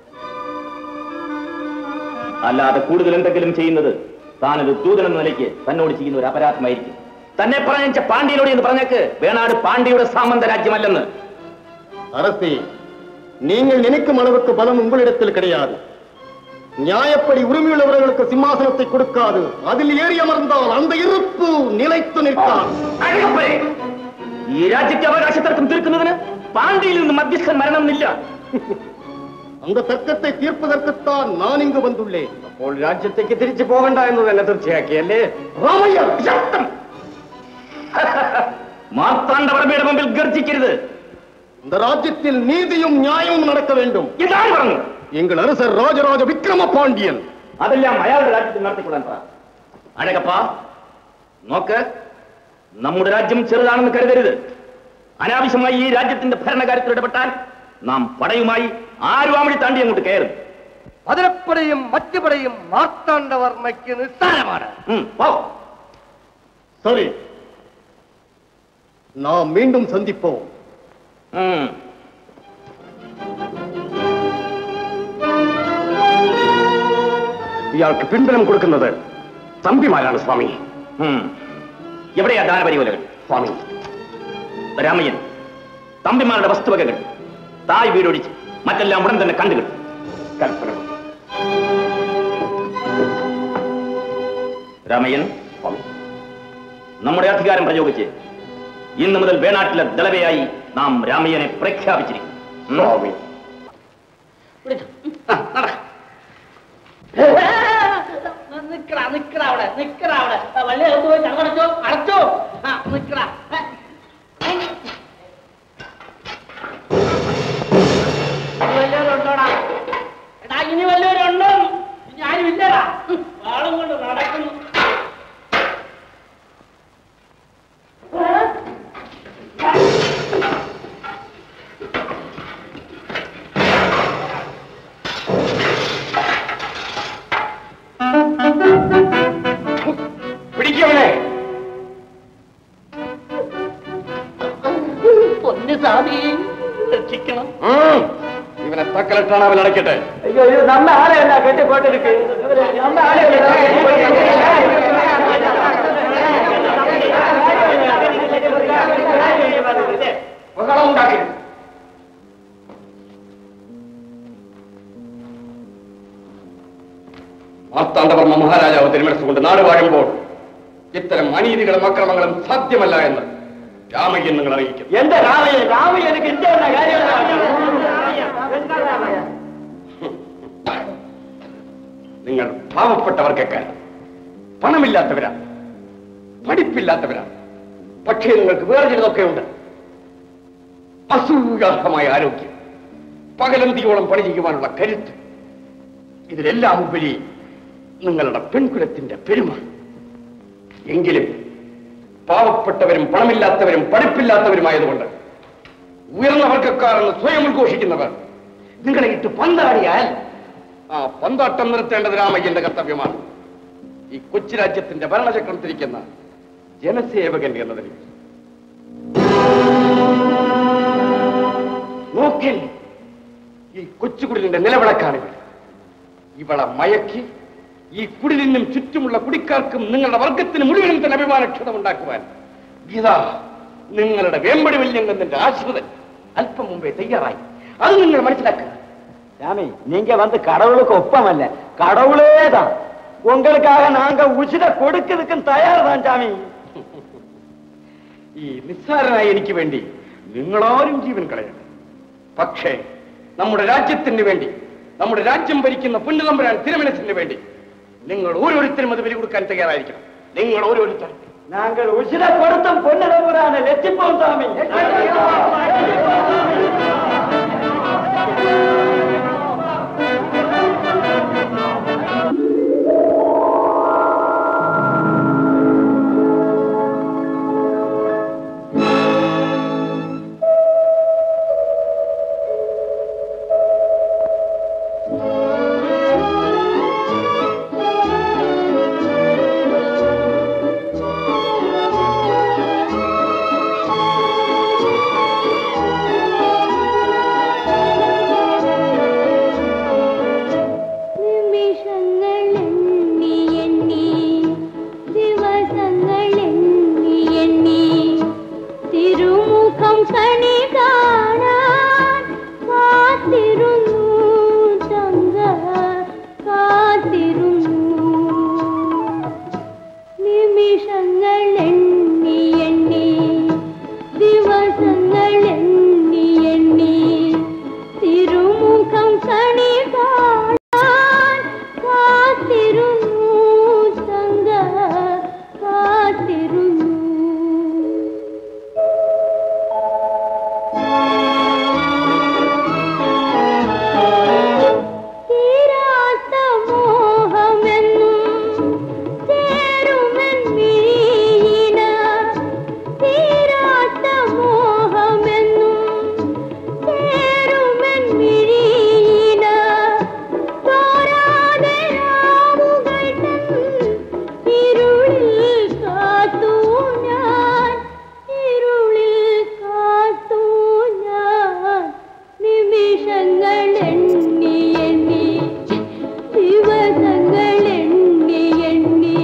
അല്ലാതെ കൂടുതൽ എന്തെങ്കിലും ചെയ്യുന്നത് താനൊരു ദൂതൻ എന്ന നിലയ്ക്ക് തന്നോട് ചെയ്യുന്ന ഒരു അപരാധമായിരിക്കും തന്നെ പറഞ്ഞ പാണ്ഡ്യനോട് എന്ന് പറഞ്ഞേക്ക് വേണാട് പാണ്ഡ്യയുടെ സാമന്ത രാജ്യമല്ലെന്ന് அரசே நீங்கள் நினைக்கும் அளவுக்கு பலம் உங்களிடத்தில் கிடையாது நியாயப்படி உரிமையுள்ளவர்களுக்கு சிம்மாசனத்தை கொடுக்காது அதில் ஏறி அமர்ந்தால் அந்த இருப்பு நிலைத்து நிற்காது അഴകപ്പനെ ഈ രാജ്യത്തെ അവകാശത്തർക്കം തീർക്കുന്നതിന് പാണ്ഡ്യയിൽ നിന്ന് മധ്യസ്ഥൻ മരണമെന്നില്ല அந்த தர்க்கத்தை தீர்ப்பதற்குத்தான் நான் இங்கு வந்துள்ளேன் അപ്പോൾ രാജ്യത്തേക്ക് തിരിച്ചു പോകണ്ട എന്ന് തന്നെ തീർച്ചയാക്കിയല്ലേ ராமையா ശബ്ദം മാർത്താണ്ഡവർമ്മയുടെ മുമ്പിൽ ഗർജിക്കരുത് இந்த ராஜ்யத்தில் நீதியும் நியாயமும் நடக்க வேண்டும் ഇതാണ് പറഞ്ഞു எங்கள் அரசர் ராஜராஜ விக்ரம பாண்டியன் അതെല്ലാം അയാളുടെ രാജ്യത്തിൽ നടത്തിക്കൊള്ളാൻ പറ അഴകപ്പ നോക്ക് നമ്മുടെ രാജ്യം ചെറുതാണെന്ന് കരുതരുത് അനാവശ്യമായി ഈ രാജ്യത്തിന്റെ ഭരണകാര്യത്തിൽ ഇടപെട്ടാൽ നാം പടയുമായി ആരുവാമടി താണ്ടി അങ്ങോട്ട് കയറും അതിരപ്പടയും മറ്റു പടയും മാർത്താണ്ഡവർമ്മയ്ക്ക് നിസ്സാരമാണ് പോ சரி நாம் மீண்டும் சந்திப்போம் ഇയാൾക്ക് പിൻബലം കൊടുക്കുന്നത് തമ്പിമാരാണ് സ്വാമി എവിടെയാ ദാനപരിവലകൾ സ്വാമി രാമയ്യൻ തമ്പിമാരുടെ വസ്തുവകകൾ തായ് വീടൊഴിച്ച് മറ്റെല്ലാം ഉടൻ തന്നെ കണ്ടുകിട്ടും കൽപ്പന രാമയ്യൻ നമ്മുടെ അധികാരം പ്രയോഗിച്ച് ഇന്നു മുതൽ വേണാട്ടിലെ ദളവയായി നാം രാമയ്യനെ പ്രഖ്യാപിച്ചിരിക്കും സ്വാമി നിക്കടാ നിക്കടാ അവിടെ നിക്കടാ അവിടെ ആ, വള്ളി എടുത്ത് പോയി അടച്ചോ അടച്ചോ ആ നിക്കടാ ഏ. ഇനി വല്ലവരും ഉണ്ടോടാ എടാ ഇനി വല്ലവരും ഉണ്ടോ ഇനി ആരും ഇല്ലടാ ഉം, വാളും കൊണ്ട് നടക്കുന്നു പിടിക്കവനെ പൊന്നു സ്വാമി രക്ഷിക്കണം ഇവനെ തക്കലട്ടാണ് അവൻ അടയ്ക്കട്ടെ അയ്യോ ഇത് നമ്മ ആളെ എന്നാ കെട്ടിപ്പോട്ടിരിക്ക് നമ്മ ആളെ ബഹളമുണ്ടാക്കി മാർത്താണ്ഡവർമ്മ മഹാരാജാവ് തിരുമനസ്സുകൊണ്ട് നാട് വാഴുമ്പോൾ ഇത്തരം അനീതികളും അക്രമങ്ങളും സാധ്യമല്ല എന്ന് രാമയ്യൻ നിങ്ങൾ അറിയിക്കും എന്റെ രാമയ്യ രാമയ്യ എനിക്ക് ഇഷ്ടമുള്ള നിങ്ങൾ പാവപ്പെട്ടവർക്കൊക്കെ പണമില്ലാത്തവരാ പഠിപ്പില്ലാത്തവരാ പക്ഷേ നിങ്ങൾക്ക് വേറെ ചിലതൊക്കെ ഉണ്ട് അസൂയാർഹമായ ആരോഗ്യം പകലന്തിയോളം പണി ചെയ്യുവാനുള്ള കരുത്ത് ഇതിലെല്ലാം ഉപരി നിങ്ങളുടെ പെൺകുലത്തിന്റെ പെരുമ എങ്കിലും പാവപ്പെട്ടവരും പണമില്ലാത്തവരും പഠിപ്പില്ലാത്തവരുമായതുകൊണ്ട് ഉയർന്ന വർഗക്കാരെന്ന് സ്വയം ഉദ്ഘോഷിക്കുന്നവർ നിങ്ങളെ ഇട്ട് പന്താടിയാൽ ആ പന്താട്ടം നിർത്തേണ്ടത് രാമയ്യന്റെ കർത്തവ്യമാണ് ഈ കൊച്ചു രാജ്യത്തിന്റെ ഭരണചക്രം തിരിക്കുന്ന ജനസേവകൻ എന്നതിൽ നോക്കിൻ ഈ കൊച്ചുകുടിലിന്റെ നിലവിളക്കാണിവൾ ഇവളെ മയക്കി ഈ കുടിലിനും ചുറ്റുമുള്ള കുടിക്കാർക്കും നിങ്ങളുടെ വർഗത്തിന് മുഴുവനും തന്നെ അഭിമാനക്ഷതം ഉണ്ടാക്കുവാൻ ഇതാ നിങ്ങളുടെ വേമ്പടി വല്യങ്കത്തിന്റെ ആശ്രിതൻ അല്പം മുമ്പേ തയ്യാറായി അത് നിങ്ങൾ മനസ്സിലാക്കുക சாமி நீங்க வந்து கடவுளுக்கு ஒப்பமல்ல கடவுளே தான் உங்களுக்காக நாங்க உசிர கொடுக்கிறதுக்கும் தயார் தான் சாமி ഈ നിസ്സാരനായ എനിക്ക് വേണ്ടി നിങ്ങളാരും ജീവൻ കളയണം പക്ഷേ നമ്മുടെ രാജ്യത്തിന് വേണ്ടി നമ്മുടെ രാജ്യം ഭരിക്കുന്ന പുണ്യതമ്പുരാൻ തിരുമനസിന് വേണ്ടി നിങ്ങൾ ഓരോരുത്തരും അത് ബലി കൊടുക്കാൻ തയ്യാറായിരിക്കണം നിങ്ങൾ ഓരോരുത്തരും நாங்கள் உசிர கொடுத்தும் பொன்னிடமுறான லட்சிப்போம் சாமி നിമിഷങ്ങൾ എണ്ണി എണ്ണി ദിവസങ്ങൾ എണ്ണി എണ്ണി തിരുമുഖം കണി കാണാൻ കാത്തിരുന്നു തങ്ക കാത്തിരുന്നു നിമിഷങ്ങൾ എണ്ണി എണ്ണി ദിവസങ്ങൾ എണ്ണി എണ്ണി തിരുമുഖം കണി കാണാൻ കാത്തിരുന്നു തങ്ക കാത്തിരുന്നു തീരാത്ത മോഹമെന്നും ചേരുമെൻ മീന തീരാത്ത മോഹമെന്നും ചേരുമെൻ മിഴീന തോരാതെ രാവുകൾ തൻ ഇരുളിൽ കാത്തു ഞാൻ ഇരുളിൽ കാത്തു ഞാൻ നിമിഷങ്ങൾ എണ്ണി എണ്ണി ദിവസങ്ങൾ എണ്ണി എണ്ണി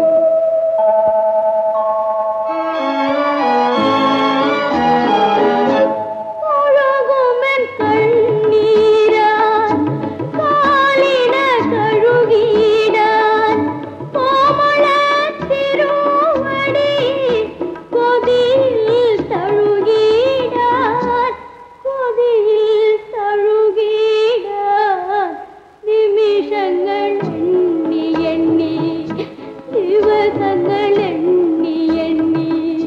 ഒഴുകുമെൻ കണ്ണീരാൻ കാലിന കഴുകിയിടാൻ കോമള തിരുവടി കൊതിയിൽ തഴുകിയിടാൻ കൊതിയിൽ തഴുകിയിടാൻ നിമിഷങ്ങൾ എണ്ണി എണ്ണി ദിവസങ്ങൾ എണ്ണി എണ്ണി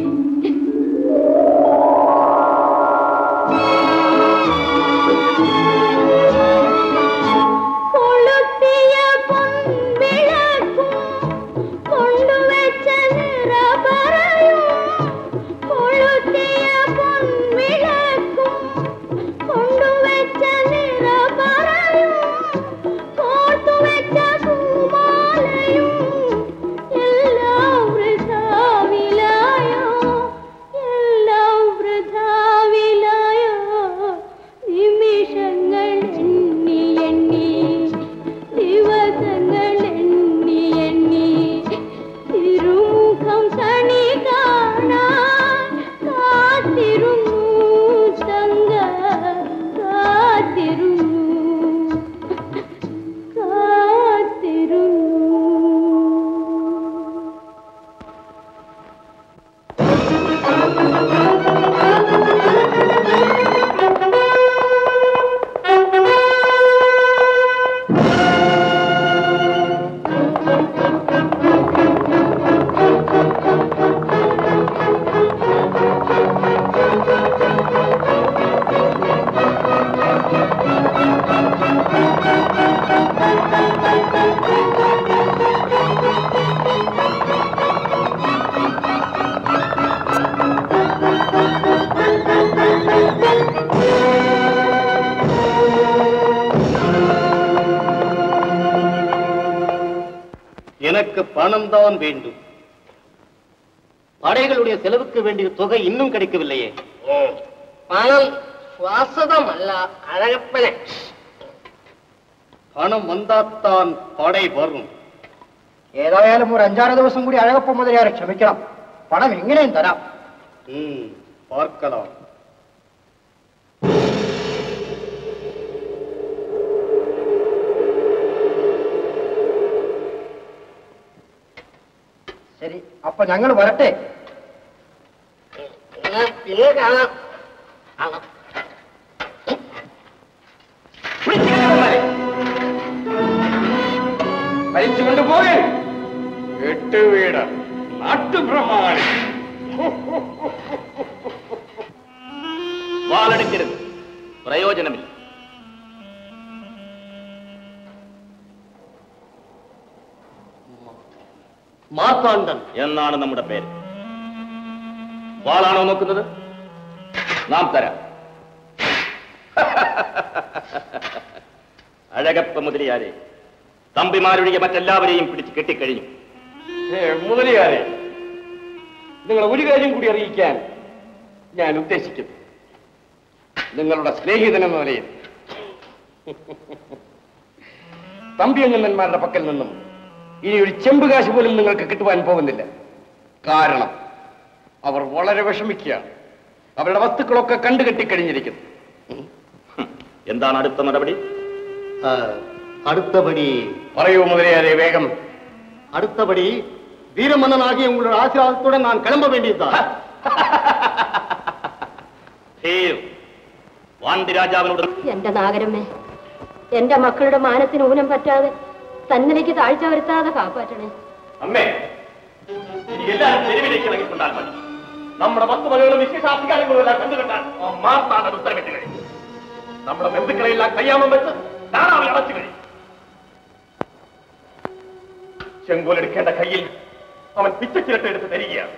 കൊളുത്തിയ പൊൻവിളക്കും കൊണ്ടുവച്ച നിറപറയും കൊളുത്തിയ പൊൻവിളക്കും കൊണ്ടുവച്ച നിറപറയും കോർത്തുവച്ച പൂമാലയും എല്ലാം വൃഥാവിലായോ എല്ലാം വൃഥാവിലായോ നിമിഷങ്ങൾ എണ്ണി എണ്ണി ദിവസങ്ങൾ എണ്ണി എണ്ണി തിരുമുഖം കണി കാണാൻ കാത്തിരുന്നു തങ്ക കാത്തിരുന്നു കാത്തിരുന്നു எனக்கு பணம் தான் வேண்டும் படைகளுடைய செலவுக்கு வேண்டிய தொகை இன்னும் கிடைக்கவில்லையே പണം ശ്വാസതമല്ല അഴകപ്പനെ பணம் வந்தாத்தான் படை வரும் ഏതായാലും ഒരു അഞ്ചാറ് ദിവസം കൂടി അഴകപ്പ മുതലാരെ ക്ഷമിക്കണം പണം എങ്ങനെയും തരാം ம், பார்க்கலாம் അപ്പൊ ഞങ്ങൾ വരട്ടെ എന്നാ പിന്നെ കാണാം കാണാം വലിച്ചുകൊണ്ട് പോകേ എട്ട് വീട് നാട്ടുപ്രമാണി വാളെടുക്കരുത് പ്രയോജനമില്ല മാർത്താണ്ഡൻ എന്നാണ് നമ്മുടെ പേര് വാളാണോ നോക്കുന്നത് നാം തരാം അഴകപ്പ മുതലിയാരെ തമ്പിമാരൊഴികെ മറ്റെല്ലാവരെയും പിടിച്ച് കെട്ടിക്കഴിഞ്ഞു ഏ, മുതലിയാരെ നിങ്ങൾ ഒരു കാര്യം കൂടി അറിയിക്കാൻ ഞാൻ ഉദ്ദേശിക്കുന്നു നിങ്ങളുടെ സ്നേഹിതൻ എന്ന നിലയിൽ തമ്പിയങ്ങന്മാരുടെ പക്കൽ നിന്നും ഇനി ഒരു ചെമ്പ് കാശ് പോലും നിങ്ങൾക്ക് കിട്ടുവാൻ പോകുന്നില്ല കാരണം അവർ വളരെ വിഷമിക്കുകയാണ് അവരുടെ വസ്തുക്കളൊക്കെ കണ്ടുകെട്ടിക്കഴിഞ്ഞിരിക്കുന്നു എന്താണ് അടുത്ത നടപടി അടുത്തപടി പറയൂ മുതലിയാരെ വേഗം அடுத்தபடி வீரமன்னனாகிய உங்களோட ஆசீர்வாதத்துடன் நான் கிளம்ப வேண்டியதுதான் ധീരം. വാണ്ടി രാജാവിനോട് എന്റെ നാഗരമ്മേ എന്റെ മക്കളുടെ മാനത്തിന് ഊനം പറ്റാതെ തന്നിലേക്ക് താഴ്ച വരുത്താതെ കാപ്പാറ്റണേ അമ്മേ ഇനി എല്ലാവരും തെരുവിലേക്ക് ഇറങ്ങിക്കൊണ്ടാൽ മതി നമ്മുടെ വസ്തുവകകളും വിശേഷാധികാരങ്ങളും എല്ലാം കണ്ടുകെട്ടാൻ ആ മാർത്താണ്ഡൻ ഉത്തരവിട്ട് കഴിഞ്ഞു നമ്മുടെ ബന്ധുക്കളെല്ലാം കയ്യാമം വെച്ച് ധാരാളം അടച്ചു കഴിഞ്ഞു ചെങ്കോലെടുക്കേണ്ട കയ്യിൽ അവൻ പിച്ചച്ചിരട്ട എടുത്ത് തരികയാണ്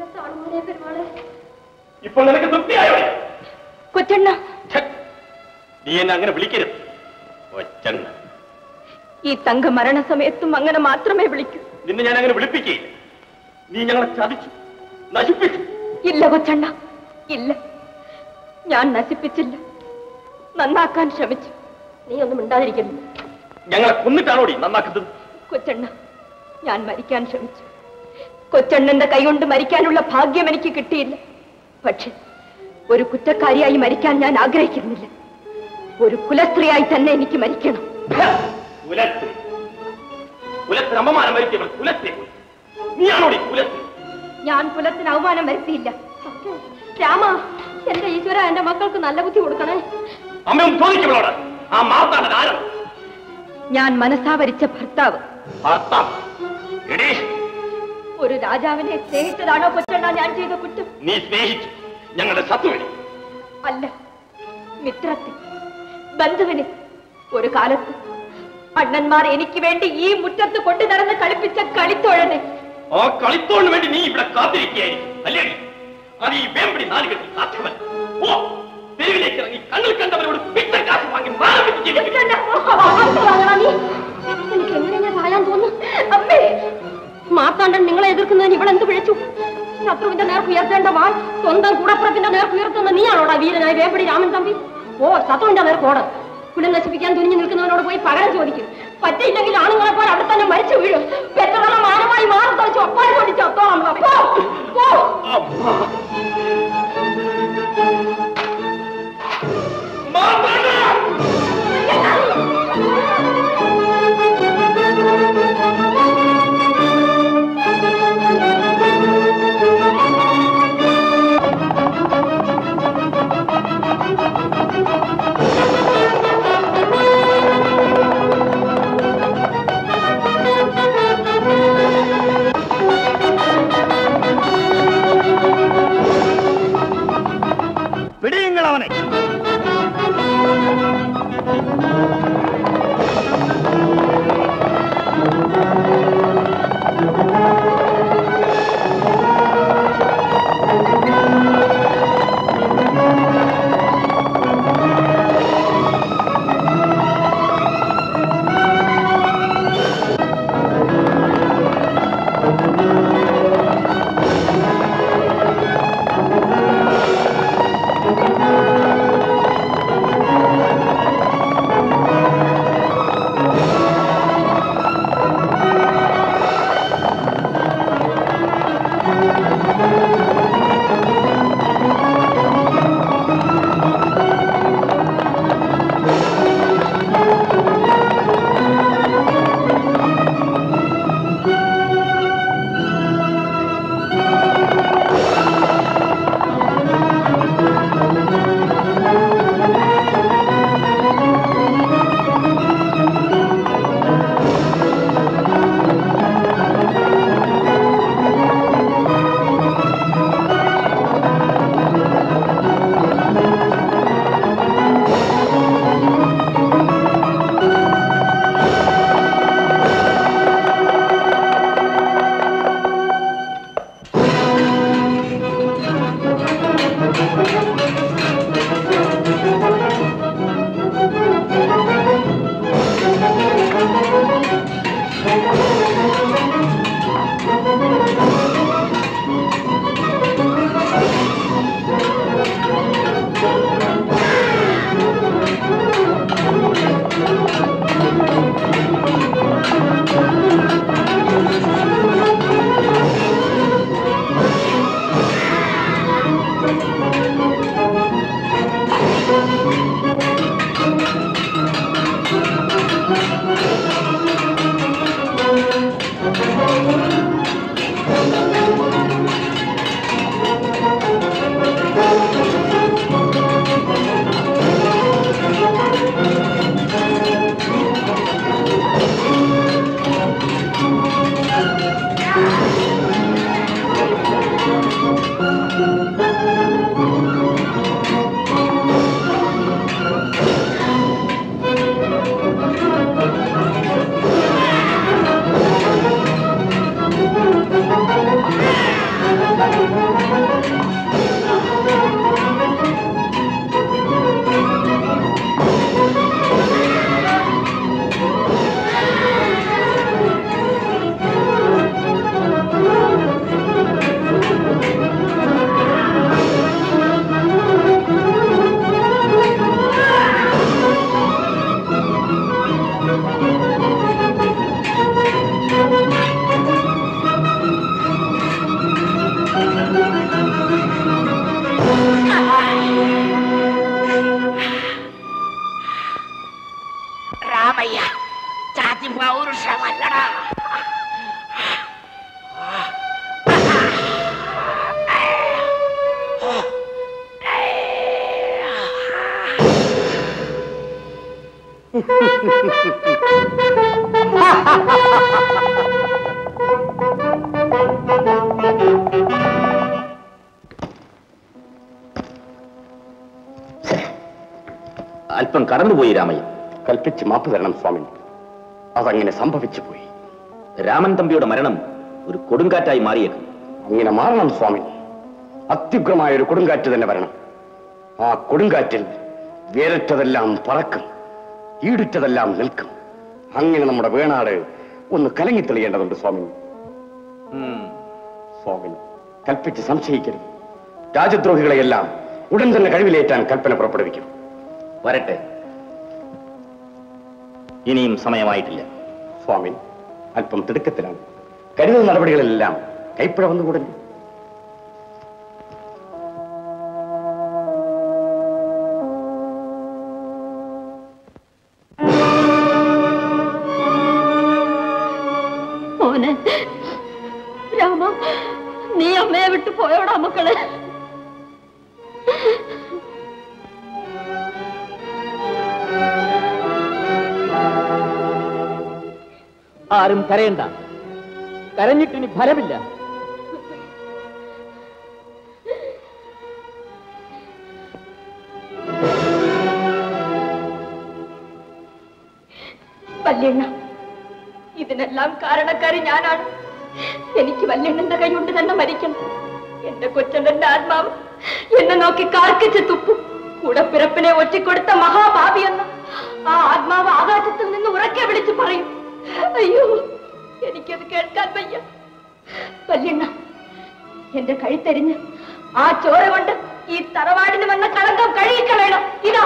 ഇപ്പോൾ നിനക്ക് തൃപ്തിയായോ കൊച്ചണ്ണ നീ എന്നെ അങ്ങനെ വിളിക്കരുത് ഒറ്റണ്ണ ഈ തങ്ക മരണസമയത്തും അങ്ങനെ മാത്രമേ വിളിക്കൂ നിന്നെ ഞാൻ അങ്ങനെ വിളിപ്പിക്കുകയില്ല നീ ഞങ്ങളെ ചതിച്ചു നശിപ്പിച്ചു ഇല്ല കൊച്ചണ്ണ ഇല്ല ഞാൻ നശിപ്പിച്ചില്ല നന്നാക്കാൻ ശ്രമിച്ചു നീ ഒന്നും മിണ്ടാതിരിക്കുന്നു ഞങ്ങളെ കൊന്നിട്ടാണോടി നന്നാക്കുന്നത് കൊച്ചണ്ണ ഞാൻ മരിക്കാൻ ശ്രമിച്ചു കൊച്ചണ്ണന്റെ കൈകൊണ്ട് മരിക്കാനുള്ള ഭാഗ്യം എനിക്ക് കിട്ടിയില്ല പക്ഷെ ഒരു കുറ്റക്കാരിയായി മരിക്കാൻ ഞാൻ ആഗ്രഹിക്കുന്നില്ല ഒരു കുലസ്ത്രീയായി തന്നെ എനിക്ക് മരിക്കണം കുലത്ത് കുലത്തിന് അമ്മമാനം വരുത്തിയവൾ കുലത്തെ നീയാണോടി കുലത്ത് ഞാൻ കുലത്തിന് അവമാനം വരുത്തിയില്ല രാമ എന്റെ ഈശ്വര എന്റെ മക്കൾക്ക് നല്ല ബുദ്ധി കൊടുക്കണേ അമ്മയും ചോദിക്കവളോട് ആ മാർത്താണ്ഡൻ ആരാണ് ഞാൻ മനസ്സാവരിച്ച ഭർത്താവ് ഭർത്താവ് എടീ ഒരു രാജാവിനെ സ്നേഹിച്ചതാണോ കൊച്ചണ്ണ ഞാൻ ചെയ്ത കുറ്റം നീ സ്നേഹിച്ചു ഞങ്ങളുടെ ശത്രുവിനെ അല്ല മിത്രത്തെ ബന്ധുവിനെ ഒരു കാലത്ത് അണ്ണന്മാർ എനിക്ക് വേണ്ടി ഈ മുറ്റത്ത് കൊണ്ടു നടന്ന് കളിപ്പിച്ച കളിത്തോഴനെ ആ കളിത്തോളിന് വേണ്ടി നീ ഇവിടെ കാത്തിരിക്കുകയായിരിക്കും അല്ലേ അത് ഈ വേമ്പടി നാലുകെട്ടിൽ സാധ്യമല്ല ഓ തെരുവിലേക്ക് ഇറങ്ങി കണ്ണിൽ കണ്ടവരോട് വിട്ട കാശ് വാങ്ങി മാനം വെച്ച് ജീവിക്കുക. എനിക്ക് എങ്ങനെ പറയാൻ തോന്നുന്നു അമ്മേ മാർത്താണ്ഡൻ നിങ്ങളെ എതിർക്കുന്നതിന് ഇവളെന്ത് വിളിച്ചു ശത്രുവിന്റെ നേർക്ക് ഉയർത്തേണ്ട വാൾ സ്വന്തം കൂടപ്പുറത്തിന്റെ നേർക്ക് ഉയർത്തുന്ന നീയാണോടാ വീരനായ വേമ്പടി രാമൻ തമ്പി ഓ ശത്രുവിന്റെ നേർക്ക് ഓട് കുലം നശിപ്പിക്കാൻ തുനിഞ്ഞു നിൽക്കുന്നവനോട് പോയി പകരം ചോദിക്കും പറ്റിയില്ലെങ്കിൽ ആണുങ്ങളെ പോലെ അവിടെ തന്നെ മരിച്ചു വീഴും പെട്ടെന്നുള്ള മാനമായി മാറി തളിച്ചു ഒപ്പാൻ ചോദിച്ചു അത്തോളം പോ പോ പിടിയുങ്ങൾ അവനെ ആ അല്പം കടന്നുപോയി രാമയ്യ കൽപ്പിച്ച് മാപ്പ് തരണം സ്വാമി അതങ്ങനെ സംഭവിച്ചു പോയി രാമൻ തമ്പിയുടെ മരണം ഒരു കൊടുങ്കാറ്റായി മാറിയേക്കും അങ്ങനെ മാറണം സ്വാമി അത്യുഗ്രമായ ഒരു കൊടുങ്കാറ്റ് തന്നെ വരണം ആ കൊടുങ്കാറ്റിൽ വേരറ്റതെല്ലാം പറക്കും ഈടുറ്റതെല്ലാം നിൽക്കും അങ്ങനെ നമ്മുടെ വേണാട് ഒന്ന് കലങ്ങി തെളിയേണ്ടതുണ്ട് സ്വാമി സ്വാമി കൽപ്പിച്ച് സംശയിക്കരുത് രാജദ്രോഹികളെയെല്ലാം ഉടൻ തന്നെ കഴിവിലേറ്റാൻ കൽപ്പന പുറപ്പെടുവിക്കും വരട്ടെ ഇനിയും സമയമായിട്ടില്ല സ്വാമി അല്പം തിടുക്കത്തിലാണ് കരുതൽ നടപടികളെല്ലാം കൈപ്പഴ വന്നുകൂടല്ലേ മോനെ രാമ നീ അമ്മയെ വിട്ടു പോയോടാ മക്കളെ ആരും കരയണ്ട കരഞ്ഞിട്ടിനി ഫലമില്ല വല്യണ്ണ ഇതിനെല്ലാം കാരണക്കാരി ഞാനാണ് എനിക്ക് വല്യണ്ണന്റെ കൈകൊണ്ട് തന്നെ മരിക്കണം എന്റെ കൊച്ചണ്ണന്റെ ആത്മാവ് എന്നെ നോക്കി കാർക്കിച്ച് തുപ്പും കൂടപ്പിറപ്പിനെ ഒറ്റിക്കൊടുത്ത മഹാഭാവി എന്ന ആ ആത്മാവ് ആകാശത്തിൽ നിന്ന് ഉറക്കെ വിളിച്ചു പറയും അയ്യോ എനിക്കത് കേൾക്കാൻ വയ്യ വല്യണ്ണ എന്റെ കഴുത്തെരിഞ്ഞ് ആ ചോര കൊണ്ട് ഈ തറവാടിന് വന്ന കളങ്കം കഴുകിക്കളയണം ഇതാ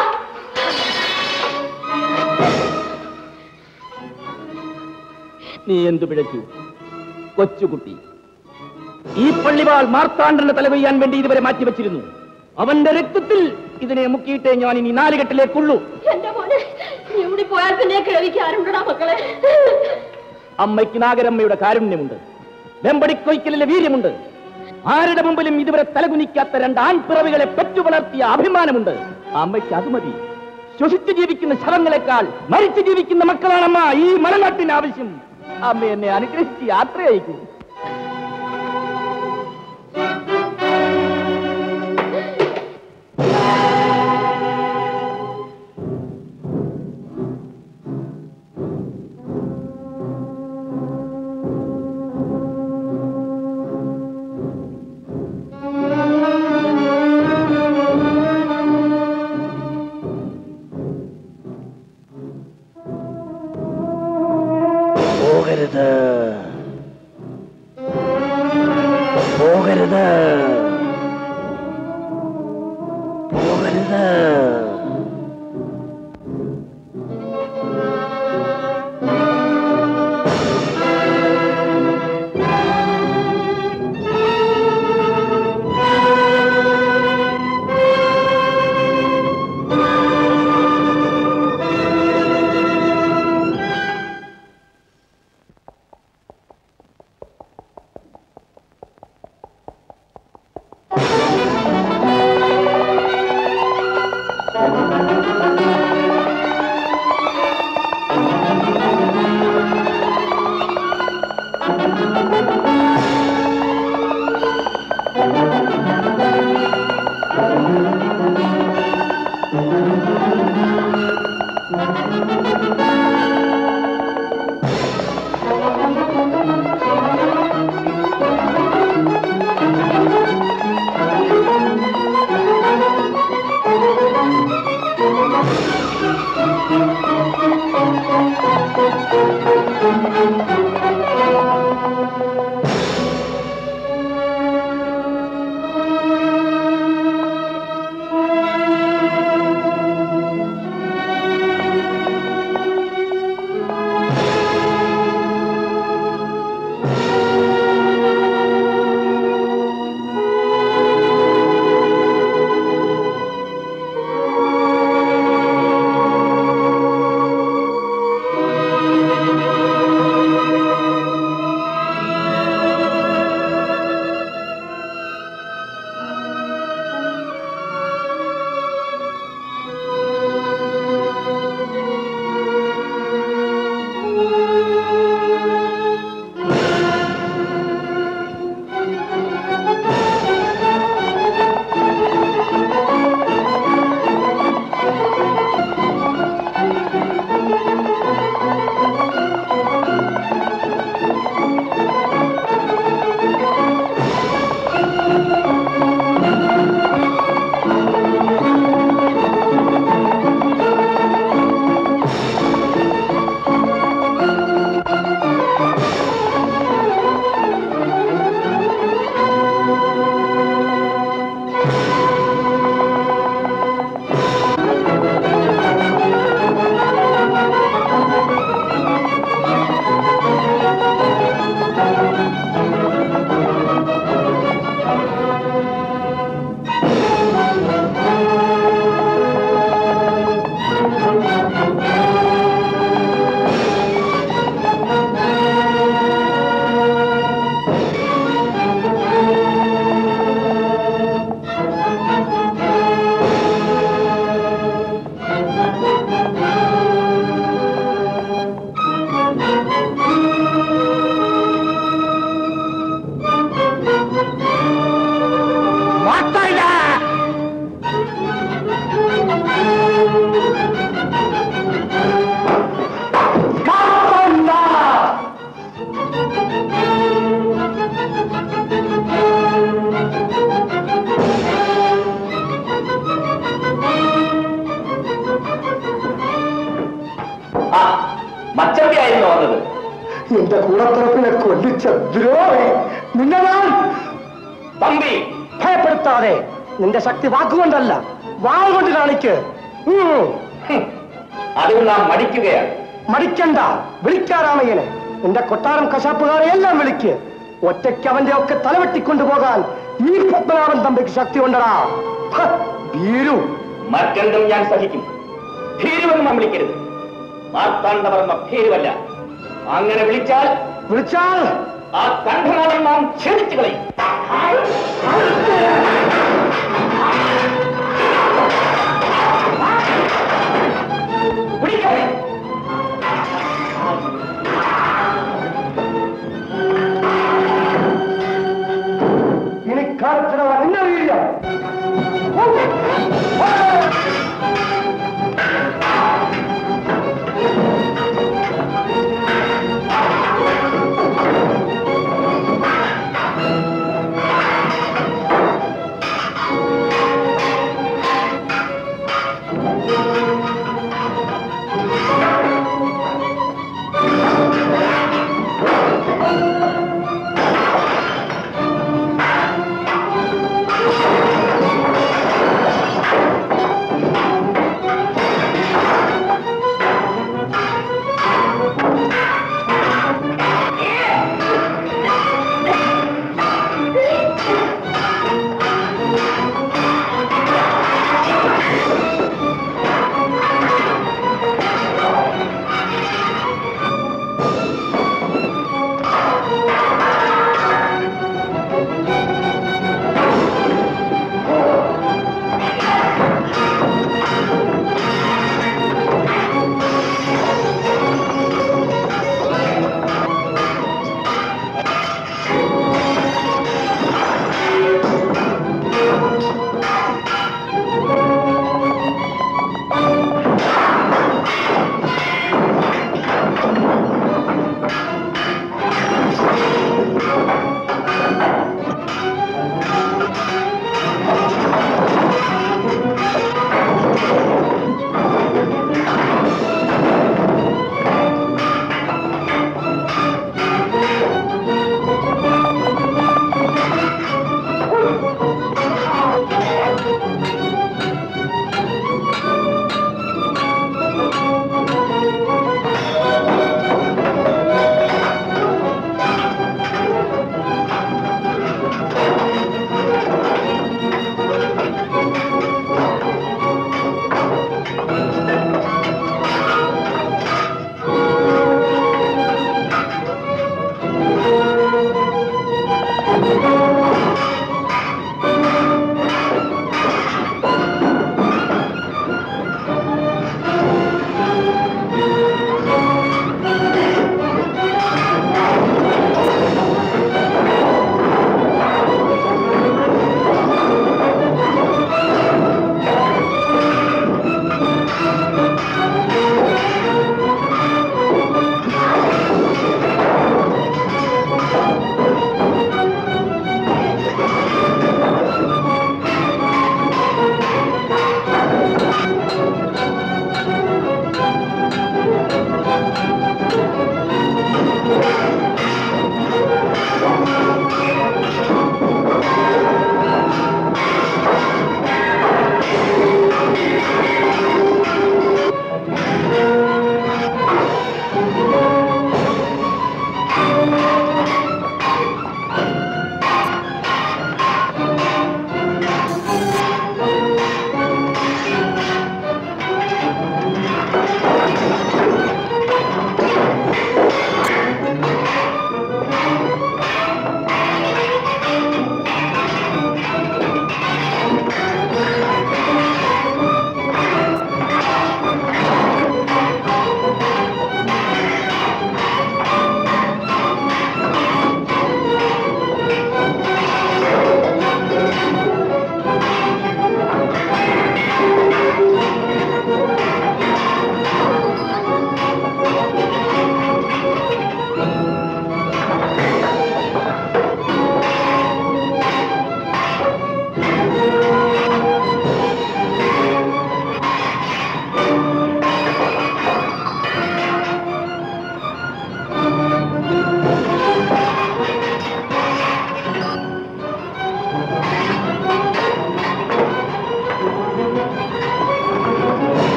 നീ എന്തു പിഴച്ചു കൊച്ചുകുട്ടി ഈ പള്ളിവാൾ മാർത്താണ്ഡന്റെ തല കൊയ്യാൻ വേണ്ടി ഇതുവരെ മാറ്റിവെച്ചിരുന്നു അവന്റെ രക്തത്തിൽ ഇതിനെ മുക്കിയിട്ടേ ഞാൻ ഇനി നാലുകെട്ടിലേക്കുള്ളൂ എന്റെ മോനെ നീ കൂടി പോയാൽ പിന്നെ കിഴവിക്ക് ആരുണ്ടടാ മക്കളെ അമ്മയ്ക്ക് നാഗരമ്മയുടെ കാരുണ്യമുണ്ട് വെമ്പടിക്കൊയ്ക്കലിലെ വീര്യമുണ്ട് ആരുടെ മുമ്പിലും ഇതുവരെ തലകുനിക്കാത്ത രണ്ട് ആൺപിറവികളെ പെറ്റു വളർത്തിയ അഭിമാനമുണ്ട് ആ അമ്മയ്ക്ക് അത് മതി ശ്വസിച്ചു ജീവിക്കുന്ന ശവങ്ങളെക്കാൾ മരിച്ചു ജീവിക്കുന്ന മക്കളാണമ്മ ഈ മലനാട്ടിന് ആവശ്യം അമ്മ എന്നെ അനുഗ്രഹിച്ച് യാത്ര അയക്കൂ പോകരുത് പോകരുത് പോകരുത് മച്ചമ്പിയായിരുന്നു വന്നത് എന്റെ കൂടപ്പിറപ്പിനെ കൊല്ലിച്ച ദ്രോഹി നിന്നെ ഞാൻ തമ്പി ഭയപ്പെടുത്താതെ നിന്റെ ശക്തി വാക്കുകൊണ്ടല്ല വാൾ കൊണ്ട് കാണിക്ക് ഉം. അതിൽ നാം മടിക്കുകയാണ് മടിക്കണ്ട വിളിക്കാരാമയ്യനെ നിന്റെ കൊട്ടാരം കശാപ്പുകാരെ എല്ലാം വിളിക്ക് ഒറ്റയ്ക്ക് അവന്റെ ഒക്കെ തലവെട്ടിക്കൊണ്ടു പോകാൻ ഈ പത്മനാഭൻ തമ്പിക്ക് ശക്തി ഉണ്ടടാ ഹ, ഭീരു മറ്റെന്തും ഞാൻ സഹിക്കും ഭീരുവെന്ന് നാം വിളിക്കരുത് മാർത്താണ്ഡവർമ്മ ഭീരുവല്ല അങ്ങനെ വിളിച്ചാൽ വിളിച്ചാൽ ആ കണ്ഠനാളം നാം ഛേദിച്ചു കളയും പിടിക്കണേ ഇനി കാലത്തിനവ നിന്നെ വീഴില്ല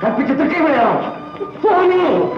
കൽപ്പിച്ച് തൃക്കൈവിടെയാണോ സ്വാമി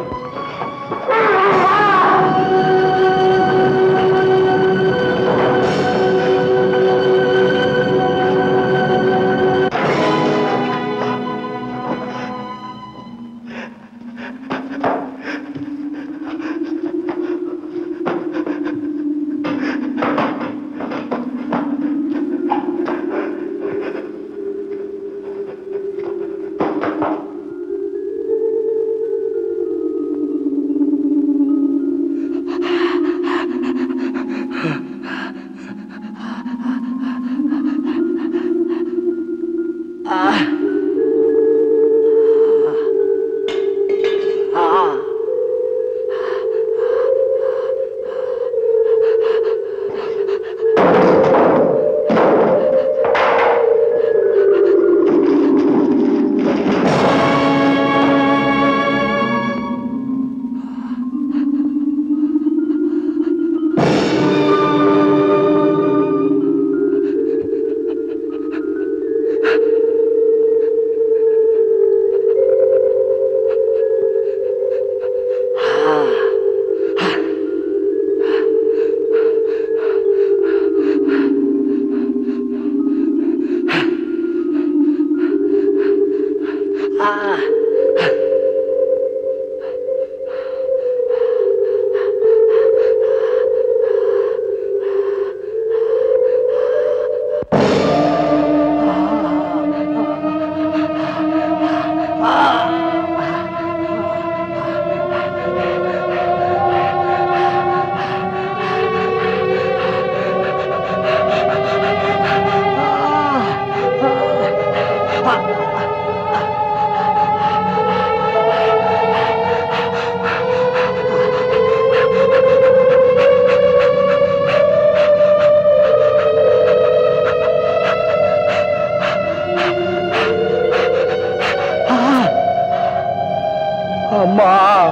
അമ്മാ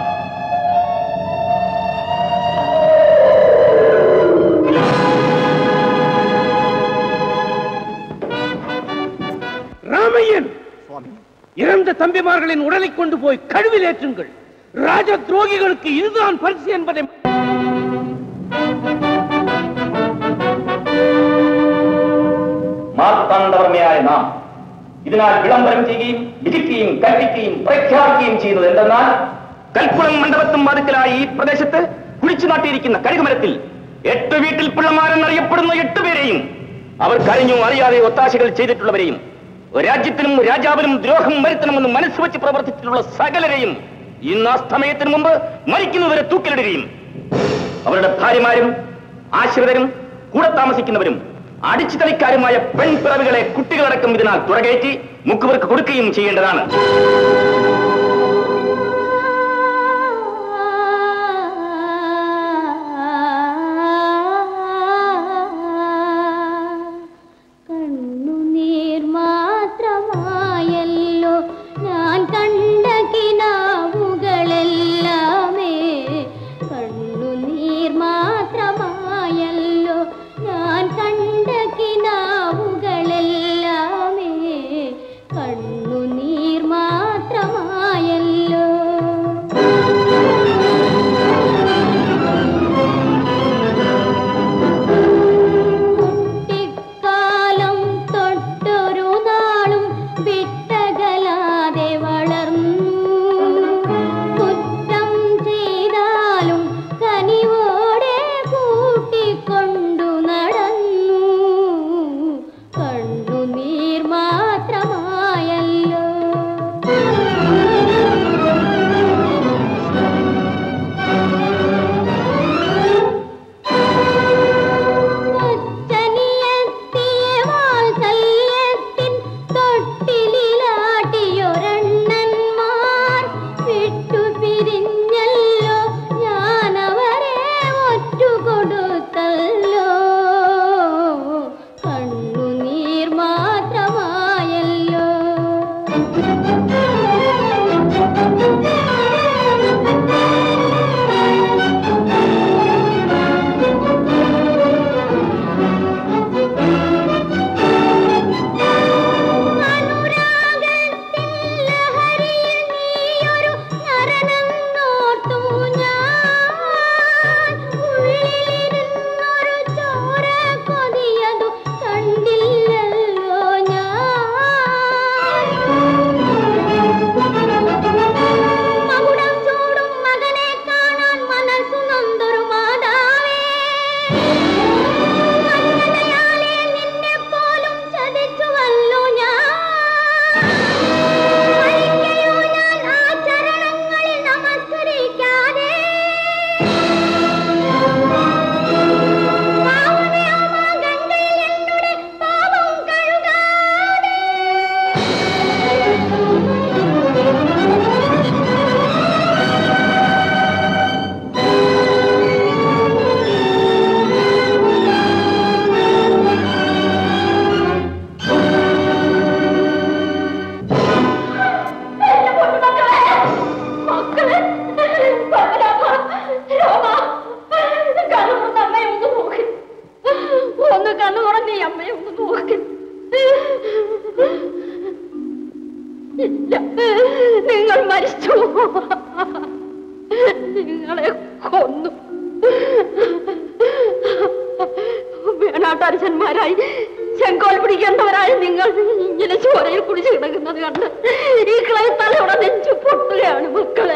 ராமையன் இறந்த தம்பிமார்களின் உடலை கொண்டு போய் கழுவில் ஏற்றுங்கள் ராஜ துரோகிகளுக்கு இதுதான் பரிசு என்பதை മാർത്താണ്ഡവർമ്മയായ നാം ഇതിനാൽ വിളംബരം ചെയ്യുകയും വിധിക്കുകയും കൽപ്പിക്കുകയും പ്രഖ്യാപിക്കുകയും ചെയ്യുന്നത് എന്തെന്നാൽ കൽക്കുളം മണ്ഡപത്തും മതുക്കലായി ഈ പ്രദേശത്ത് കുഴിച്ചു നാട്ടിയിരിക്കുന്ന കഴുകുമരത്തിൽ എട്ട് വീട്ടിൽ പിള്ളമാരെന്നറിയപ്പെടുന്ന എട്ട് പേരെയും അവർ കഴിഞ്ഞു അറിയാതെ ഒത്താശകൾ ചെയ്തിട്ടുള്ളവരെയും രാജ്യത്തിനും രാജാവിനും ദ്രോഹം വരുത്തണമെന്ന് മനസ്സ് വെച്ച് പ്രവർത്തിച്ചിട്ടുള്ള സകലരെയും ഇന്ന് അസ്തമയത്തിന് മുമ്പ് മരിക്കുന്നവരെ തൂക്കിലിടുകയും അവരുടെ ഭാര്യമാരും ആശ്രിതരും കൂടെ താമസിക്കുന്നവരും അടിച്ചു കളിക്കാരുമായ പെൺപിറവികളെ കുട്ടികളടക്കം ഇതിനാൽ തുറകയറ്റി മുക്കുവർക്ക് കൊടുക്കുകയും ചെയ്യേണ്ടതാണ് കണ്ണുനീർ മാത്രമായല്ലോ ഞാൻ കണ്ട കിനാവുകളെല്ലാമേ കണ്ണുനീർ മാത്രമായല്ലോ ഞാൻ കണ്ട കിനാവുകളെല്ലാമേ കണ്ണുനീർ മാത്രമായല്ലോ നിങ്ങൾ മരിച്ചു നിങ്ങളെ കൊന്നു വേണാട്ടരസന്മാരായി ചെങ്കോൽ പിടിക്കേണ്ടവരായ നിങ്ങൾ ഇങ്ങനെ ചോരയിൽ കുടിച്ചു കിടക്കുന്നത് കണ്ട് ഈ ക്ലയത്തലയുടെ നെഞ്ചു പൊട്ടുകയാണ് മക്കളെ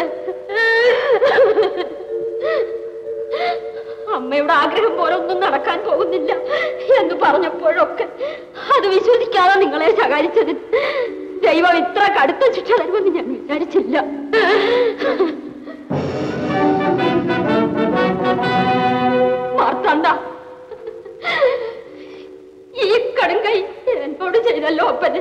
അമ്മയുടെ ആഗ്രഹം പോലെ ഒന്നും നടക്കാൻ പോകുന്നില്ല എന്ന് പറഞ്ഞപ്പോഴൊക്കെ അത് വിശ്വസിക്കാതെ നിങ്ങളെ ശകാരിച്ചതിന് ദൈവം ഇത്ര കടുത്ത ശിക്ഷ തരുമെന്ന് ഞാൻ വിചാരിച്ചില്ല മാർത്താണ്ട ഈ കടുങ്കൈ എന്നോട് ചെയ്തല്ലോ അപ്പന്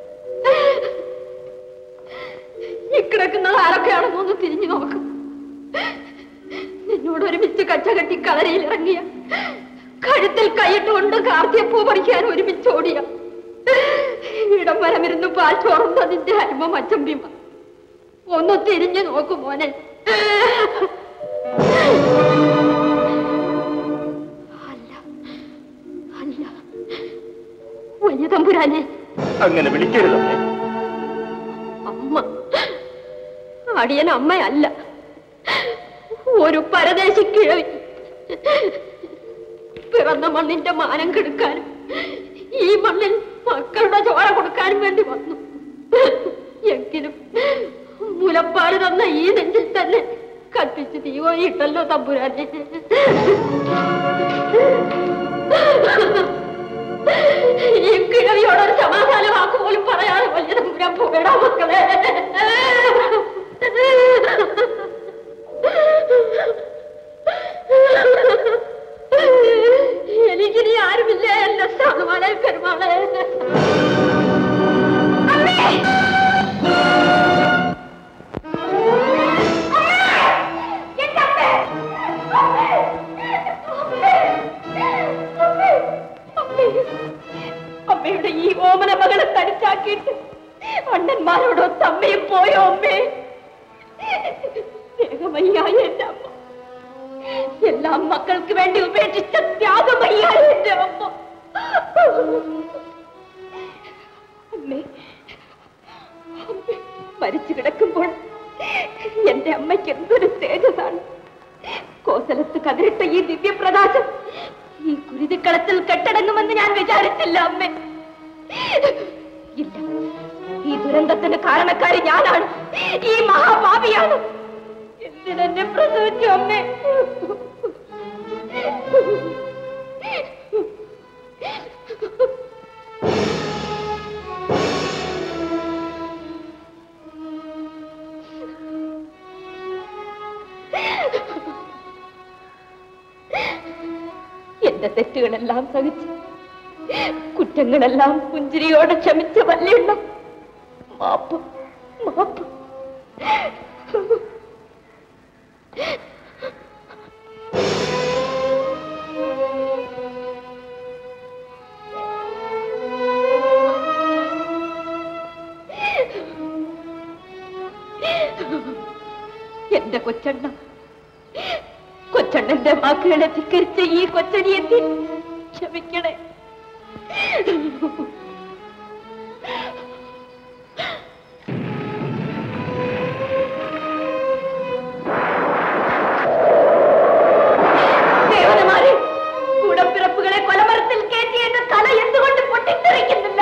ഈ കിടക്കുന്നത് ആരൊക്കെയാണെന്ന് ഒന്ന് തിരിഞ്ഞു നോക്കും നിന്നോട് ഒരുമിച്ച് കച്ചകെട്ടി കളരിയിൽ ഇറങ്ങിയ കഴുത്തിൽ കൈയിട്ടുകൊണ്ട് കാർത്തിയപ്പൂ പറിക്കാൻ ഒരുമിച്ച് ഓടിയ ഇടം വരമിരുന്ന് പാൽ ചോറുന്ന നിന്റെ അരുമ മച്ചമ്പിമ ഒന്ന് തിരിഞ്ഞു നോക്കു മോനെ അല്ല അല്ല വലിയ തമ്പുരാനെ അങ്ങനെ വിളിക്കരുതമ്മേ അമ്മ അടിയൻ അമ്മയല്ല ഒരു പരദേശി കിഴവി പിറന്ന മണ്ണിന്റെ മാനം കെടുക്കാനും ഈ മണ്ണിൽ മക്കളുടെ ചോര കൊടുക്കാനും വേണ്ടി വന്നു എങ്കിലും മുലപ്പാട് തന്ന ഈ നെഞ്ചിൽ തന്നെ കത്തിച്ച് തീവോയിട്ടല്ലോ തമ്പുരാനെ ഈ കിഴവിയോടൊരു സമാധാന വാക്ക് പോലും പറയാതെ വലിയ തമ്പുരാൻ പോകടാ മക്കളെ എനിക്കിനി ആരുമില്ലേ എന്റെ സ്ഥാനമാളെ പെരുമാളെ അമ്മയുടെ ഈ ഓമന മകളെ തടിച്ചാക്കിയിട്ട് അണ്ണന്മാരോടൊത്ത് അമ്മയും പോയോ അമ്മേ വേഗമയ്യായ എന്റെ അമ്മ എല്ലാം മക്കൾക്ക് വേണ്ടി ഉപേക്ഷിച്ച ത്യാഗമയ്യായ എന്റെ അമ്മ അമ്മേ അമ്മേ, മരിച്ചു കിടക്കുമ്പോൾ എന്റെ അമ്മയ്ക്ക് എന്തൊരു തേജസ്സാണ് കോസലത്ത് കതിരിട്ട ഈ ദിവ്യപ്രകാശം ഈ കുരുതിക്കളത്തിൽ കെട്ടടങ്ങുമെന്ന് ഞാൻ വിചാരിച്ചില്ല അമ്മേ ഇല്ല ഈ ദുരന്തത്തിന് കാരണക്കാരി ഞാനാണ് ഈ മഹാഭാവിയാണ് എന്തിനെന്നെ പ്രസവിച്ചു അമ്മേ എന്റെ തെറ്റുകളെല്ലാം സഹിച്ച് കുറ്റങ്ങളെല്ലാം പുഞ്ചിരിയോടെ ക്ഷമിച്ച വല്യുള്ള മാപ്പ് മാപ്പ് എന്റെ കൊച്ചണ്ണ കൊച്ചണ്ണന്റെ വാക്കുകളെ ധിക്കരിച്ച ഈ കൊച്ചനിയെത്തി ക്ഷമിക്കണേ ദേവനമാരെ കൂടപ്പിറപ്പുകളെ കൊലമരത്തിൽ കയറ്റി എന്റെ തല എന്തുകൊണ്ട് പൊട്ടിത്തെറിക്കുന്നില്ല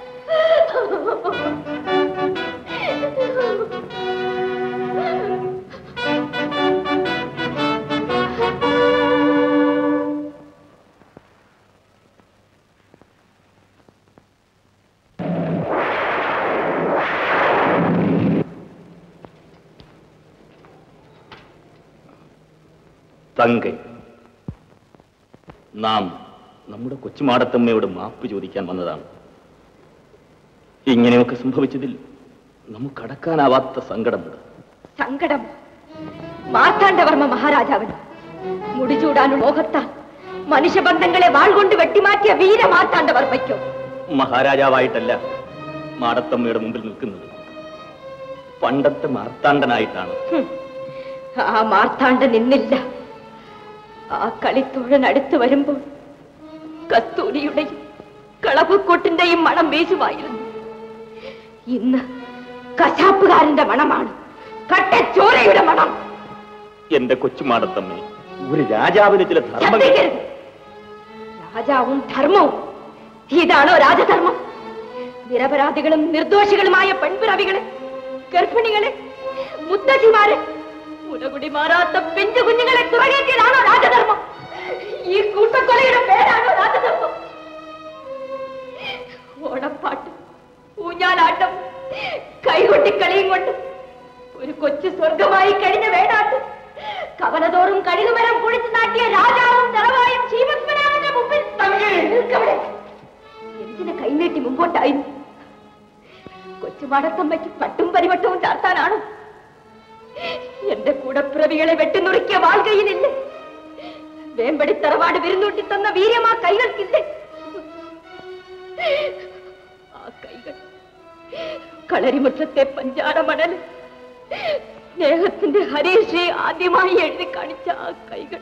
തങ്കை നാം നമ്മുടെ കൊച്ചുമാടത്തമ്മയോട് മാപ്പ് ചോദിക്കാൻ വന്നതാണ് ഇങ്ങനെയൊക്കെ സംഭവിച്ചതിൽ നമുക്കടക്കാനാവാത്ത സങ്കടമുണ്ട് സങ്കടം മാർത്താണ്ഡവർമ്മ മഹാരാജാവിന് മുടിചൂടാനുള്ള മോഹത്താൽ മനുഷ്യബന്ധങ്ങളെ വാൾ കൊണ്ട് വെട്ടിമാറ്റിയ വീര മാർത്താണ്ഡവർമ്മയ്ക്കോ മഹാരാജാവായിട്ടല്ല മാടത്തമ്മയുടെ മുമ്പിൽ നിൽക്കുന്നത് പണ്ടത്തെ മാർത്താണ്ഡനായിട്ടാണ് ഹും. ആ മാർത്താണ്ഡൻ ഇന്നില്ല ആ കളിത്തോഴൻ അടുത്ത് വരുമ്പോൾ കസ്തൂരിയുടെയും കളപ്പുക്കൊട്ടിന്റെയും മണം വീശുമായിരുന്നു ഇന്ന് കശാപ്പുകാരന്റെ മണമാണ് കട്ടച്ചോരയുടെ മണം എന്റെ കൊച്ചുമാടത്തമ്മേ ഒരു രാജാവിന് ചില ധർമ്മങ്ങൾ ശബ്ദിക്കരുത്. രാജാവും ധർമ്മവും ഇതാണോ രാജധർമ്മം നിരപരാധികളും നിർദോഷികളുമായ പെൺപിറവികളെ ഗർഭിണികളെ മുത്തശ്ശിമാരെ മുലകുടി മാറാത്ത പെഞ്ചു കുഞ്ഞുങ്ങളെ തുറകേറ്റിയതാണോ രാജധർമ്മം ഈ കൂട്ടക്കൊലയുടെ പേരാണോ രാജധർമ്മം ഓണപ്പാട്ട് ഊഞ്ഞാലാട്ടം കൈകൊട്ടിക്കളിയും കൊണ്ട് ഒരു കൊച്ചു സ്വർഗമായി കഴിഞ്ഞ വേടാട്ട് കവലതോറും കഴുകുമരം കുഴിച്ചു നാട്ടിയ രാജാവും തറവായും ശീവത്മനാമന്റെ മുമ്പിൽ നിൽക്കവിടെ. എന്തിന് കൈനീട്ടി മുമ്പോട്ടായിരുന്നു കൊച്ചുമാടത്തമ്മയ്ക്ക് പട്ടും പരിവട്ടവും ചാർത്താനാണോ എന്റെ കൂടപ്പിറവികളെ വെട്ടിനുറുക്കിയ വാൾകയിലില്ലേ വേമ്പടി തറവാട് വിരുന്നൂട്ടി തന്ന വീര്യമാ കൈകൾക്കില്ലേ ആ കൈകൾ കളരിമുറ്റത്തെ പഞ്ചാര മണൽ സ്നേഹത്തിന്റെ ഹരീശ്രീ ആദ്യമായി എഴുതി കാണിച്ച ആ കൈകൾ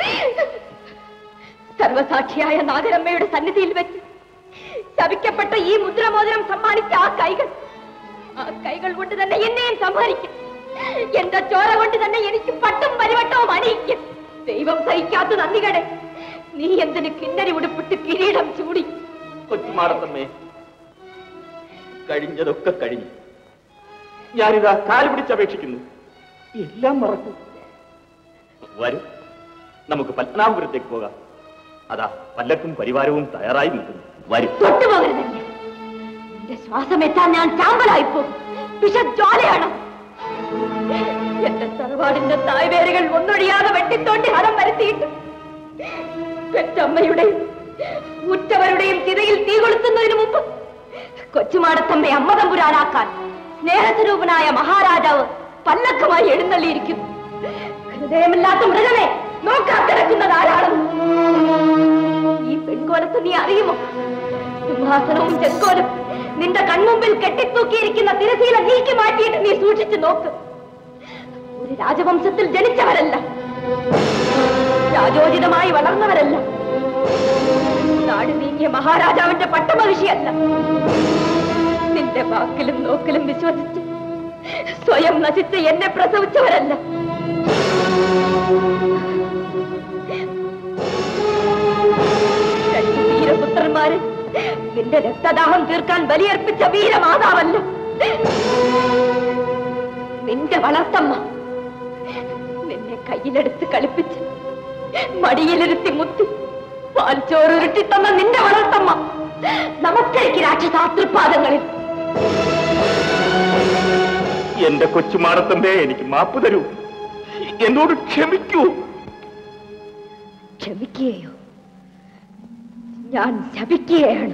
സർവസാക്ഷിയായ നാഗരമ്മയുടെ സന്നിധിയിൽ വെച്ച് ശപിക്കപ്പെട്ട ഈ മുദ്രമോതിരം സമ്മാനിച്ച ആ കൈകൾ ആ കൈകൾ കൊണ്ട് തന്നെ എന്നെയും സംഹരിക്കും എന്റെ ചോര കൊണ്ട് തന്നെ എനിക്ക് പട്ടും പരിവട്ടവും അണിയിക്കും ദൈവം സഹിക്കാത്ത നന്ദികടെ നീ എന്തിന് കിന്നരി ഉടുപ്പിട്ട് കിരീടം ചൂടി കൊച്ചുമാടത്തമ്മേ കഴിഞ്ഞതൊക്കെ കഴിഞ്ഞു ഞാനിതാ കാല് പിടിച്ചപേക്ഷിക്കുന്നു എല്ലാം മറക്കും വരൂ നമുക്ക് പത്മനാഭപുരത്തേക്ക് പോകാം അതാ പല്ലക്കും പരിവാരവും തയ്യാറായി നിൽക്കുന്നു വരൂ തൊട്ടുപോകരുത് എന്നെ. എന്റെ ശ്വാസം എത്താൻ ഞാൻ ചാമ്പലായി പോകും വിഷജ്വാലയാണ് എന്റെ തറവാടിന്റെ തായ്വേരുകൾ ഒന്നൊഴിയാതെ വെട്ടിത്തോണ്ടി ഹരം വരുത്തിയിട്ട് പെറ്റമ്മയുടെയും ഉറ്റവരുടെയും ചിതയിൽ തീ കൊളുത്തുന്നതിന് മുമ്പ് കൊച്ചുമാടത്തമ്മയെ അമ്മതമ്പുരാനാക്കാൻ സ്നേഹസ്വരൂപനായ മഹാരാജാവ് പല്ലക്കമായി എഴുന്നള്ളിയിരിക്കുന്നു ഹൃദയമില്ലാത്ത മൃഗമേ നോക്കാൻ കിടക്കുന്നത് ആരാണെന്ന് ഈ പെൺകോലത്ത് നീ അറിയുമോ സിംഹാസനവും ചെക്കോലും നിന്റെ കൺമുമ്പിൽ കെട്ടിത്തൂക്കിയിരിക്കുന്ന തിരശീല നീക്കി മാറ്റിയിട്ട് നീ സൂക്ഷിച്ചു നോക്ക് ഒരു രാജവംശത്തിൽ ജനിച്ചവരല്ല രാജോചിതമായി വളർന്നവരല്ല നാട് നീങ്ങിയ മഹാരാജാവിന്റെ പട്ടമഹിഷിയല്ല നിന്റെ വാക്കിലും നോക്കിലും വിശ്വസിച്ച് സ്വയം നശിച്ച് എന്നെ പ്രസവിച്ചവരല്ല രണ്ട് വീരപുത്രന്മാര് നിന്റെ രക്തദാഹം തീർക്കാൻ ബലിയർപ്പിച്ച വീരമാതാവല്ല നിന്റെ വളർത്തമ്മ നിന്നെ കയ്യിലെടുത്ത് കളിപ്പിച്ച് മടിയിലിരുത്തി മുത്തി പാൽച്ചോറുരുട്ടി തന്ന നിന്റെ വളർത്തമ്മ നമസ്കരിക്ക് രാക്ഷസാതൃപാദങ്ങളിൽ എന്റെ കൊച്ചുമാടത്തമ്മേ എനിക്ക് മാപ്പ് തരൂ എന്നോട് ക്ഷമിക്കൂ ക്ഷമിക്കുകയോ ഞാൻ ശപിക്കുകയാണ്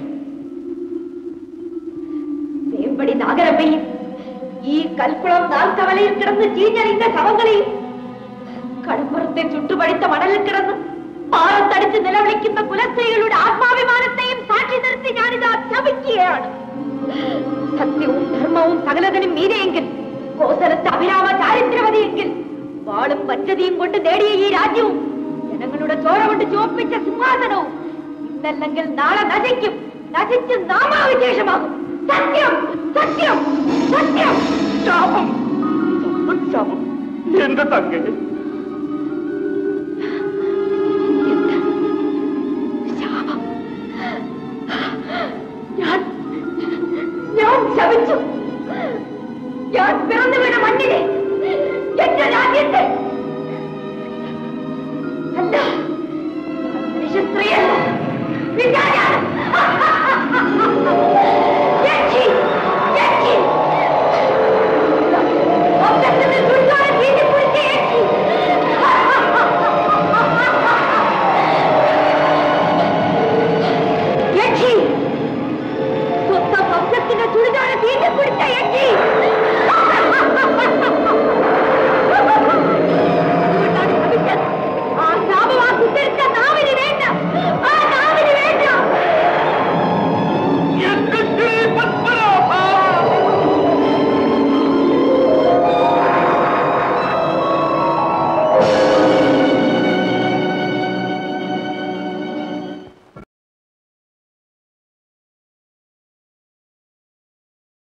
വേമ്പടി നാഗരമ്മയും ഈ കൽക്കുളം നാൽക്കവലയിൽ കിടന്ന് ചീഞ്ഞറിந்த ശവങ്ങളെയും കടപ്പുറത്തെ ചുട്ടുപഴുത്ത മണലിൽ കിടന്ന് പാറത്തടിച്ച് നിലവിളിക്കുന്ന കുലസ്ത്രീകളുടെ ആത്മാഭിമാനത്തെയും സാക്ഷി നിർത്തി ഞാനിതാ ശപിക്കുകയാണ് സത്യവും ധർമ്മവും സകലതിനും മീരെയെങ്കിൽ കോസലത്തെ അഭിരാമ ചാരിത്രവതിയെങ്കിൽ വാളും പച്ചതിയും കൊണ്ട് നേടിയ ഈ രാജ്യവും ജനങ്ങളുടെ ചോര കൊണ്ട് ചുവപ്പിച്ച സിംഹാസനവും ഇന്നല്ലെങ്കിൽ നാളെ നശിക്കും നശിച്ച് നാമാവിശേഷമാകും സത്യം സത്യം സത്യം ശാപം ശാപം എന്റെ തങ്ങേ